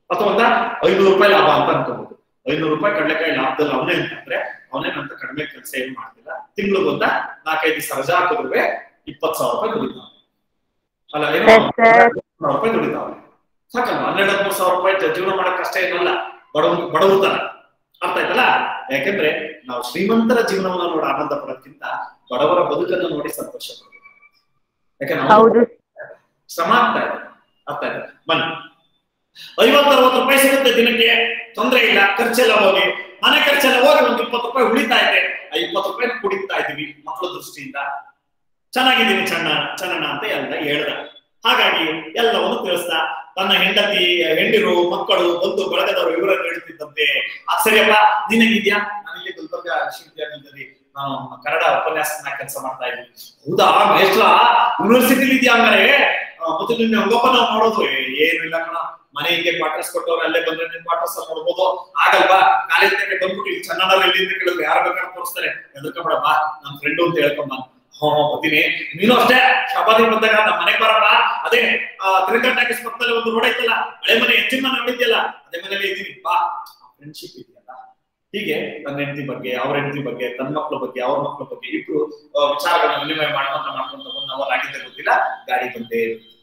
ಅಥವಾ ಒಂದ ಐನೂರು ರೂಪಾಯಿ ಲಾಭ ಅಂತ ಅನ್ಕೋಬಹುದು ಐನೂರು ರೂಪಾಯಿ ಕಡಲೆಕಾಯಿ ಲಾಭದಲ್ಲಿ ಅವನೇ ಅಂತಂದ್ರೆ ಅವನೇನಂತ ಕಡಿಮೆ ಕೆಲಸ ಏನು ಮಾಡ್ತಿಲ್ಲ ತಿಂಗಳಿಗೊಂದ ನಾಲ್ಕೈದು ದಿವಸ ರಜಾ ಹಾಕಿದ್ರೆ ಇಪ್ಪತ್ತು ಸಾವಿರ ರೂಪಾಯಿ ದುಡಿತಾವ ಅಲ್ಲ ಏನೋ
Yes, sir.
ಸಾವಿರ ರೂಪಾಯಿ ದುಡಿತಾವ ಸಾಕಲ್ವಾ ಹನ್ನೆರಡು ಹದಿಮೂರು ಸಾವಿರ ರೂಪಾಯಿ ಜ- ಜೀವನ ಮಾಡಕ್ ಕಷ್ಟ ಏನಲ್ಲ ಬಡವ ಬಡವರು ತರ ಅರ್ಥ ಆಯ್ತಲ್ಲ ಯಾಕೆಂದ್ರೆ ನಾವು ಶ್ರೀಮಂತರ ಜೀವನವನ್ನ ನೋಡಿ ಆನಂದ ಪಡೋದ್ಕಿಂತ ಬಡವರ ಬದುಕನ್ನು ನೋಡಿ ಸಂತೋಷ ಪಡಬೇಕು ಯಾಕೆ ನಾವು
ಹೌದು
ಶ್ರಮ ಆಗ್ತಾ ಇದೆ ಅರ್ಥ ಆಯ್ತಾ ಬನ್ನಿ ಐವತ್ತು ಅರವತ್ತು ರೂಪಾಯಿ ಸಿಗುತ್ತೆ ದಿನಕ್ಕೆ ತೊಂದರೆ ಇಲ್ಲ ಖರ್ಚೆಲ್ಲ ಹೋಗಿ ಮನೆ ಖರ್ಚೆಲ್ಲ ಹೋಗಿ ಒಂದು ಇಪ್ಪತ್ತು ರೂಪಾಯಿ ಉಳಿತಾ ಇದೆ ಆ ಇಪ್ಪತ್ತು ರೂಪಾಯಿ ಕುಡಿತಾ ಇದೀವಿ ಮಕ್ಕಳ ದೃಷ್ಟಿಯಿಂದ ಚೆನ್ನಾಗಿದ್ದೀನಿ ಚಣ್ಣ ಚನ್ನಣ್ಣ ಅಂತ ಎಲ್ಲ ಹೇಳ್ದ ಹಾಗಾಗಿ ಎಲ್ಲವನ್ನು ತಿಳಿಸ್ದ ತನ್ನ ಹೆಂಡತಿ ಹೆಂಡಿರು ಮಕ್ಕಳು ಬಂಧು ಬಳಗದವರು ಇವರನ್ನು ಹೇಳ್ತಿದ್ದಂತೆ ಆ ಸರಿಯಪ್ಪ ನೀನ್ ಹೆಂಗಿದ್ಯಾ ನಾನು ಇಲ್ಲಿ ಗುಲ್ಬರ್ಗ ವಿಶ್ವವಿದ್ಯಾಲಯದಲ್ಲಿ ನಾನು ಕನ್ನಡ ಉಪನ್ಯಾಸನ ಕೆಲಸ ಮಾಡ್ತಾ ಇದ್ದೀನಿ ಹೌದಾ ಮೇಷ್ಟ್ರ ಯೂನಿವರ್ಸಿಟಿಲಿ ಇದೆಯಾ ಹಂಗಾರೆ ಆ, ಮತ್ತೆ ನಿನ್ನೆ ಹಂಗಪ್ಪ ನಾವು ನೋಡೋದು ಏ, ಏನು ಇಲ್ಲ ಕಣ ಮನೆ ಹಿಂಗೆ ಕ್ವಾರ್ಟರ್ಸ್ ಕೊಟ್ಟವ್ರು ಅಲ್ಲೇ ಬಂದ್ರೆ ನಿನ್ ಕ್ವಾರ್ಟರ್ಸ್ ಅಲ್ಲಿ ನೋಡ್ಬೋದು ಆಗಲ್ವಾ ಕಾಲೇಜ್ ಬಂದ್ಬಿಟ್ಟು ಇಲ್ಲಿ ಚನ್ನಡ ಎಲ್ಲಿಂದ ಕೇಳಿದ್ರು ಯಾರು ಬೇಕಾದ್ರೆ ತೋರಿಸ್ತಾರೆ ಎದರ್ಕೊಂಬೇಡ ಬಾ ನಮ್ ಫ್ರೆಂಡು ಅಂತ ಹೇಳ್ಕೊಂಡ್ ಬಾ ಹ್ಞೂ ಬರ್ತೀನಿ ನೀನು ಅಷ್ಟೇ ಶಬಾದಿ ಬಂದಾಗ ನಮ್ಮ ಮನೆಗೆ ಬರಪ್ಪ ಅದೇ ತ್ರಿಕಟ್ ಟಾಕೀಸ್ ಪಕ್ಕದಲ್ಲಿ ಒಂದು ರೋಡ್ ಐತಲ್ಲ ಹಳೆ ಮನೆ ಹೆಚ್ಚಿನ ಮನೆ ನೋಡಿದ್ಯಲ್ಲ ಅದೇ ಮನೇಲಿ ಇದ್ದೀನಿ ಬಾ ಫ್ರೆಂಡ್ಶಿಪ್ ಇದೆಯಲ್ಲ ಹೀಗೆ ನನ್ನ ಹೆಂಡತಿ ಬಗ್ಗೆ ಅವ್ರ ಹೆಂಡತಿ ಬಗ್ಗೆ ತನ್ನ ಮಕ್ಕಳ ಬಗ್ಗೆ ಅವ್ರ ಮಕ್ಕಳ ಬಗ್ಗೆ ಇಬ್ರು ಆ, ವಿಚಾರಗಳನ್ನ ವಿನಿಮಯ ಮಾಡ್ಕೊಂತ ಮಾಡ್ಕೊಂತ ಒನ್ ಅವರ್ ಆಗಿದ್ದೆ ಗೊತ್ತಿಲ್ಲ ಗಾಡಿ ಬಂದೆ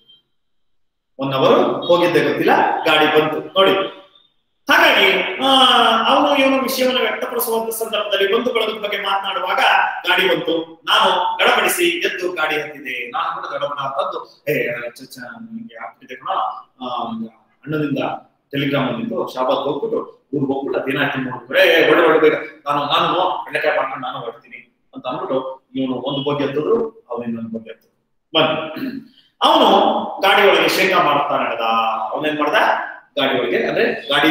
ಒನ್ ಅವರ್ ಹೋಗಿದ್ದೆ ಗೊತ್ತಿಲ್ಲ ಗಾಡಿ ಬಂತು ನೋಡಿ ಹಾಗಾಗಿ ಆ, ಅವನು ಇವನು ವಿಷಯವನ್ನು ವ್ಯಕ್ತಪಡಿಸುವಂತ ಸಂದರ್ಭದಲ್ಲಿ ಬಂಧು ಬಳಗದ ಬಗ್ಗೆ ಮಾತನಾಡುವಾಗ ಗಾಡಿ ಬಂತು ನಾನು ಗಡಬಡಿಸಿ ಎದ್ದು ಗಾಡಿ ಹತ್ತಿದೆ ನಾನು ಕೂಡ ಗಡಬಡ ಅಂತದ್ದು ಏ ಚ- ಚ, ನಿಮ್ಗೆ ಆಗ್ತಿದೆ ಕಣ ಆ, ಅಣ್ಣನಿಂದ ಟೆಲಿಗ್ರಾಮ್ ಬಂದಿತ್ತು ಶಾಬಾದ್ ಹೋಗ್ಬಿಟ್ಟು ಊರಿಗೆ ಹೋಗ್ಬಿಟ್ಟು ಅದೇನಾಯ್ತು ನೋಡಿದ್ರೆ ಒಳ್ಳೆ ಒಳ್ಳೆ ಬೇಗ ನಾನು ನಾನು ಬೆಂಡೆಕಾಯಿ ಮಾಡ್ಕೊಂಡು ನಾನು ಹೊರಡ್ತೀನಿ ಅಂತ ಅಂದ್ಬಿಟ್ಟು ಇವನು ಒಂದು ಬಗ್ಗೆ ಎತ್ತಿದ್ರು ಅವನು ಇನ್ನೊಂದು ಬಗ್ಗೆ ಎತ್ತಿದ್ರು ಬನ್ನಿ ಅವನು ಗಾಡಿ ಒಳಗೆ ಶೇಖ ಮಾಡ್ತಾ ನಡೆದ ಅವನೇನ್ ಮಾಡ್ದ ಗಾಡಿ ಒಳಗೆ ಅಂದ್ರೆ ಗಾಡಿ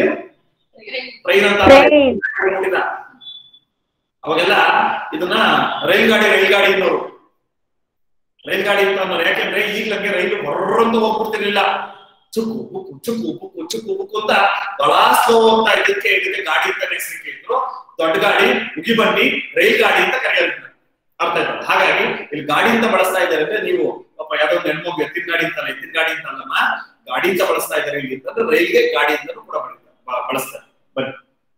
ಟ್ರೈನ್ ಅಂತ
Train.
ನೋಡಿದ ಅವಾಗೆಲ್ಲ ಇದನ್ನ ರೈಲ್ ಗಾಡಿ ರೈಲ್ ಗಾಡಿ ಅನ್ನೋರು ರೈಲ್ ಗಾಡಿ ಅಂತ ಅನ್ನೋರು ಯಾಕೆಂದ್ರೆ ಈಗ್ಲಂಗೆ ರೈಲು ಹೊರ್ರಂತ ಹೋಗ್ಬಿಡ್ತಿರ್ಲಿಲ್ಲ ಚುಕ್ಕು ಬುಕ್ಕು ಚುಕ್ಕು ಬುಕ್ಕು ಚುಕ್ಕು ಬುಕ್ಕು ಅಂತ ಬಹಳ ಸ್ಲೋ ಹೋಗ್ತಾ ಇದಕ್ಕೆ ಇದಕ್ಕೆ ಗಾಡಿ ಅಂತ ಹೆಸರಿಗೆ ಇದ್ರು ದೊಡ್ಡ ಗಾಡಿ ಉಗಿ ಬಂಡಿ ರೈಲ್ ಗಾಡಿ ಅಂತ ಕರೆಯೋದು ಅರ್ಥ ಆಯ್ತಾ ಹಾಗಾಗಿ ಇಲ್ಲಿ ಗಾಡಿ ಅಂತ ಬಳಸ್ತಾ ಇದ್ದಾರೆ ಅಂದ್ರೆ ನೀವು ಪಾಪ ಯಾವ್ದೋ ಒಂದು ಹೆಣ್ಮಗು ಎತ್ತಿನ ಗಾಡಿ ಅಂತಲ್ಲ ಎತ್ತಿನ ಗಾಡಿ ಅಂತಲ್ಲಮ್ಮ ಗಾಡಿ ಅಂತ ಬಳಸ್ತಾ ಇದ್ದಾರೆ ಇಲ್ಲಿ ಅಂತಂದ್ರೆ ರೈಲ್ಗೆ ಗಾಡಿ ಅಂತಾನು ಕೂಡ ಬಳಸ್ತಾರೆ ಬ- ಬಳಸ್ತಾರೆ ಬನ್ನಿ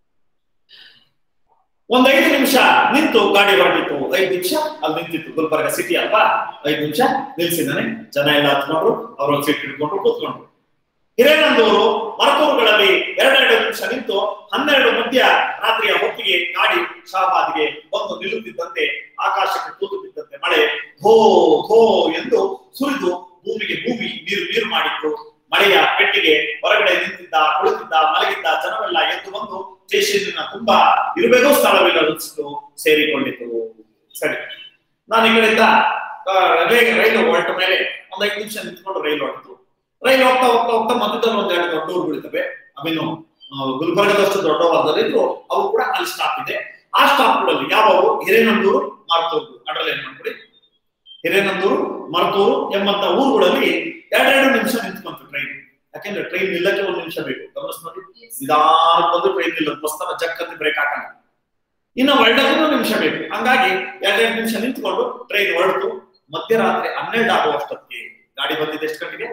ಒಂದ್ ಐದು ನಿಮಿಷ ನಿಂತು ಗಾಡಿ ಹೊರಟಿತ್ತು ಐದು ನಿಮಿಷ ಅಲ್ಲಿ ನಿಂತಿತ್ತು ಗುಲ್ಬರ್ಗ ಸಿಟಿ ಅಲ್ವಾ ಐದು ನಿಮಿಷ ನಿಲ್ಸಿದ್ದಾನೆ ಜನ ಎಲ್ಲ ಹತ್ಕೊಂಡ್ರು ಅವ್ರ ಸೀಟ್ ಹಿಡ್ಕೊಂಡ್ರು ಕೂತ್ಕೊಂಡ್ರು ಹಿರೇನಂದೂರು ಮರಕೂರುಗಳಲ್ಲಿ ಎರಡೆರಡು ನಿಮಿಷ ನಿಂತು ಹನ್ನೆರಡು ಮಧ್ಯ ರಾತ್ರಿಯ ಹೊತ್ತಿಗೆ ಗಾಡಿ ಶಾಬಾದ್ಗೆ ಬಂದು ನಿಲ್ಲುತ್ತಿದ್ದಂತೆ ಆಕಾಶಕ್ಕೆ ತೂತು ಬಿದ್ದಂತೆ ಮಳೆ ಧೋ ಧೋ ಎಂದು ಸುರಿದು ಭೂಮಿಗೆ ಭೂಮಿ ನೀರು ನೀರು ಮಾಡಿತ್ತು ಮಳೆಯ ಪೆಟ್ಟಿಗೆ ಹೊರಗಡೆ ನಿಂತಿದ್ದ ಕುಳಿತಿದ್ದ ಮಲಗಿದ್ದ ಜನವೆಲ್ಲ ಎದ್ದು ಬಂದು ಸ್ಟೇಷನ್ನ ತುಂಬಾ ಇರಬೇಕೋ ಸ್ಥಳವಿಲ್ಲ ಅನಿಸಿತು ಸೇರಿಕೊಂಡಿತು ಸರಿ ನಾನು ಈ ಕಡೆಯಿಂದ ಆ, ರೈಲು ರೈಲು ಹೊರಟ ಮೇಲೆ ಒಂದ್ ಐದು ನಿಮಿಷ ನಿಂತ್ಕೊಂಡು ರೈಲು ಹೊರಟಿತು ರೈಲು ಹೋಗ್ತಾ ಹೋಗ್ತಾ ಹೋಗ್ತಾ ಮಧ್ಯದಲ್ಲಿ ಒಂದ್ ಎರಡು ದೊಡ್ಡ ಊರು ಬೀಳ್ತವೆ ಅವೇನು ಆ, ಗುಲ್ಬರ್ಗದಷ್ಟು ದೊಡ್ಡವಾದರಿದ್ರು ಅವು ಕೂಡ ಅಲ್ಲಿ ಸ್ಟಾಪ್ ಇದೆ ಆ ಸ್ಟಾಪ್ಗಳಲ್ಲಿ ಯಾವವು ಹಿರೇನಂದೂರು ಮಾರ್ತೂರು ಅಡ್ರಲ್ಲಿ ಏನ್ ಮಾಡ್ಕೊಡಿ ಹಿರೇನಂದೂರು ಮರ್ತೂರು ಎಂಬಂತ ಊರುಗಳಲ್ಲಿ ಎರಡೆರಡು ನಿಮಿಷ ನಿಂತ್ಕೊಂತು ಟ್ರೈನ್ ಯಾಕೆಂದ್ರೆ ಟ್ರೈನ್ ನಿಲ್ಲಕ್ಕೆ ಒಂದ್ ನಿಮಿಷ ಬೇಕು ಗಮನಿಸ್ ನೋಡಿ ನಿಧಾನ ಬಂದು ಟ್ರೈನ್ ನಿಲ್ಲೋದು ಬಸ್ತಾನ ಜಕ್ ಅಂತ ಬ್ರೇಕ್ ಹಾಕಲ್ಲ ಇನ್ನು ಹೊರಡಕ್ಕೂ ನಿಮಿಷ ಬೇಕು ಹಂಗಾಗಿ ಎರಡೆರಡು ನಿಮಿಷ ನಿಂತ್ಕೊಂಡು ಟ್ರೈನ್ ಹೊರಡ್ತು ಮಧ್ಯರಾತ್ರಿ ಹನ್ನೆರಡು ಆಗುವಷ್ಟೊತ್ತಿಗೆ ಗಾಡಿ ಬಂದಿದೆ ಎಷ್ಟು ಗಂಟೆಗೆ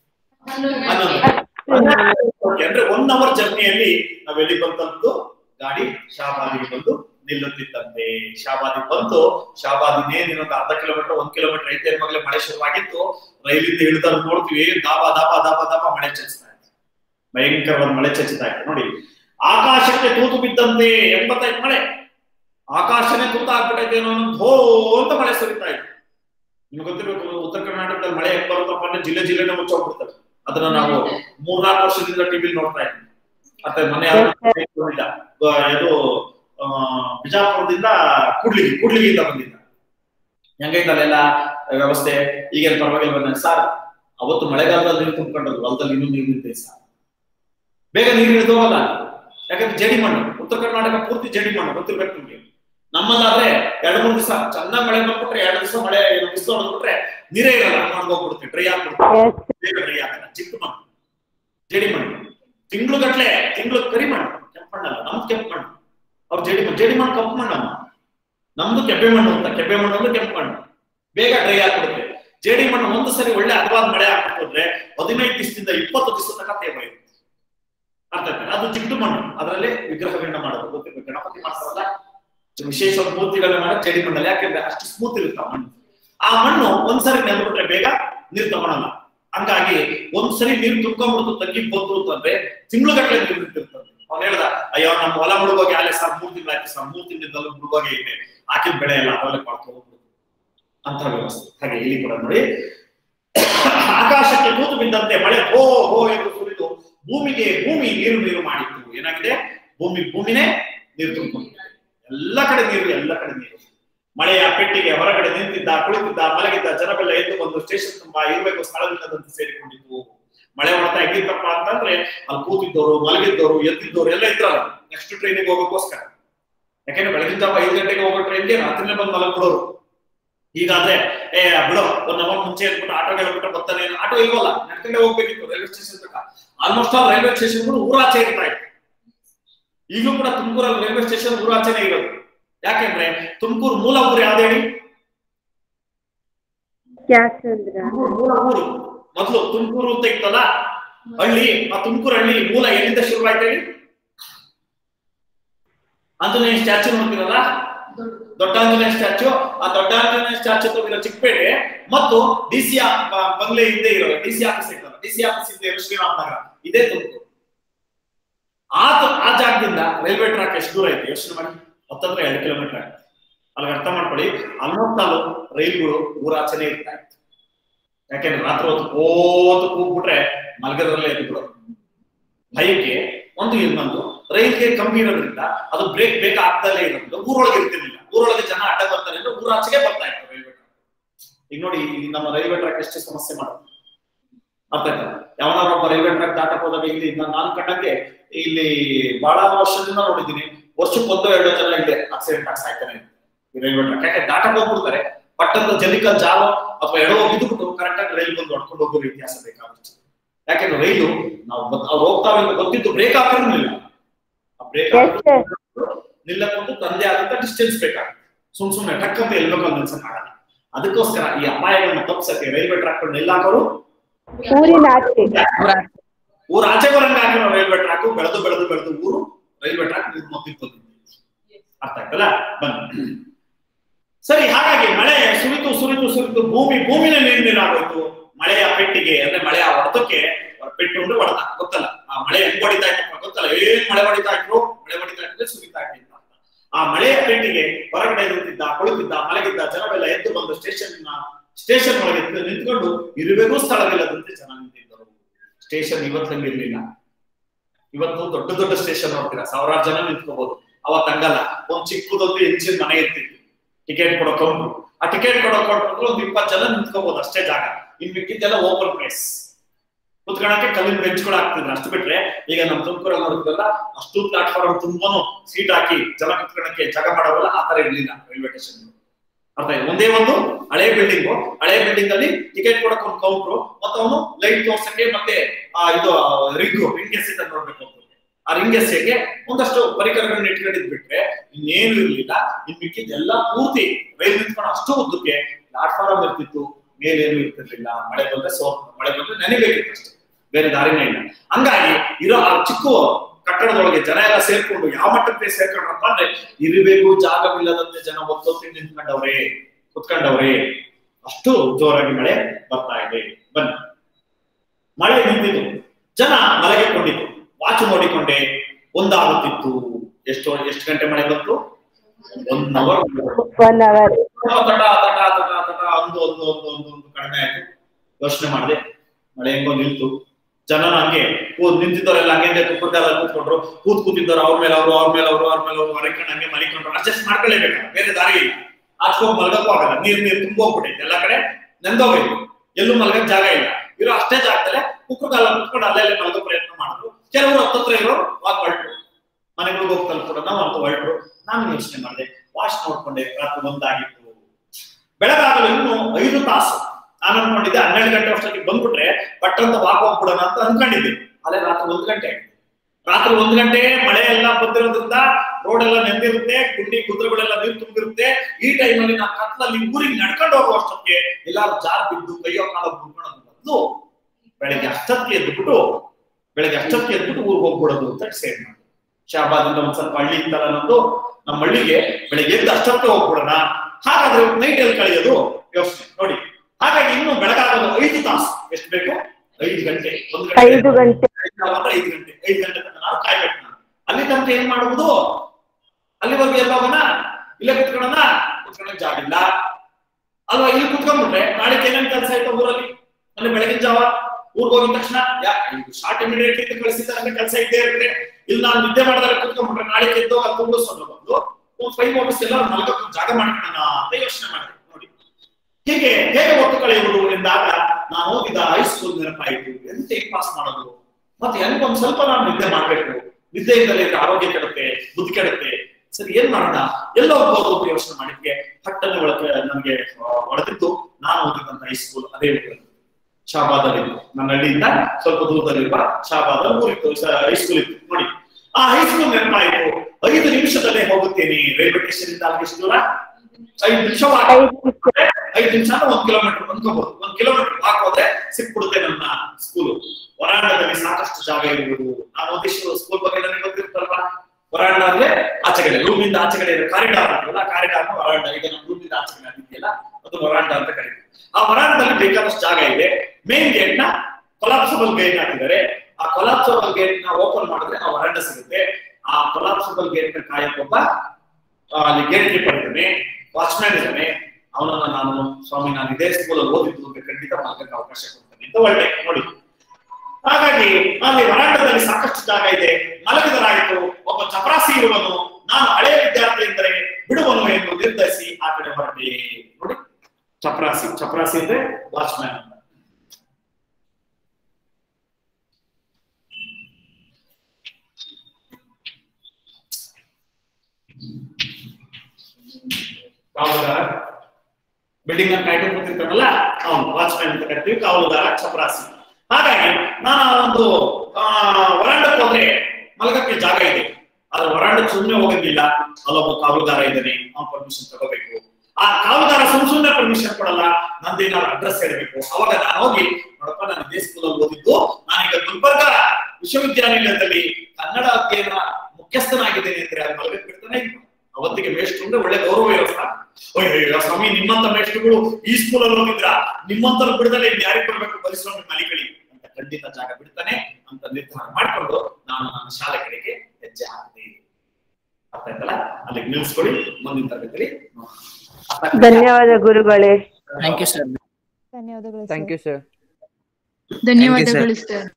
ಹನ್ನೊಂದು ಅಂದ್ರೆ ಒನ್ ಅವರ್ ಜರ್ನಿಯಲ್ಲಿ ನಾವ್ ಎಲ್ಲಿ ಬಂತಂತು ಗಾಡಿ ಶಾಬಾದಿಗೆ ಬಂದು ನಿಲ್ಲುತ್ತಿದ್ದಂತೆ ಶಾಬಾದಿ ಬಂತು ಶಾಬಾದಿ ಇನ್ನೊಂದು ಅರ್ಧ ಕಿಲೋಮೀಟರ್ ಒಂದ್ ಕಿಲೋಮೀಟರ್ ಐತೆ ಮಗಲೇ ಮಳೆ ಶುರುವಾಗಿತ್ತು ರೈಲಿಂದ ಇಳಿದಾಗ ನೋಡ್ತೀವಿ ದಾಬ ದಾಬ ದಾಬ ದಾಬ ಮಳೆ ಚಚ್ತಾ ಇತ್ತು ಭಯಂಕರವಾದ ಮಳೆ ಚಚ್ಚುತ್ತಾ ಇತ್ತು ನೋಡಿ ಆಕಾಶಕ್ಕೆ ತೂತು ಬಿದ್ದಂತೆ ಎಂಬತ್ತೈದು ಮಳೆ ಆಕಾಶನೇ ತೂತ ಆಗ್ಬಿಟ್ಟೈತೆ ಏನೋ ಅನ್ನೋ ಧೋ ಅಂತ ಮಳೆ ಸುರಿತಾ ಇತ್ತು ನಿಮ್ಗೆ ಗೊತ್ತಿರ್ಬೇಕು ಉತ್ತರ ಕರ್ನಾಟಕದಲ್ಲಿ ಮಳೆ ಹೆಂಗ್ ಬರುತ್ತಪ್ಪ ಅಂದ್ರೆ ಜಿಲ್ಲೆ ಜಿಲ್ಲೆನೇ ಮುಚ್ಚೋಗ್ಬಿಡ್ತವೆ ಅದನ್ನ ನಾವು ಮೂರ್ನಾಲ್ಕು ವರ್ಷದಿಂದ ಟಿವಿಲಿ ನೋಡ್ತಾ ಇದ್ವಿ ಮತ್ತೆ ಮೊನ್ನೆ ಯಾವ್ದೋ ಬಂದಿದ್ದ. ಆ, ಇದು ಆ, ಬಿಜಾಪುರದಿಂದ ಕೂಡ್ಲಿಗಿ ಕೂಡ್ಲಿಗಿಂದ ಬಂದಿದ್ದ ಹೆಂಗೈತೆ ಅಲ್ಲೆಲ್ಲ ವ್ಯವಸ್ಥೆ ಈಗೇನು ಪರವಾಗಿಲ್ಲ ಬಂದ ಸರ್ ಅವತ್ತು ಮಳೆಗಾಲದಲ್ಲಿ ನೀರು ತುಂಬಿಕೊಂಡದ್ದು ಹೊಲದಲ್ಲಿ ಇನ್ನೂ ನೀರು ನಿಂತೈತೆ ಸರ್ ಬೇಗ ನೀರು ಇಳಿದು ಹೋಗಲ್ಲ ಯಾಕಂದ್ರೆ ಜಡಿ ಮಣ್ಣು ಉತ್ತರ ಕರ್ನಾಟಕ ಪೂರ್ತಿ ಜಡಿ ಮಣ್ಣು ಗೊತ್ತಿರ್ಬೇಕು ನಿಮ್ಗೆ ನಮ್ಮಲ್ಲಾದ್ರೆ ಎರಡು ಮೂರು ದಿವಸ ಚೆನ್ನಾಗಿ ಮಳೆ ಬಂದ್ಬಿಟ್ರೆ ಎರಡು ದಿವಸ ಮಳೆ ಏನು ಬಿಸಿಲು ಹೊಡೆದ್ಬಿಟ್ರೆ ನೀರೇ ಇರಲ್ಲ ಒಣಗೋಗ್ಬಿಡುತ್ತೆ ಡ್ರೈ ಆಗ್ಬಿಡುತ್ತೆ
Yes.
ಬೇಗ ಡ್ರೈ ಆಗಲ್ಲ ಚಿಕ್ಕ ಮಣ್ಣು ಜಡಿ ಮಣ್ಣು ತಿಂಗಳು ಗಟ್ಲೆ ತಿಂಗಳು ಕರಿ ಮಣ್ಣು ಕೆಂಪು ಮಣ್ಣಲ್ಲ ನಮ್ದು ಕೆಂಪು ಮಣ್ಣು ಅವ್ರು ಜಡಿ ಮಣ್ಣು ಜಡಿ ಮಣ್ಣು ಕಪ್ಪು ಮಣ್ಣಮ್ಮ ನಮ್ದು ಕೆಬ್ಬೆ ಮಣ್ಣು ಅಂತ ಕೆಬ್ಬೆ ಮಣ್ಣು ಅಂದ್ರೆ ಕೆಂಪು ಮಣ್ಣು ಬೇಗ ಡ್ರೈ ಆಗ್ಬಿಡುತ್ತೆ ಜೇಡಿ ಮಣ್ಣು ಒಂದು ಸರಿ ಒಳ್ಳೆ ಹದವಾದ ಮಳೆ ಆಗ್ಬಿಟ್ಟು ಅಂದ್ರೆ ಹದಿನೈದು ದಿವಸದಿಂದ ಇಪ್ಪತ್ತು ದಿವಸ ತನಕ ತೇವ ಇರುತ್ತೆ ಅರ್ಥ ಆಯ್ತಾ ಅದು ಜಿಡ್ಡು ಮಣ್ಣು ಅದರಲ್ಲಿ ವಿಗ್ರಹಗಳನ್ನ ಮಾಡೋದು ಗೊತ್ತಿರ್ಬೇಕು ಗಣಪತಿ ಮಾಡ್ತಾರಲ್ಲ ವಿಶೇಷವಾದ ಮೂರ್ತಿಗಳನ್ನ ಮಾಡೋ ಚಳಿ ಮಣ್ಣಲ್ಲಿ ಯಾಕೆಂದ್ರೆ ಅಷ್ಟು ಸ್ಮೂತ್ ಇರುತ್ತೆ ಆ ಮಣ್ಣು ಆ ಮಣ್ಣು ಒಂದ್ಸರಿ ನೆಂದ್ಬಿಟ್ರೆ ಬೇಗ ನೀರು ತಗೊಳಲ್ಲ ಹಂಗಾಗಿ ಒಂದ್ಸರಿ ನೀರು ತುಂಬ್ಕೊಂಡ್ಬಿಡ್ತು ತಗ್ಗಿ ಬಂತು ಅಂತಂದ್ರೆ ತಿಂಗ್ಳುಗಟ್ಟಲೆ ನೀರು ನಿಂತಿರ್ತದೆ ಅವ್ನು ಹೇಳ್ದ ಅಯ್ಯೋ ನಮ್ಮ ಹೊಲ ಮುಳುಗೋಗಿ ಅಲ್ಲೇ ಸರ್ ಮೂರ್ ತಿಂಗಳು ಆಯ್ತು ಸರ್ ಮೂರ್ ತಿಂಗಳಿಂದಲೂ ಮುಳುಗೋಗಿ ಇದೆ ಹಾಕಿದ ಬೆಳೆ ಎಲ್ಲ ಅದರಲ್ಲೇ ಮಾಡ್ಕೊಂಡು ಹೋಗ್ಬಿಡುದು ಅಂತ ವ್ಯವಸ್ಥೆ ಹಾಗೆ ಇಲ್ಲಿ ಕೂಡ ನೋಡಿ ಆಕಾಶಕ್ಕೆ ತೂತು ಬಿದ್ದಂತೆ ಮಳೆ ಹೋ ಹೋ ಎಂದು ಸುರಿದು ಭೂಮಿಗೆ ಭೂಮಿ ನೀರು ನೀರು ಮಾಡಿತ್ತು ಏನಾಗಿದೆ ಭೂಮಿ ಭೂಮಿನೇ ನೀರು ತುಂಬಿಕೊಂಡಿದೆ ಎಲ್ಲ ಕಡೆ ನೀರು ಎಲ್ಲ ಕಡೆ ನೀರು ಮಳೆಯ ಪೆಟ್ಟಿಗೆ ಹೊರಗಡೆ ನಿಂತಿದ್ದ ಕುಳಿತಿದ್ದ ಮಲಗಿದ್ದ ಜನವೆಲ್ಲ ಎದ್ದು ಬಂದು ಸ್ಟೇಷನ್ ತುಂಬಾ ಇರಬೇಕು ಸ್ಥಳವಿಲ್ಲದಂತೆ ಸೇರಿಕೊಂಡಿತ್ತು ಮಳೆ ಹೊಡ್ತಾ ಹೆಂಗಿತ್ತಪ್ಪ ಅಂತಂದ್ರೆ ಅಲ್ಲಿ ಕೂತಿದ್ದವರು ಮಲಗಿದ್ದವರು ಎದ್ದಿದ್ದವರು ಎಲ್ಲ ಇದ್ರಲ್ಲ ನೆಕ್ಸ್ಟ್ ಟ್ರೈನಿಗೆ ಹೋಗೋಕ್ಕೋಸ್ಕರ ಯಾಕೆಂದ್ರೆ ಬೆಳಗಿನ ಜಾವ ಐದು ಗಂಟೆಗೆ ಹೋಗೋ ಟ್ರೈನ್ಗೆ ರಾತ್ರಿನೇ ಬಂದು ಮಲಗ್ಬಿಡೋರು ಹೀಗಾದ್ರೆ ಏ ಬಿಡೋ ಒಂದ್ ಅವರ್ ಮುಂಚೆ ಹೇಳ್ಬಿಟ್ಟು ಆಟೋ ಹೇಳ್ಬಿಟ್ಟು ಬರ್ತಾನೆ ಆಟೋ ಇಲ್ವಲ್ಲ ನಡ್ಕೊಂಡೆ ಹೋಗ್ಬೇಕಿತ್ತು ರೈಲ್ವೆ ಸ್ಟೇಷನ್ ತನಕ ಆಲ್ಮೋಸ್ಟ್ ಆಲ್ ರೈಲ್ವೆ ಸ್ಟೇಷನ್ ಊರಾಚೆ ಇರ್ತಾ ಇತ್ತು ಈಗಲೂ ಕೂಡ ತುಮಕೂರಲ್ಲಿ ರೈಲ್ವೆ ಸ್ಟೇಷನ್ ಊರಾಚೆನೆ ಇರೋದು ಯಾಕೆಂದ್ರೆ ತುಮಕೂರು ಮೂಲ ಊರು ಯಾವ್ದು ಹೇಳಿ
ಕ್ಯಾಶ್ ಅಂದ್ರ
ತುಮಕೂರು ಮೂಲ ಊರು ಮೊದ್ಲು ತುಮಕೂರು ಅಂತ ಇತ್ತಲ್ಲ ಹಳ್ಳಿ ಆ ತುಮಕೂರು ಹಳ್ಳಿ ಮೂಲ ಎಲ್ಲಿಂದ ಶುರುವಾಯ್ತು ಹೇಳಿ ಆಂಜನೇಯ ಸ್ಟ್ಯಾಚು ನೋಡ್ತೀರಲ್ಲ ದೊಡ್ಡ ಆಂಜನೇಯ ಸ್ಟ್ಯಾಚು ಆ ದೊಡ್ಡ ಆಂಜನೇಯ ಸ್ಟ್ಯಾಚು ತಗೊಂಡಿರೋ ಚಿಕ್ಕಪೇಟೆ ಮತ್ತು ಡಿ ಸಿ ಬಂಗ್ಲೆ ಹಿಂದೆ ಇರೋ ಡಿ ಸಿ ಆಫೀಸ್ ಇತ್ತಲ್ಲ ಡಿ ಸಿ ಆಫೀಸ್ ಹಿಂದೆ ಇರೋ ಶ್ರೀರಾಮನಗರ ಇದೇ ತುಮಕೂರು ಆ ತ- ಆ ಜಾಗದಿಂದ ರೈಲ್ವೆ ಟ್ರ್ಯಾಕ್ ಎಷ್ಟು ದೂರ ಐತೆ ಯೋಚನೆ ಮಾಡಿ ಹತ್ತಂದ್ರೆ ಎರಡು ಕಿಲೋಮೀಟರ್ ಆಗುತ್ತೆ ಅಲ್ಲಿಗೆ ಅರ್ಥ ಮಾಡ್ಕೊಳ್ಳಿ ಆಲ್ಮೋಸ್ಟ್ ಆಲ್ ರೈಲ್ಗಳು ಊರಾಚೆನೆ ಇರ್ತಾ ಇತ್ತು ಯಾಕೆಂದ್ರೆ ರಾತ್ರಿ ಹೊತ್ತು ಓತು ಕೂಗ್ಬಿಟ್ರೆ ಮಲಗದ್ರಲ್ಲೇ ಎದ್ದು ಬಿಡೋದು ಭಯಕ್ಕೆ ಒಂದು ಇನ್ನೊಂದು ರೈಲ್ಗೆ ಕಮ್ಮಿ ಇರೋದ್ರಿಂದ ಅದು ಬ್ರೇಕ್ ಬೇಕಾಗ್ದಲೇ ಇರೋದ್ರಿಂದ ಊರೊಳಗೆ ಇರ್ತಿರ್ಲಿಲ್ಲ ಊರೊಳಗೆ ಜನ ಅಡ್ಡ ಬರ್ತಾರೆ ಅಂದ್ರೆ ಊರಾಚೆಗೆ ಬರ್ತಾ ಇತ್ತು ರೈಲ್ವೆ ಟ್ರ್ಯಾಕ್ ಈಗ ನೋಡಿ ಈ ನಮ್ಮ ರೈಲ್ವೆ ಟ್ರ್ಯಾಕ್ ಎಷ್ಟು ಸಮಸ್ಯೆ ಮಾಡೋದು ಅರ್ಥ ಆಯ್ತಾ ಯಾವನಾರ ಒಬ್ಬ ರೈಲ್ವೆ ಟ್ರ್ಯಾಕ್ ದಾಟಕ್ ಹೋದಾಗ ಇಲ್ಲಿ ನಾನ್ ನಾನ್ ಕಂಡಂಗೆ ಇಲ್ಲಿ ಬಹಳ ವರ್ಷದಿಂದ ನೋಡಿದ್ದೀನಿ ವರ್ಷಕ್ಕೆ ಒಂದು ಎರಡು ಜನ ಇದೆ ಆಕ್ಸಿಡೆಂಟ್ ಆಗಿ ಸಾಯ್ತಾನೆ ಇರುತ್ತೆ ಈ ರೈಲ್ವೆ ಟ್ರ್ಯಾಕ್ ಯಾಕೆ ದಾಟಕ್ ಹೋಗ್ಬಿಡ್ತಾರೆ ಪಟ್ಟಂತ ಜಲಿಕಲ್ ಜಾಲೋ ಅಥವಾ ಎಡವೋ ಬಿದ್ದುಬಿಟ್ಟು ಕರೆಕ್ಟ್ ಆಗಿ ರೈಲ್ ಬಂದು ಹೊಡ್ಕೊಂಡು ಹೋಗೋ ಇತಿಹಾಸ ಬೇಕಾಗುತ್ತೆ ಯಾಕೆಂದ್ರೆ ರೈಲು ನಾವು ಗೊತ್- ಅವ್ರು ಹೋಗ್ತಾವೆ ಅಂತ ಗೊತ್ತಿದ್ದು ಬ್ರೇಕ್ ಹಾಕಿರ್ಲಿಲ್ಲ ಆ ಬ್ರೇಕ್
ಎಷ್ಟೇ
ನಿಲ್ಲಕ್ಕೊಂದು ತಂದೆ ಆದಂತ ಡಿಸ್ಟೆನ್ಸ್ ಬೇಕಾಗುತ್ತೆ ಸುಮ್ ಸುಮ್ನೆ ಟಕ್ ಅಂತ ಎಲ್ಬೇಕು ಅಲ್ಲಿ ನಿಲ್ಸಕ್ ಆಗಲ್ಲ ಅದಕ್ಕೋಸ್ಕರ ಈ ಅಪಾಯಗಳನ್ನ ತಪ್ಪಿಸಕ್ಕೆ ರೈಲ್ವೆ ಟ್ರ್ಯಾಕ್ ನಿಲ್ಲಾಕೋರು
ಊರಿನ ಆಚೆ
ಊರ ಆಚೆ ಬರಂಗ ಹಾಕಿರೋ ರೈಲ್ವೆ ಟ್ರ್ಯಾಕ್ ಬೆಳೆದು ಬೆಳೆದು ಬೆಳೆದು ಊರು ರೈಲ್ವೆ ಟ್ರ್ಯಾಕ್ ನೂರ ಮೂವತ್ತಿಪ್ಪತ್ತು ಅರ್ಥ ಆಯ್ತಲ್ಲ ಬನ್ನಿ ಸರಿ ಹಾಗಾಗಿ ಮಳೆ ಸುರಿತು ಸುರಿತು ಸುರಿತು ಭೂಮಿ ಭೂಮಿನ ನೀರು ನೀರಾಗೋಯ್ತು ಮಳೆಯ ಪೆಟ್ಟಿಗೆ ಅಂದ್ರೆ ಮಳೆಯ ಹೊಡೆತಕ್ಕೆ ಪೆಟ್ಟು ಅಂದ್ರೆ ಹೊಡೆತ ಗೊತ್ತಲ್ಲ ಆ ಮಳೆ ಹೆಂಗ್ ಹೊಡಿತಾ ಇತ್ತಪ್ಪ ಗೊತ್ತಲ್ಲ ಏನ್ ಮಳೆ ಹೊಡಿತಾ ಇದ್ರು ಮಳೆ ಹೊಡಿತಾ ಇದ್ರೆ ಸುರಿತಾ ಇತ್ತು ಅಂತ ಅರ್ಥ. ಆ ಮಳೆಯ ಪೆಟ್ಟಿಗೆ ಹೊರಗಡೆ ನಿಂತಿದ್ದ ಕುಳಿತಿದ್ದ ಮಲಗಿದ್ದ ಜನವೆಲ್ಲ ಎದ್ದು ಬಂದು ಸ್ಟೇಷನ್ ಸ್ಟೇಷನ್ ಒಳಗೆ ನಿಂತು- ನಿಂತ್ಕೊಂಡು ಇರುವೆಗೂ ಸ್ಥಳವಿಲ್ಲದಂತೆ ಜನ ನಿಂತಿದ್ದರು ಸ್ಟೇಷನ್ ಇವತ್ತಂಗೆ ಇರ್ಲಿಲ್ಲ ಇವತ್ತು ದೊಡ್ಡ ದೊಡ್ಡ ಸ್ಟೇಷನ್ ನೋಡ್ತೀರಾ ಸಾವಿರಾರು ಜನ ನಿಂತ್ಕೋಬಹುದು ಅವತ್ತು ಹಂಗಲ್ಲ ಒಂದ್ ಚಿಕ್ಕದೊಂದು ಹೆಂಚಿನ ಮನೆ ಇರ್ತಿತ್ತು ಟಿಕೆಟ್ ಕೊಡೋ ಕೌಂಟ್ರು ಆ ಟಿಕೆಟ್ ಕೊಡೋ ಕೌಂಟ್ರು ಒಂದ್ ಇಪ್ಪತ್ತು ಜನ ನಿಂತ್ಕೋಬಹುದು ಅಷ್ಟೇ ಜಾಗ ಇನ್ ಮಿಕ್ಕಿದ್ದೆಲ್ಲ ಓಪನ್ ಪ್ಲೇಸ್ ಕುತ್ಕೊಳಕ್ಕೆ ಕಲ್ಲಿನ ಬೆಂಚ್ಗಳು ಹಾಕ್ತಿದ್ರು ಅಷ್ಟು ಬಿಟ್ರೆ ಈಗ ನಮ್ ತುಮಕೂರಲ್ಲಿ ನೋಡಿದ್ರಲ್ಲ ಅಷ್ಟು ಪ್ಲಾಟ್ಫಾರ್ಮ್ ತುಂಬಾನು ಸೀಟ್ ಹಾಕಿ ಜನ ಕುತ್ಕೊಳಕ್ಕೆ ಜಾಗ ಮಾಡೋವಲ್ಲ ಆ ತರ ಇರ್ಲಿಲ್ಲ ರೈಲ್ವೆ ಸ್ಟೇಷನ್ ಅರ್ಥ ಆಯ್ತು ಒಂದೇ ಒಂದು ಹಳೆ ಬಿಲ್ಡಿಂಗು ಹಳೆ ಬಿಲ್ಡಿಂಗ್ ಅಲ್ಲಿ ಟಿಕೆಟ್ ಕೊಡಕ್ ಒಂದು ಕೌಂಟ್ರು ಮತ್ತೆ ಅವನು ಲೈಟ್ ತೋರ್ಸಕ್ಕೆ ಮತ್ತೆ ಆ ಇದು ರಿಂಗು ರಿಂಗ್ ಎಸೆತ ನೋಡ್ಬೇಕು ಅಂತ ಆ ರಿಂಗ್ ಎಸೆಗೆ ಒಂದಷ್ಟು ಪರಿಕರಗಳನ್ನ ಇಟ್ಕೊಂಡಿದ್ ಬಿಟ್ರೆ ಇನ್ನೇನು ಇರ್ಲಿಲ್ಲ ಇನ್ ಮಿಕ್ಕಿದ್ದೆಲ್ಲ ಪೂರ್ತಿ ರೈಲ್ ನಿಂತ್ಕೊಂಡು ಅಷ್ಟು ಉದ್ದಕ್ಕೆ ಪ್ಲಾಟ್ಫಾರ್ಮ್ ಇರ್ತಿತ್ತು ಮೇಲೇನು ಇರ್ತಿರ್ಲಿಲ್ಲ ಮಳೆ ಬಂದ್ರೆ ಸೋ ಮಳೆ ಬಂದ್ರೆ ನೆನೆಬೇಕಿತ್ತು ಅಷ್ಟೇ ಬೇರೆ ದಾರಿನೇ ಇಲ್ಲ ಹಂಗಾಗಿ ಇರೋ ಆ ಚಿಕ್ಕ ಕಟ್ಟಡದೊಳಗೆ ಜನ ಎಲ್ಲ ಸೇರ್ಕೊಂಡು ಯಾವ ಮಟ್ಟಕ್ಕೆ ಸೇರ್ಕೊಂಡ್ರಪ್ಪ ಅಂದ್ರೆ ಇರಬೇಕು ಜಾಗವಿಲ್ಲದಂತೆ ಜನ ಒತ್ತೊತ್ತಿ ನಿಂತ್ಕೊಂಡವ್ರೆ ಕುತ್ಕೊಂಡವ್ರೆ ಅಷ್ಟು ಜೋರಾಗಿ ಮಳೆ ಬರ್ತಾ ಇದೆ ಬನ್ನಿ ಮಳೆ ನಿಂತಿತು ಜನ ಮಲಗಿಕೊಂಡಿತ್ತು ವಾಚ್ ನೋಡಿಕೊಂಡೆ ಒಂದಾಗುತ್ತಿತ್ತು ಎಷ್ಟು ಎಷ್ಟು ಗಂಟೆ ಮಳೆ ಬಂತು ಒನ್ ಅವರ್
ಒನ್ ಅವರ್
ತಟ ತಟ ತಟ ತಟ ಒಂದು ಒಂದು ಒಂದು ಒಂದು ಒಂದು ಕಡಿಮೆ ಆಯ್ತು ಯೋಚನೆ ಮಾಡಿದೆ ಮಳೆ ಹೆಂಗೋ ನಿಲ್ತು ಜನ ಹಂಗೆ ಕೂತ್ ನಿಂತಿದ್ದವರೆಲ್ಲ ಹಂಗೆ ಕುತ್ಕೊಂಡೆಲ್ಲ ಕೂತ್ಕೊಂಡ್ರು ಕೂತ್ ಕೂತಿದ್ದವ್ರು ಅವ್ರ ಮೇಲೆ ಅವರು ಅವ್ರ ಮೇಲೆ ಅವರು ಅವ್ರ ಮೇಲೆ ಅವರು ಹೊರಕೊಂಡು ಹಂಗೆ ಮಲಿಕೊಂಡ್ರು ಅಡ್ಜಸ್ಟ್ ಮಾಡ್ಕೊಳ್ಳೇಬೇಕು ಬೇರೆ ದಾರಿ ಇಲ್ಲ ಆಚ್ಕೊಂಡ್ ಮಲ್ಗಕ್ಕೂ ಆಗಲ್ಲ ನೀರ್ ನೀರ್ ತುಂಬೋಗ್ಬಿಟ್ಟೈತೆ ಎಲ್ಲ ಕಡೆ ನೆಂದೋಗೈತು ಎಲ್ಲೂ ಮಲ್ಗಕ್ ಜಾಗ ಇಲ್ಲ ಇರೋ ಅಷ್ಟೇ ಜಾಗದಲ್ಲೇ ಕುಕ್ಕುಗಾಲ ಕುತ್ಕೊಂಡು ಅಲ್ಲೇ ಅಲ್ಲೇ ಮಲ್ಗೋ ಪ್ರಯತ್ನ ಮಾಡಿದ್ರು ಕೆಲವರು ಹತ್ತತ್ರ ಇರೋರು ವಾಕ್ ಹೊರಟ್ರು ಮನೆಗಳಿಗೆ ಹೋಗಿ ತಲುಪಿದ್ರು ನಾವು ಅಂತ ಹೊರಟ್ರು ನಾನು ಯೋಚನೆ ಮಾಡಿದೆ ವಾಶ್ ನೋಡ್ಕೊಂಡೆ ರಾತ್ರಿ ಒಂದಾಗಿತ್ತು ಬೆಳಗಾಗಲು ಇನ್ನು ಐದು ತಾಸು ನಾನು ಅನ್ಕೊಂಡಿದ್ದೆ ಹನ್ನೆರಡು ಗಂಟೆ ಅಷ್ಟೊತ್ತಿಗೆ ಬಂದ್ಬಿಟ್ರೆ ಪಟ್ಟಂತ ವಾಕ್ ಹೋಗ್ಬಿಡೋಣ ಅಂತ ಅನ್ಕೊಂಡಿದ್ದೆ ಅಲ್ಲೇ ರಾತ್ರಿ ಒಂದು ಗಂಟೆ ಆಯ್ತು ರಾತ್ರಿ ಒಂದ್ ಗಂಟೆ ಮಳೆ ಎಲ್ಲ ಬಂದಿರೋದ್ರಿಂದ ರೋಡ್ ಎಲ್ಲ ನೆಂದಿರುತ್ತೆ ಗುಂಡಿ ಕುದುರೆಗಳೆಲ್ಲ ನೀರು ತುಂಬಿರುತ್ತೆ ಈ ಟೈಮಲ್ಲಿ ನಾವು ಕತ್ಲಲ್ಲಿ ಊರಿಗೆ ನಡ್ಕೊಂಡು ಹೋಗೋ ಅಷ್ಟೊತ್ತಿಗೆ ಎಲ್ಲಾರು ಜಾರ್ ಬಿದ್ದು ಕೈಯೋ ಕಾಲ ಮುಡ್ಕೊಂಡು ಬಂದು ಬೆಳಿಗ್ಗೆ ಅಷ್ಟೊತ್ತಿಗೆ ಎದ್ದುಬಿಟ್ಟು ಬೆಳಗ್ಗೆ ಅಷ್ಟೊತ್ತಿಗೆ ಎದ್ಬಿಟ್ಟು ಊರಿಗೆ ಹೋಗ್ಬಿಡೋದು ಅಂತ ಡಿಸೈಡ್ ಮಾಡಿ ಶಾಬಾದಿಂದ ಒಂದ್ ಸ್ವಲ್ಪ ಹಳ್ಳಿ ಇತ್ತಲ್ಲ ನಮ್ದು ನಮ್ಮ ಹಳ್ಳಿಗೆ ಬೆಳಗ್ಗೆ ಎದ್ದು ಅಷ್ಟೊತ್ತಿಗೆ ಹೋಗ್ಬಿಡೋಣ ಹಾಗಾದ್ರೆ ನೈಟ್ ಎಲ್ಲಿ ಕಳೆಯೋದು ಯೋಚನೆ ನೋಡಿ ಹಾಗಾಗಿ ಇನ್ನು ಬೆಳಗಾಗೋದು ಐದು ತಾಸು ಎಷ್ಟು ಬೇಕು ಐದು ಗಂಟೆ ಒಂದು
ಐದು ಗಂಟೆ
ಮಾತ್ರ ಐದು ಗಂಟೆ ಐದು ಗಂಟೆ ತನಕ ನಾವು ಕಾಯ್ಬೇಕು ನಾನು ಅಲ್ಲಿ ತನಕ ಏನ್ ಮಾಡುವುದು ಅಲ್ಲಿವರೆಗೂ ಎಲ್ಲ ಹೋಗೋಣ ಇಲ್ಲೇ ಕುತ್ಕೊಳ್ಳೋಣ ಕುತ್ಕೊಳ್ಳೋಕೆ ಜಾಗ ಇಲ್ಲ ಅಲ್ವಾ ಇಲ್ಲಿ ಕುತ್ಕೊಂಡ್ಬಿಟ್ರೆ ನಾಳೆ ಏನೇನ್ ಕೆಲಸ ಆಯ್ತು ಊರಲ್ಲಿ ಅಲ್ಲಿ ಬೆಳಗಿನ ಜಾವ ಊರ್ಗ್ ಹೋಗಿದ ತಕ್ಷಣ ಯಾ ಶಾರ್ಟ್ ಇಮಿಡಿಯೇಟ್ ಇದ್ದು ಕಳಿಸಿದ್ರೆ ಕೆಲಸ ಇದ್ದೇ ಇರುತ್ತೆ ಇಲ್ಲಿ ನಾನು ನಿದ್ದೆ ಮಾಡಿದ್ರೆ ಕುತ್ಕೊಂಡ್ಬಿಟ್ರೆ ನಾಳೆ ಎದ್ದು ಅಲ್ಲಿ ತುಂಬಿಸ್ಕೊಂಡು ಬಂದು ಒಂದು ಫೈವ್ ಮಿನಿಟ್ಸ್ ಎಲ್ಲ ಮಲಗಕ್ಕೆ ಜಾಗ ಮಾಡ್ಕೊಳ್ಳೋಣ ಅಂತ ಯೋಚನೆ ಮಾಡಿದೆ ನೋಡಿ ಹೀಗೆ ಹೇಗೆ ಒತ್ತು ಕಳೆಯುವುದು ಎಂದಾಗ ನಾನು ಓದಿದ ಹೈಸ್ಕೂಲ್ ನೆನಪಾಯಿತು ಎಂತ ಹೇಗೆ ಪಾಸ್ ಮಾಡೋದು ಮತ್ತೆ ಹೆಂಗ್ ಒಂದ್ ಸ್ವಲ್ಪ ನಾನು ನಿದ್ದೆ ಮಾಡ್ಬೇಕು ನಿದ್ದೆ ಇದ್ದಲ್ಲಿ ಇದ್ರೆ ಆರೋಗ್ಯ ಕೆಡುತ್ತೆ ಬುದ್ಧಿ ಕೆಡುತ್ತೆ ಸರಿ ಏನ್ ಮಾಡೋಣ ಎಲ್ಲ ಹೋಗ್ಬೋದು ಅಂತ ಯೋಚನೆ ಮಾಡಿದ್ಗೆ ಹಟ್ಟನ್ನು ಒಳಗೆ ನನಗೆ ಹೊಡೆದಿತ್ತು ನಾನು ಓದಿದಂತ ಹೈಸ್ಕೂಲ್ ಅದೇ ಊರಲ್ಲಿ ಶಾಬಾದಲ್ಲಿ ನನ್ನ ಹಳ್ಳಿಯಿಂದ ಸ್ವಲ್ಪ ದೂರದಲ್ಲಿರುವ ಶಾಬಾದ ಊರಿತ್ತು ಹೈಸ್ಕೂಲ್ ಇತ್ತು ನೋಡಿ ಆ ಹೈಸ್ಕೂಲ್ ನೆನಪಾಯಿತು ಐದು ನಿಮಿಷದಲ್ಲೇ ಹೋಗುತ್ತೇನೆ ರೈಲ್ವೆ ಸ್ಟೇಷನ್ ಇಂದ ಅಲ್ಲಿ ಎಷ್ಟು ದೂರ ಐದು ನಿಮಿಷ walk.
ಐದು ನಿಮಿಷ.
ಐದು ನಿಮಿಷ ಒಂದ್ ಕಿಲೋಮೀಟರ್ ಅನ್ಕೋಬಹುದು ಒಂದ್ ಕಿಲೋಮೀಟರ್ ವಾಕ್ ಹೋದ್ರೆ ಸಿಕ್ಬಿಡುತ್ತೆ ನನ್ನ ಸ್ಕೂಲು ವರಾಂಡದಲ್ಲಿ ಸಾಕಷ್ಟು ಜಾಗ ಇರುವುದು ನಾನು ಒಂದಿಷ್ಟು ಸ್ಕೂಲ್ ಬಗ್ಗೆ ನನಗೆ ಗೊತ್ತಿರುತ್ತಲ್ವಾ ವರಾಂಡ ಅಂದ್ರೆ ಆಚೆಗಡೆ ರೂಮ್ ಇಂದ ಆಚೆಗಡೆ ಇರೋ ಕಾರಿಡಾರ್ ಅಂತಲ್ಲ ಕಾರಿಡಾರ್ ವರಾಂಡ ಈಗ ನಮ್ಮ ರೂಮ್ ಇಂದ ಆಚೆಗಡೆ ಆಗಿದೆಯಲ್ಲ ಅದು ವರಾಂಡ ಅಂತ ಕರೀತೀವಿ ಆ ವರಾಂಡದಲ್ಲಿ ಬೇಕಾದಷ್ಟು ಜಾಗ ಇದೆ ಮೇನ್ ಗೇಟ್ ನ ಕೊಲಾಪ್ಸಬಲ್ ಗೇಟ್ ಹಾಕಿದ್ದಾರೆ ಆ ಕೊಲಾಪ್ಸಬಲ್ ಗೇಟ್ ನ ಓಪನ್ ಮಾಡಿದ್ರೆ ಆ ವರಾಂಡ ಸಿಗುತ್ತೆ ಆ ಕೊಲಾಪ್ಸಬಲ್ ಗೇಟ್ ನ ಕಾಯಕ್ಕೊಬ್ಬ ಆ, ಅಲ್ಲಿ ಗೇಟ್ ಕೀಪರ್ ಇದ್ದಾನೆ ವಾಚ್ಮ್ಯಾನ್ ಇದ್ದಾನೆ ಅವನನ್ನ ನಾನು ಸ್ವಾಮಿ ನಾನು ಇದೇ ಸ್ಕೂಲ್ ಅಲ್ಲಿ ಓದಿದ್ದು ಅಂತ ಖಂಡಿತ ಮಲಗಕ್ಕೆ ಅವಕಾಶ ಕೊಡ್ತೇನೆ ಅಂತ ಒಳ್ಳೆ ನೋಡಿ ಹಾಗಾಗಿ ಅಲ್ಲಿ ವರಾಂಡದಲ್ಲಿ ಸಾಕಷ್ಟು ಜಾಗ ಇದೆ ಮಲಗಿದರಾಯಿತು ಒಬ್ಬ ಚಪರಾಸಿ ಇರುವನು ನಾನು ಹಳೆಯ ವಿದ್ಯಾರ್ಥಿ ಎಂದರೆ ಬಿಡುವನು ಎಂದು ನಿರ್ಧರಿಸಿ ಆ ಕಡೆ ಹೊರಟೆ ನೋಡಿ ಚಪರಾಸಿ ಚಪರಾಸಿ ಅಂದ್ರೆ ವಾಚ್ಮ್ಯಾನ್ ಅಂತ ಕಾವಲುಗಾರ ಬಿಲ್ಡಿಂಗ್ ಅನ್ನು ಕಾಯ್ಕೊಂಡು ಕೂತಿರ್ತಾನಲ್ಲ ಅವನು ವಾಚ್ಮ್ಯಾನ್ ಅಂತ ಕರಿತೀವಿ ಕಾವಲುಗಾರ ಚಪರಾಸಿ ಹಾಗಾಗಿ ನಾನು ಆ ಒಂದು ಆ, ವರಾಂಡಕ್ಕೆ ಹೋದ್ರೆ ಮಲಗಕ್ಕೆ ಜಾಗ ಇದೆ ಆದ್ರೆ ವರಾಂಡಕ್ಕೆ ಸುಮ್ಮನೆ ಹೋಗಂಗಿಲ್ಲ ಅಲ್ಲೊಬ್ಬ ಕಾವಲುಗಾರ ಇದ್ದಾನೆ ಅವ್ನ ಪರ್ಮಿಷನ್ ತಗೋಬೇಕು ಆ ಕಾವಲುಗಾರ ಸುಮ್ ಸುಮ್ಮನೆ ಪರ್ಮಿಷನ್ ಕೊಡಲ್ಲ ನಂದೇನಾದ್ರು ಅಡ್ರೆಸ್ ಹೇಳಬೇಕು ಅವಾಗ ನಾನು ಹೋಗಿ ನೋಡಪ್ಪ ನಾನು ಇದೇ ಸ್ಕೂಲಲ್ಲಿ ಓದಿದ್ದು ನಾನೀಗ ಗುಲ್ಬರ್ಗ ವಿಶ್ವವಿದ್ಯಾನಿಲಯದಲ್ಲಿ ಕನ್ನಡ ಅಧ್ಯಯನ ಮುಖ್ಯಸ್ಥನಾಗಿದ್ದೇನೆ ಅಂದ್ರೆ ಅದು ಮಲಗಕ್ಕೆ ಬಿಡ್ತಾನೆ ಇಲ್ಲ. ಅವತ್ತಿಗೆ ಮೇಷ್ಟ್ರು ಅಂದ್ರೆ ಒಳ್ಳೆ ಗೌರವ ಇರೋ ಸ್ಥಾನ ಅಯ್ಯೋ ಸ್ವಾಮಿ ನಿಮ್ಮಂತ ಮೇಷ್ಟ್ರುಗಳು ಈ ಸ್ಕೂಲಲ್ಲಿ ಹೋಗಿದ್ರ ನಿಮ್ಮಂತರ ಬಿಡದಲ್ಲೇ ಇನ್ ಯಾರಿಗೆ ಬರ್ಬೇಕು ಪರಿಶ್ರಮ ಮಲಿಕಳಿ ಅಂತ ಖಂಡಿತ ಜಾಗ ಬಿಡ್ತಾನೆ ಅಂತ ನಿರ್ಧಾರ ಮಾಡ್ಕೊಂಡು ನಾನು ನನ್ನ ಶಾಲೆ ಕಡೆಗೆ ಹೆಜ್ಜೆ ಹಾಕಿದೆ ಅರ್ಥ ಆಯ್ತಲ್ಲ ಅಲ್ಲಿಗೆ ನಿಲ್ಸ್ಕೊಳ್ಳಿ ಮುಂದಿನ ತರಗತಿಯಲ್ಲಿ ನೋಡೋಣ. ಅರ್ಥ ಆಗ್ತಿದ್ಯಾ?
ಧನ್ಯವಾದ ಗುರುಗಳೇ
ಥ್ಯಾಂಕ್ ಯು ಸರ್
ಧನ್ಯವಾದಗಳು
ಥ್ಯಾಂಕ್ ಯು ಸರ್
ಧನ್ಯವಾದಗಳು ಸರ್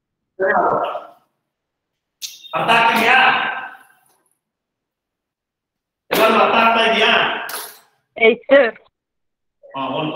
ಅರ್ಥ ಆಗ್ತಿದ್ಯಾ ಎಲ್ಲರೂ ಅರ್ಥ ಆಗ್ತಾ ಇದೆಯಾ ಹಾ ಒಂದು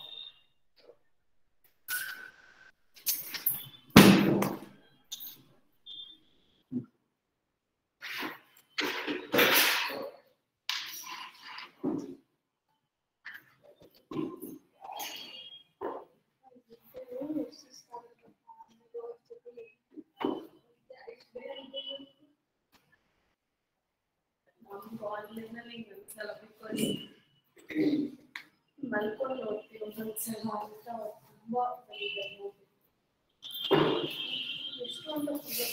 ಮಲ್ಕೊಂಡು ಹೋಗ್ತೀವಿ ಒಂದೊಂದ್ಸಲ ಅಂತ ತುಂಬಾ ಬರೀಬೇಕು ಎಷ್ಟು ಅಂತ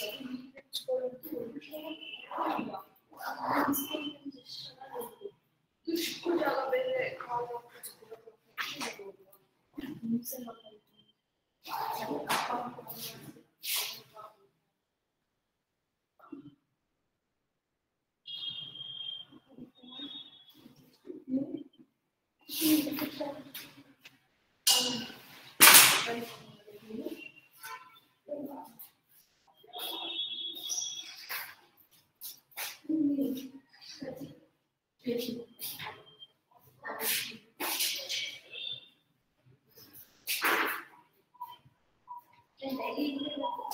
ದುಷ್ಟು ಜಾಗ ಬೇರೆ ಕಾಲು ಹಿಂಸೆ ಮಾಡ್ತೀವಿ